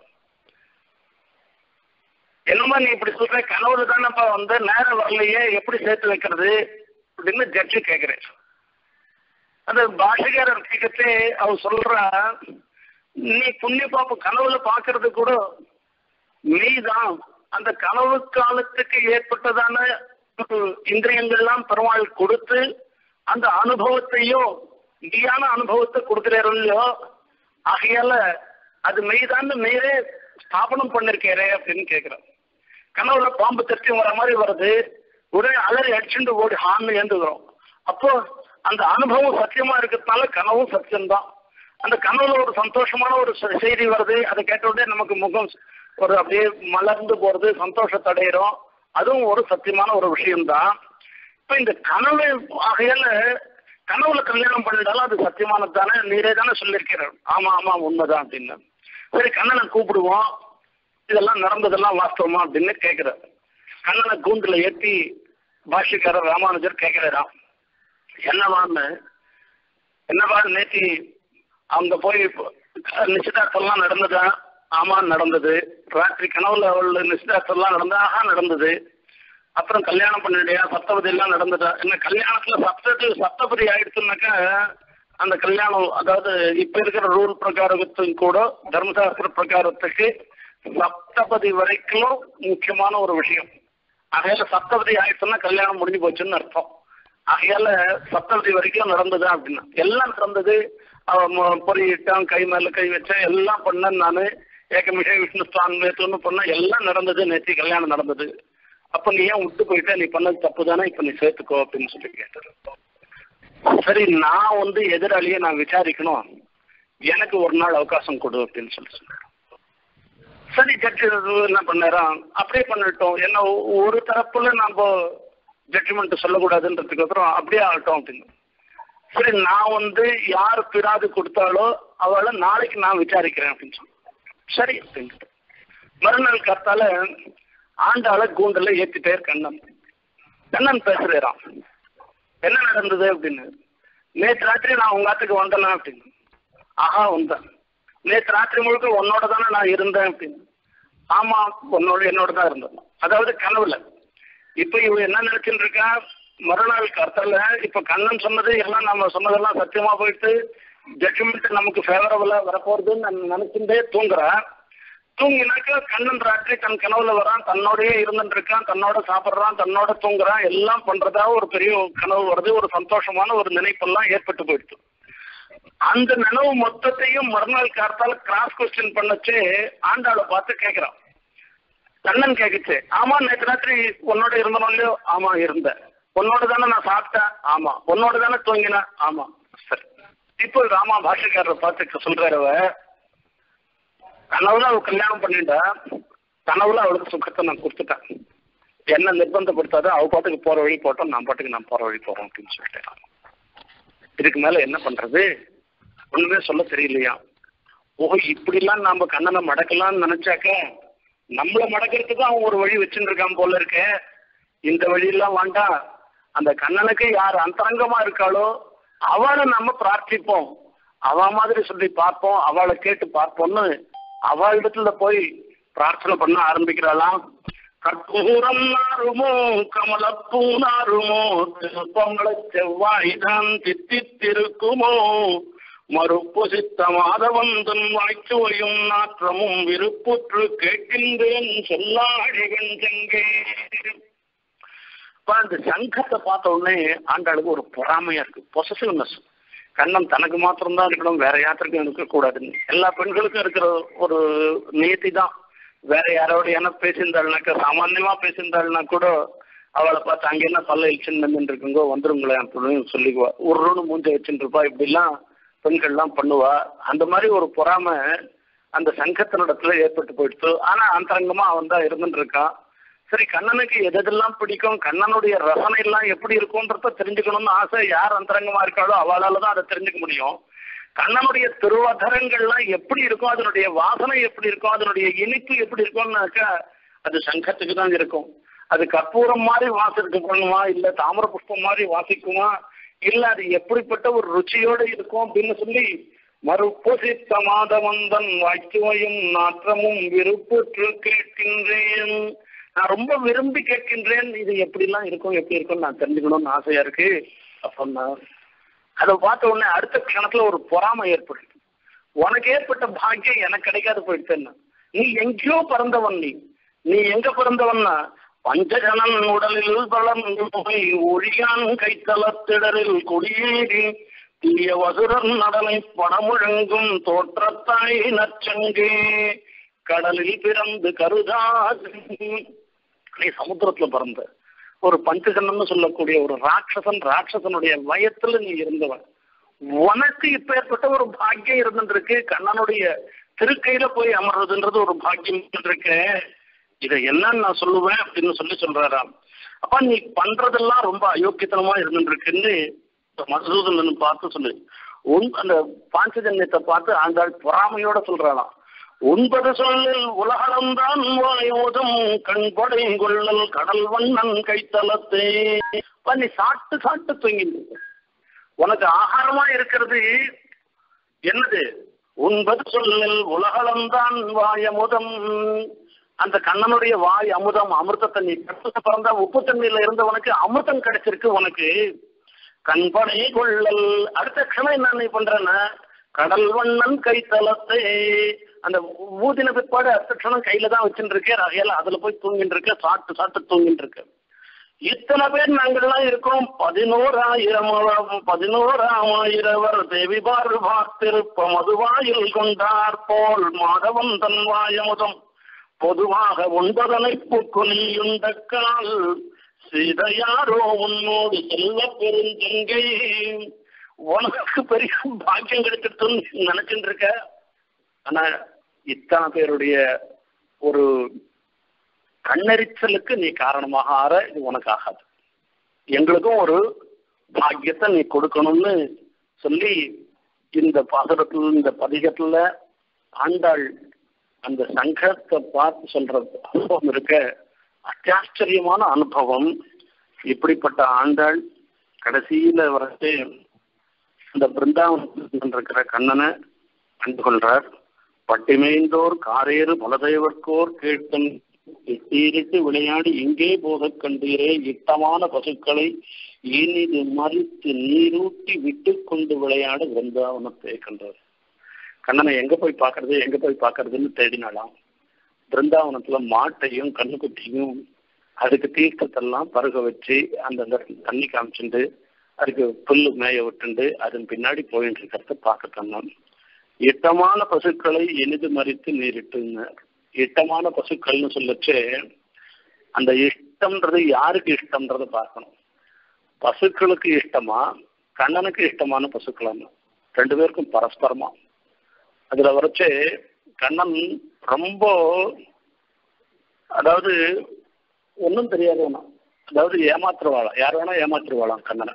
என்னமா நீ இப்படி சொல்ற கனவுல தானப்பா வந்து நேரம் வரலையே எப்படி சேர்த்து வைக்கிறது அப்படின்னு ஜட்ஜு கேட்கிறேன் அந்த பாஷகாரர் கேட்கத்தே அவ சொல்றா நீ புண்ணிய பாப்பு கனவுல பாக்குறது கூட நீதான் அந்த கனவு காலத்துக்கு ஏற்பட்டதான இந்திரியங்கள்லாம் பெருமாள் கொடுத்து அந்த அனுபவத்தையும் நீயான அனுபவத்தை கொடுக்கிறாரோ இல்லையோ ஆகையால அது மெய்தான் மெய்ரே ஸ்தாபனம் பண்ணிருக்கேரே அப்படின்னு கேட்கிறேன் கனவுல பாம்பு தட்டி வர மாதிரி வருது ஒரே அலறி அடிச்சுட்டு ஓடி ஹான்னு ஏந்துக்கிறோம் அப்போ அந்த அனுபவம் சத்தியமா இருக்கிறதுனால கனவும் சத்தியம்தான் அந்த கனவுல ஒரு சந்தோஷமான ஒரு செ- செய்தி வருது அதை கேட்ட உடனே நமக்கு முகம் ஒரு அப்படியே மலர்ந்து போறது சந்தோஷத்தை அடையிறோம் அதுவும் ஒரு சத்தியமான ஒரு விஷயம்தான் இப்ப இந்த கனவு ஆகையால கனவுல கல்யாணம் பண்ணிட்டாலும் அது சத்தியமானது தானே நீரே தானே சொல்லியிருக்கிறார் ஆமா ஆமா உண்மைதான் அப்படின்னு சரி கண்ணனை கூப்பிடுவோம் இதெல்லாம் நடந்ததெல்லாம் வாஸ்தவமா அப்படின்னு கேட்கிறார் கண்ணனை கூண்டுல ஏற்றி பாஷ்யக்காரர் ராமானுஜர் கேட்கிறாராம் என்னவான்னு என்னவா நேத்தி அவங்க போய் நிச்சயதார்த்தம்லாம் நடந்ததா ஆமா நடந்தது ராத்திரி கனவுல அவள் நிச்சயதார்த்தம்லாம் நடந்தா ஆஹா நடந்தது அப்புறம் கல்யாணம் பண்ணிடையா சப்தபதி எல்லாம் நடந்ததா என்ன கல்யாணத்துல சப்தத்து சப்தபதி ஆயிடுச்சுனாக்கா அந்த கல்யாணம் அதாவது இப்ப இருக்கிற ரூல் பிரகாரத்துக்கு கூட தர்மசாஸ்திர பிரகாரத்துக்கு சப்தபதி வரைக்கும் முக்கியமான ஒரு விஷயம் அதையில சப்தபதி ஆயிடுச்சுன்னா கல்யாணம் முடிஞ்சு போச்சுன்னு அர்த்தம் ஆகையால சப்தவதி வரைக்கும் நடந்தது அப்படின்னா எல்லாம் நடந்தது அவன் மொ- பொறியிட்டான் கை மேல கை வச்சேன் எல்லாம் பண்ணேன் நானு ஏகமிஷ விஷ்ணு ஸ்தான் பண்ண எல்லாம் நடந்தது நேற்று கல்யாணம் நடந்தது அப்ப நீ ஏன் விட்டு போயிட்ட நீ பண்ணது தப்பு தானே இப்ப நீ சேர்த்துக்கோ அப்படின்னு சொல்லி கேட்டாரு சரி நான் வந்து எதிராளியை நான் விசாரிக்கணும் எனக்கு ஒரு நாள் அவகாசம் கொடு அப்படின்னு சொல்லி சொன்னார் சரி ஜட்ஜி என்ன பண்ணாராம் அப்படியே பண்ணிட்டோம் என்ன ஒரு தரப்புல நம்ம ஜட்ஜ்மெண்ட் சொல்லக்கூடாதுன்றதுக்கு அப்புறம் அப்படியே ஆகட்டும் அப்படின்னு சரி நான் வந்து யார் பிராது கொடுத்தாலோ அவளை நாளைக்கு நான் விசாரிக்கிறேன் அப்படின்னு சொல்லி சரி அப்படின்ட்டு மறுநாள் கத்தால ஆண்டாள கூண்டல ஏத்திட்டே கண்ணன் கண்ணன் பேசுறாராம் என்ன நடந்தது அப்படின்னு நேற்று ராத்திரி நான் உங்க ஆத்துக்கு வந்தேனா அப்படின்னு ஆஹா வந்தேன் நேற்று ராத்திரி முழுக்க உன்னோட தானே நான் இருந்தேன் அப்படின்னு ஆமா உன்னோட என்னோட தான் இருந்தேன் அதாவது கனவுல இப்ப இவ என்ன நினைச்சுட்டு இருக்கா மறுநாள் கர்த்தல இப்ப கண்ணன் சொன்னது எல்லாம் நம்ம சொன்னதெல்லாம் சத்தியமா போயிட்டு ஜட்ஜ்மெண்ட் நமக்கு ஃபேவரபிளா வரப்போறதுன்னு நான் நினைச்சுட்டே தூங்குறா தூங்கினாக்கா கண்ணன் ராத்திரி தன் கனவுல வரான் தன்னோடயே இருந்துட்டு இருக்கான் தன்னோட சாப்பிடுறான் தன்னோட தூங்குறான் எல்லாம் பண்றதா ஒரு பெரிய கனவு வருது ஒரு சந்தோஷமான ஒரு நினைப்பெல்லாம் ஏற்பட்டு போயிடுது அந்த நினைவு மொத்தத்தையும் மறுநாள் கார்த்தால கிராஸ் கொஸ்டின் பண்ணச்சு ஆண்டாளை பார்த்து கேட்கிறான் கண்ணன் கேக்குச்சு ஆமா நேற்று ராத்திரி உன்னோட இருந்தனோ இல்லையோ ஆமா இருந்தேன் உன்னோட தானே நான் சாப்பிட்டேன் ஆமா உன்னோட தானே தூங்கினேன் ஆமா சரி இப்போ ராமா பாஷக்காரரை பார்த்து சொல்றாரு அவ கனவுல அவ கல்யாணம் பண்ணிட்டா கனவுல அவளுக்கு சுகத்தை நான் கொடுத்துட்டேன் என்ன நிர்பந்தப்படுத்தாத அவ பாட்டுக்கு போற வழி போட்டோம் நான் பாட்டுக்கு நான் போற வழி போறோம் அப்படின்னு சொல்லிட்டேன் இதுக்கு மேல என்ன பண்றது ஒண்ணுமே சொல்ல தெரியலையா ஓ இப்படிலாம் நாம கண்ணனை மடக்கலாம்னு நினைச்சாக்க நம்மள மடக்கிறதுக்கு அவன் ஒரு வழி வச்சுட்டு இருக்கான் போல இருக்க இந்த வழியெல்லாம் வேண்டாம் அந்த கண்ணனுக்கு யார் அந்தரங்கமா இருக்காளோ அவளை நம்ம பிரார்த்திப்போம் அவ மாதிரி சொல்லி பார்ப்போம் அவளை கேட்டு பார்ப்போம்னு அவளிடத்துல போய் பிரார்த்தனை பண்ண ஆரம்பிக்கிறாளாம் கற்பூரம் நாருமோ கமலப்பூ நாருமோ திருப்பங்கள செவ்வாய்தான் தித்தித்திருக்குமோ மறுப்பு சித்த மாதவந்தன் வாய்ச்சுவையும் நாற்றமும் விருப்புற்று கேட்கின்றேன் சொல்லாழிவன் செங்கே இப்ப அந்த சங்கத்தை பார்த்த உடனே ஆண்டாளுக்கு ஒரு பொறாமையா இருக்கு பொசசிவ்னஸ் கண்ணன் தனக்கு மாத்திரம்தான் இருக்கணும் வேற யாத்திரைக்கும் இருக்கக்கூடாதுன்னு எல்லா பெண்களுக்கும் இருக்கிற ஒரு நியத்தி தான் வேற யாரோட என்ன பேசியிருந்தாள்னாக்கா சாமான்யமா பேசியிருந்தாள்னா கூட அவளை பார்த்து அங்க என்ன பல்ல இழிச்சுன்னு நின்று இருக்குங்கோ வந்துருங்களேன் அப்படின்னு சொல்லிக்குவா உருன்னு மூஞ்ச வச்சுட்டு இருப்பா இப்படிலாம் பெண்கள்லாம் பண்ணுவா அந்த மாதிரி ஒரு பொறாமை அந்த சங்கத்தினிடத்துல ஏற்பட்டு போயிடுச்சு ஆனா அந்தரங்கமா அவன் தான் இருந்துட்டு இருக்கான் சரி கண்ணனுக்கு எதெல்லாம் பிடிக்கும் கண்ணனுடைய ரசனை எல்லாம் எப்படி இருக்கும்ன்றத தெரிஞ்சுக்கணும்னு ஆசை யார் அந்தரங்கமா இருக்காளோ அவளால தான் அதை தெரிஞ்சுக்க முடியும் கண்ணனுடைய திருவதரங்கள்லாம் எப்படி இருக்கும் அதனுடைய வாசனை எப்படி இருக்கும் அதனுடைய இனிப்பு எப்படி இருக்கும்னாக்கா அது சங்கத்துக்கு தான் இருக்கும் அது கற்பூரம் மாதிரி வாசிக்க பண்ணுமா இல்ல தாமிர புஷ்பம் மாதிரி வாசிக்குமா இல்ல அது எப்படிப்பட்ட ஒரு ருச்சியோட இருக்கும் அப்படின்னு சொல்லி மறுப்பொசித்த மாதவந்தன் வாய்ச்சுவையும் நாற்றமும் விருப்புற்று கேட்கின்றேன் நான் ரொம்ப விரும்பி கேட்கின்றேன் இது எப்படிலாம் இருக்கும் எப்படி இருக்கும் நான் தெரிஞ்சுக்கணும்னு ஆசையா இருக்கு அப்படின்னா அதை பார்த்த உடனே அடுத்த க்ஷணத்துல ஒரு பொறாமை ஏற்படுது உனக்கு ஏற்பட்ட பாக்கியம் எனக்கு கிடைக்காது போயிடுச்சுன்னா நீ எங்கேயோ பிறந்தவன் நீ நீ எங்க பிறந்தவன்னா பஞ்சஜனன் உடலில் வளர்ந்து போய் ஒழியான் கைத்தளத்திடரில் குடியேறி தீய வசுரன் நடனை படமுழங்கும் தோற்றத்தாய் நச்சங்கே கடலில் பிறந்து கருதாது நீ சமுத்திரத்துல பிறந்த ஒரு பஞ்சகண்ணன்னு சொல்லக்கூடிய ஒரு ராட்சசன் ராட்சசனுடைய வயத்துல நீ இருந்தவன் உனக்கு இப்ப ஏற்பட்ட ஒரு பாக்கியம் இருந்துருக்கு கண்ணனுடைய திருக்கையில போய் அமர்றதுன்றது ஒரு பாக்கியம் இருக்கு இதை என்னன்னு நான் சொல்லுவேன் அப்படின்னு சொல்லி சொல்றாராம் அப்ப நீ பண்றதெல்லாம் ரொம்ப அயோக்கியத்தனமா இருந்துருக்குன்னு மசூதன் பார்த்து சொல்லு உன் அந்த பாஞ்சஜன்யத்தை பார்த்து ஆண்டாள் பொறாமையோட சொல்றாளாம் உண்பது சொல்லில் உலகளந்தான் வாயோதம் கண்படை கொள்ளல் கடல் வண்ணன் கைத்தலத்தே அப்ப நீ சாப்பிட்டு சாப்பிட்டு தூங்கிட்டு உனக்கு ஆகாரமா இருக்கிறது என்னது உண்பது சொல்லில் உலகளந்தான் வாயமுதம் அந்த கண்ணனுடைய வாய் அமுதம் அமிர்தத்தை நீ கட்டு பிறந்த உப்பு தண்ணியில இருந்தவனுக்கு அமிர்தம் கிடைச்சிருக்கு உனக்கு கண்படை கொள்ளல் அடுத்த க்ஷணம் என்ன நீ பண்றேன்னா கடல் வண்ணன் கைத்தலத்தை அந்த ஊதின பிற்பாடு அடுத்த க்ஷணம் கையில தான் வச்சுட்டு இருக்கேன் அதையெல்லாம் அதுல போய் தூங்கிட்டு இருக்க சாப்பிட்டு சாப்பிட்டு தூங்கிட்டு இருக்க இத்தனை பேர் நாங்கள்லாம் இருக்கோம் பதினோராயிரம் பதினோராம் ஆயிரவர் தேவி பார் பார்த்திருப்ப மதுவாயில் கொண்டார் போல் மாதவன் தன் வாயமுதம் பொதுவாக உண்பதனை புக்குனியுண்டக்கால் சீதையாரோ உன்னோடு செல்வ பெருஞ்செங்கை உனக்கு பெரிய பாக்கியம் கிடைச்சிட்டுன்னு நினைச்சுட்டு இருக்க ஆனா இத்தனை பேருடைய ஒரு கண்ணெரிச்சலுக்கு நீ காரணமாக ஆற இது உனக்கு ஆகாது எங்களுக்கும் ஒரு பாக்கியத்தை நீ கொடுக்கணும்னு சொல்லி இந்த பாசுரத்துல இந்த பதிகத்துல ஆண்டாள் அந்த சங்கத்தை பார்த்து சொல்ற அனுபவம் இருக்க அத்தியாச்சரியமான அனுபவம் இப்படிப்பட்ட ஆண்டாள் கடைசியில வரது இந்த பிருந்தாவனத்தில் இருக்கிற கண்ணனை கண்டு கொள்றார் பட்டிமைந்தோர் காரேறு பலதேவர்க்கோர் கேட்கும் இட்டீரிட்டு விளையாடி இங்கே போகக் கண்டீரே இட்டமான பசுக்களை இனிது மறித்து நீரூட்டி விட்டு கொண்டு விளையாட பிருந்தாவனத்தை கண்டார் கண்ணனை எங்க போய் பார்க்கறது எங்க போய் பார்க்கறதுன்னு தேடினாலாம் பிருந்தாவனத்துல மாட்டையும் கண்ணுக்குட்டியும் அதுக்கு தீர்த்தத்தெல்லாம் பருக வச்சு அந்த தண்ணி காமிச்சுண்டு அதுக்கு புல்லு மேய விட்டுண்டு அதன் பின்னாடி போயிட்டு இருக்கிறத பார்க்க தந்தான் இட்டமான பசுக்களை எளிது மறித்து நீரிட்டுங்க இட்டமான பசுக்கள்னு சொல்லச்சு அந்த இஷ்டம்ன்றது யாருக்கு இஷ்டம்ன்றத பார்க்கணும் பசுக்களுக்கு இஷ்டமா கண்ணனுக்கு இஷ்டமான பசுக்களான்னு ரெண்டு பேருக்கும் பரஸ்பரமா அதுல வரைச்சு கண்ணன் ரொம்ப அதாவது ஒன்றும் தெரியாதவனா அதாவது ஏமாத்துருவாளாம் யார் வேணா ஏமாத்துருவாளாம் கண்ணனை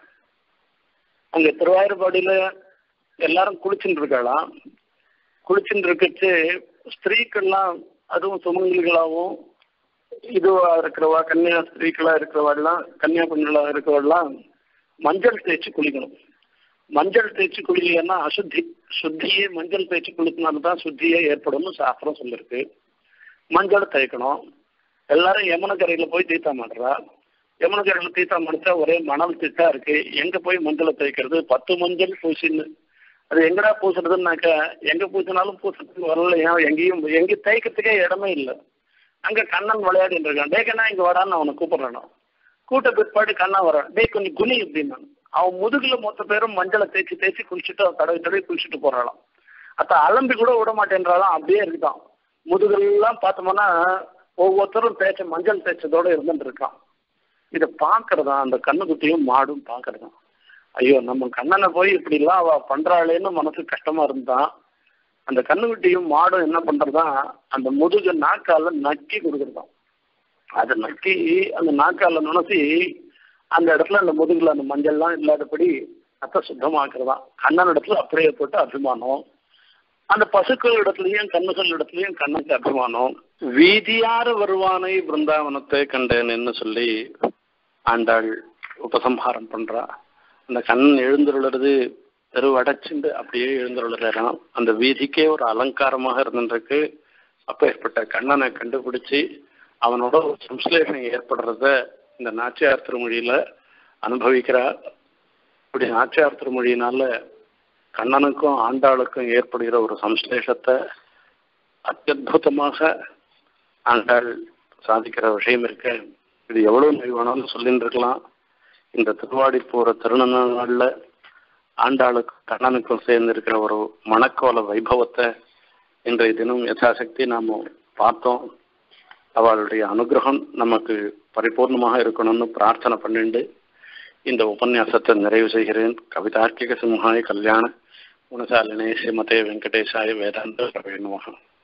அங்க திருவாயூர்பாடியில எல்லாரும் குளிச்சுட்டு இருக்காளாம் குளிச்சுட்டு இருக்கச்சு ஸ்திரீக்கள்லாம் அதுவும் சுமங்கலிகளாகவும் இதுவா இருக்கிறவா கன்னியா ஸ்திரீக்களா இருக்கிறவாள்லாம் கன்னியா பெண்களா இருக்கிறவாள்லாம் மஞ்சள் தேய்ச்சி குளிக்கணும் மஞ்சள் தேய்ச்சி குளிக்கலன்னா அசுத்தி சுத்தியே மஞ்சள் தேய்ச்சி குளிக்கினால்தான் சுத்தியே ஏற்படும்னு சாஸ்திரம் சொல்லிருக்கு மஞ்சள் தேய்க்கணும் எல்லாரும் யமுனக்கரையில போய் தீர்த்தா மாட்டுறா யமுனக்கரையில தீர்த்தா மாடிச்சா ஒரே மணல் திட்டா இருக்கு எங்க போய் மஞ்சளை தேய்க்கிறது பத்து மஞ்சள் பூசின்னு அது எங்கடா பூசுறதுன்னாக்க எங்க பூசினாலும் பூசுறதுக்கு வரல ஏன் எங்கேயும் எங்க தேய்க்கிறதுக்கே இடமே இல்லை அங்க கண்ணன் விளையாடிட்டு இருக்கான் டே கண்ணா இங்க வாடான்னு அவனை கூப்பிடுறானோ கூட்ட பிற்பாடு கண்ணா வரான் டே கொஞ்சம் குனி அப்படின்னா அவன் முதுகுல மொத்த பேரும் மஞ்சளை தேய்ச்சி தேய்ச்சி குளிச்சுட்டு அவன் தடவை தடவை குளிச்சுட்டு போறாளாம் அத்த அலம்பி கூட விட மாட்டேன்றாலும் அப்படியே இருக்குதான் முதுகெல்லாம் பார்த்தோம்னா ஒவ்வொருத்தரும் தேய்ச்ச மஞ்சள் தேய்ச்சதோட இருந்துட்டு இருக்கான் இதை பாக்குறதா அந்த கண்ணுக்குட்டியும் மாடும் பாக்குறதான் ஐயோ நம்ம கண்ணனை போய் இப்படி எல்லாம் அவ பண்றாளேன்னு மனசு கஷ்டமா இருந்தான் அந்த கண்ணுக்குட்டியும் மாடும் என்ன பண்றதா அந்த முதுக நாக்கால நக்கி கொடுக்குறதாம் அதை நக்கி அந்த நாக்கால நுணசி அந்த இடத்துல அந்த முதுகுல அந்த மஞ்சள்லாம் இல்லாதபடி அத்தை சுத்தமாக்குறதா கண்ணன் இடத்துல அப்படியே போட்டு அபிமானம் அந்த பசுக்கள் இடத்துலயும் கண்ணுகள் இடத்துலயும் கண்ணுக்கு அபிமானம் வீதியார வருவானை பிருந்தாவனத்தை கண்டேன்னு சொல்லி ஆண்டாள் உபசம்ஹாரம் பண்றா அந்த கண் எழுந்துருளுறது தெருவடைச்சுண்டு அப்படியே எழுந்துருளுறான் அந்த வீதிக்கே ஒரு அலங்காரமாக இருந்துருக்கு அப்ப ஏற்பட்ட கண்ணனை கண்டுபிடிச்சு அவனோட ஒரு சம்ஸ்லேஷனம் ஏற்படுறத இந்த நாச்சியார் திருமொழியில அனுபவிக்கிறார் இப்படி நாச்சியார் திருமொழியினால கண்ணனுக்கும் ஆண்டாளுக்கும் ஏற்படுகிற ஒரு சம்ஸ்லேஷத்தை அத்தியுதமாக ஆண்டாள் சாதிக்கிற விஷயம் இருக்க இது எவ்வளவு நோய் வேணாலும் சொல்லிட்டு இருக்கலாம் இந்த திருவாடி போற திருநநாள்ல ஆண்டாளுக்கும் கண்ணனுக்கும் சேர்ந்து இருக்கிற ஒரு மணக்கோல வைபவத்தை இன்றைய தினம் யதாசக்தி நாம பார்த்தோம் அவளுடைய அனுகிரகம் நமக்கு பரிபூர்ணமாக இருக்கணும்னு பிரார்த்தனை பண்ணிண்டு இந்த உபன்யாசத்தை நிறைவு செய்கிறேன் கவிதார்க்கிக சிம்ஹாய கல்யாண குணசாலினே ஸ்ரீமதே வெங்கடேசாய வேதாந்த பிரவேணுமகம்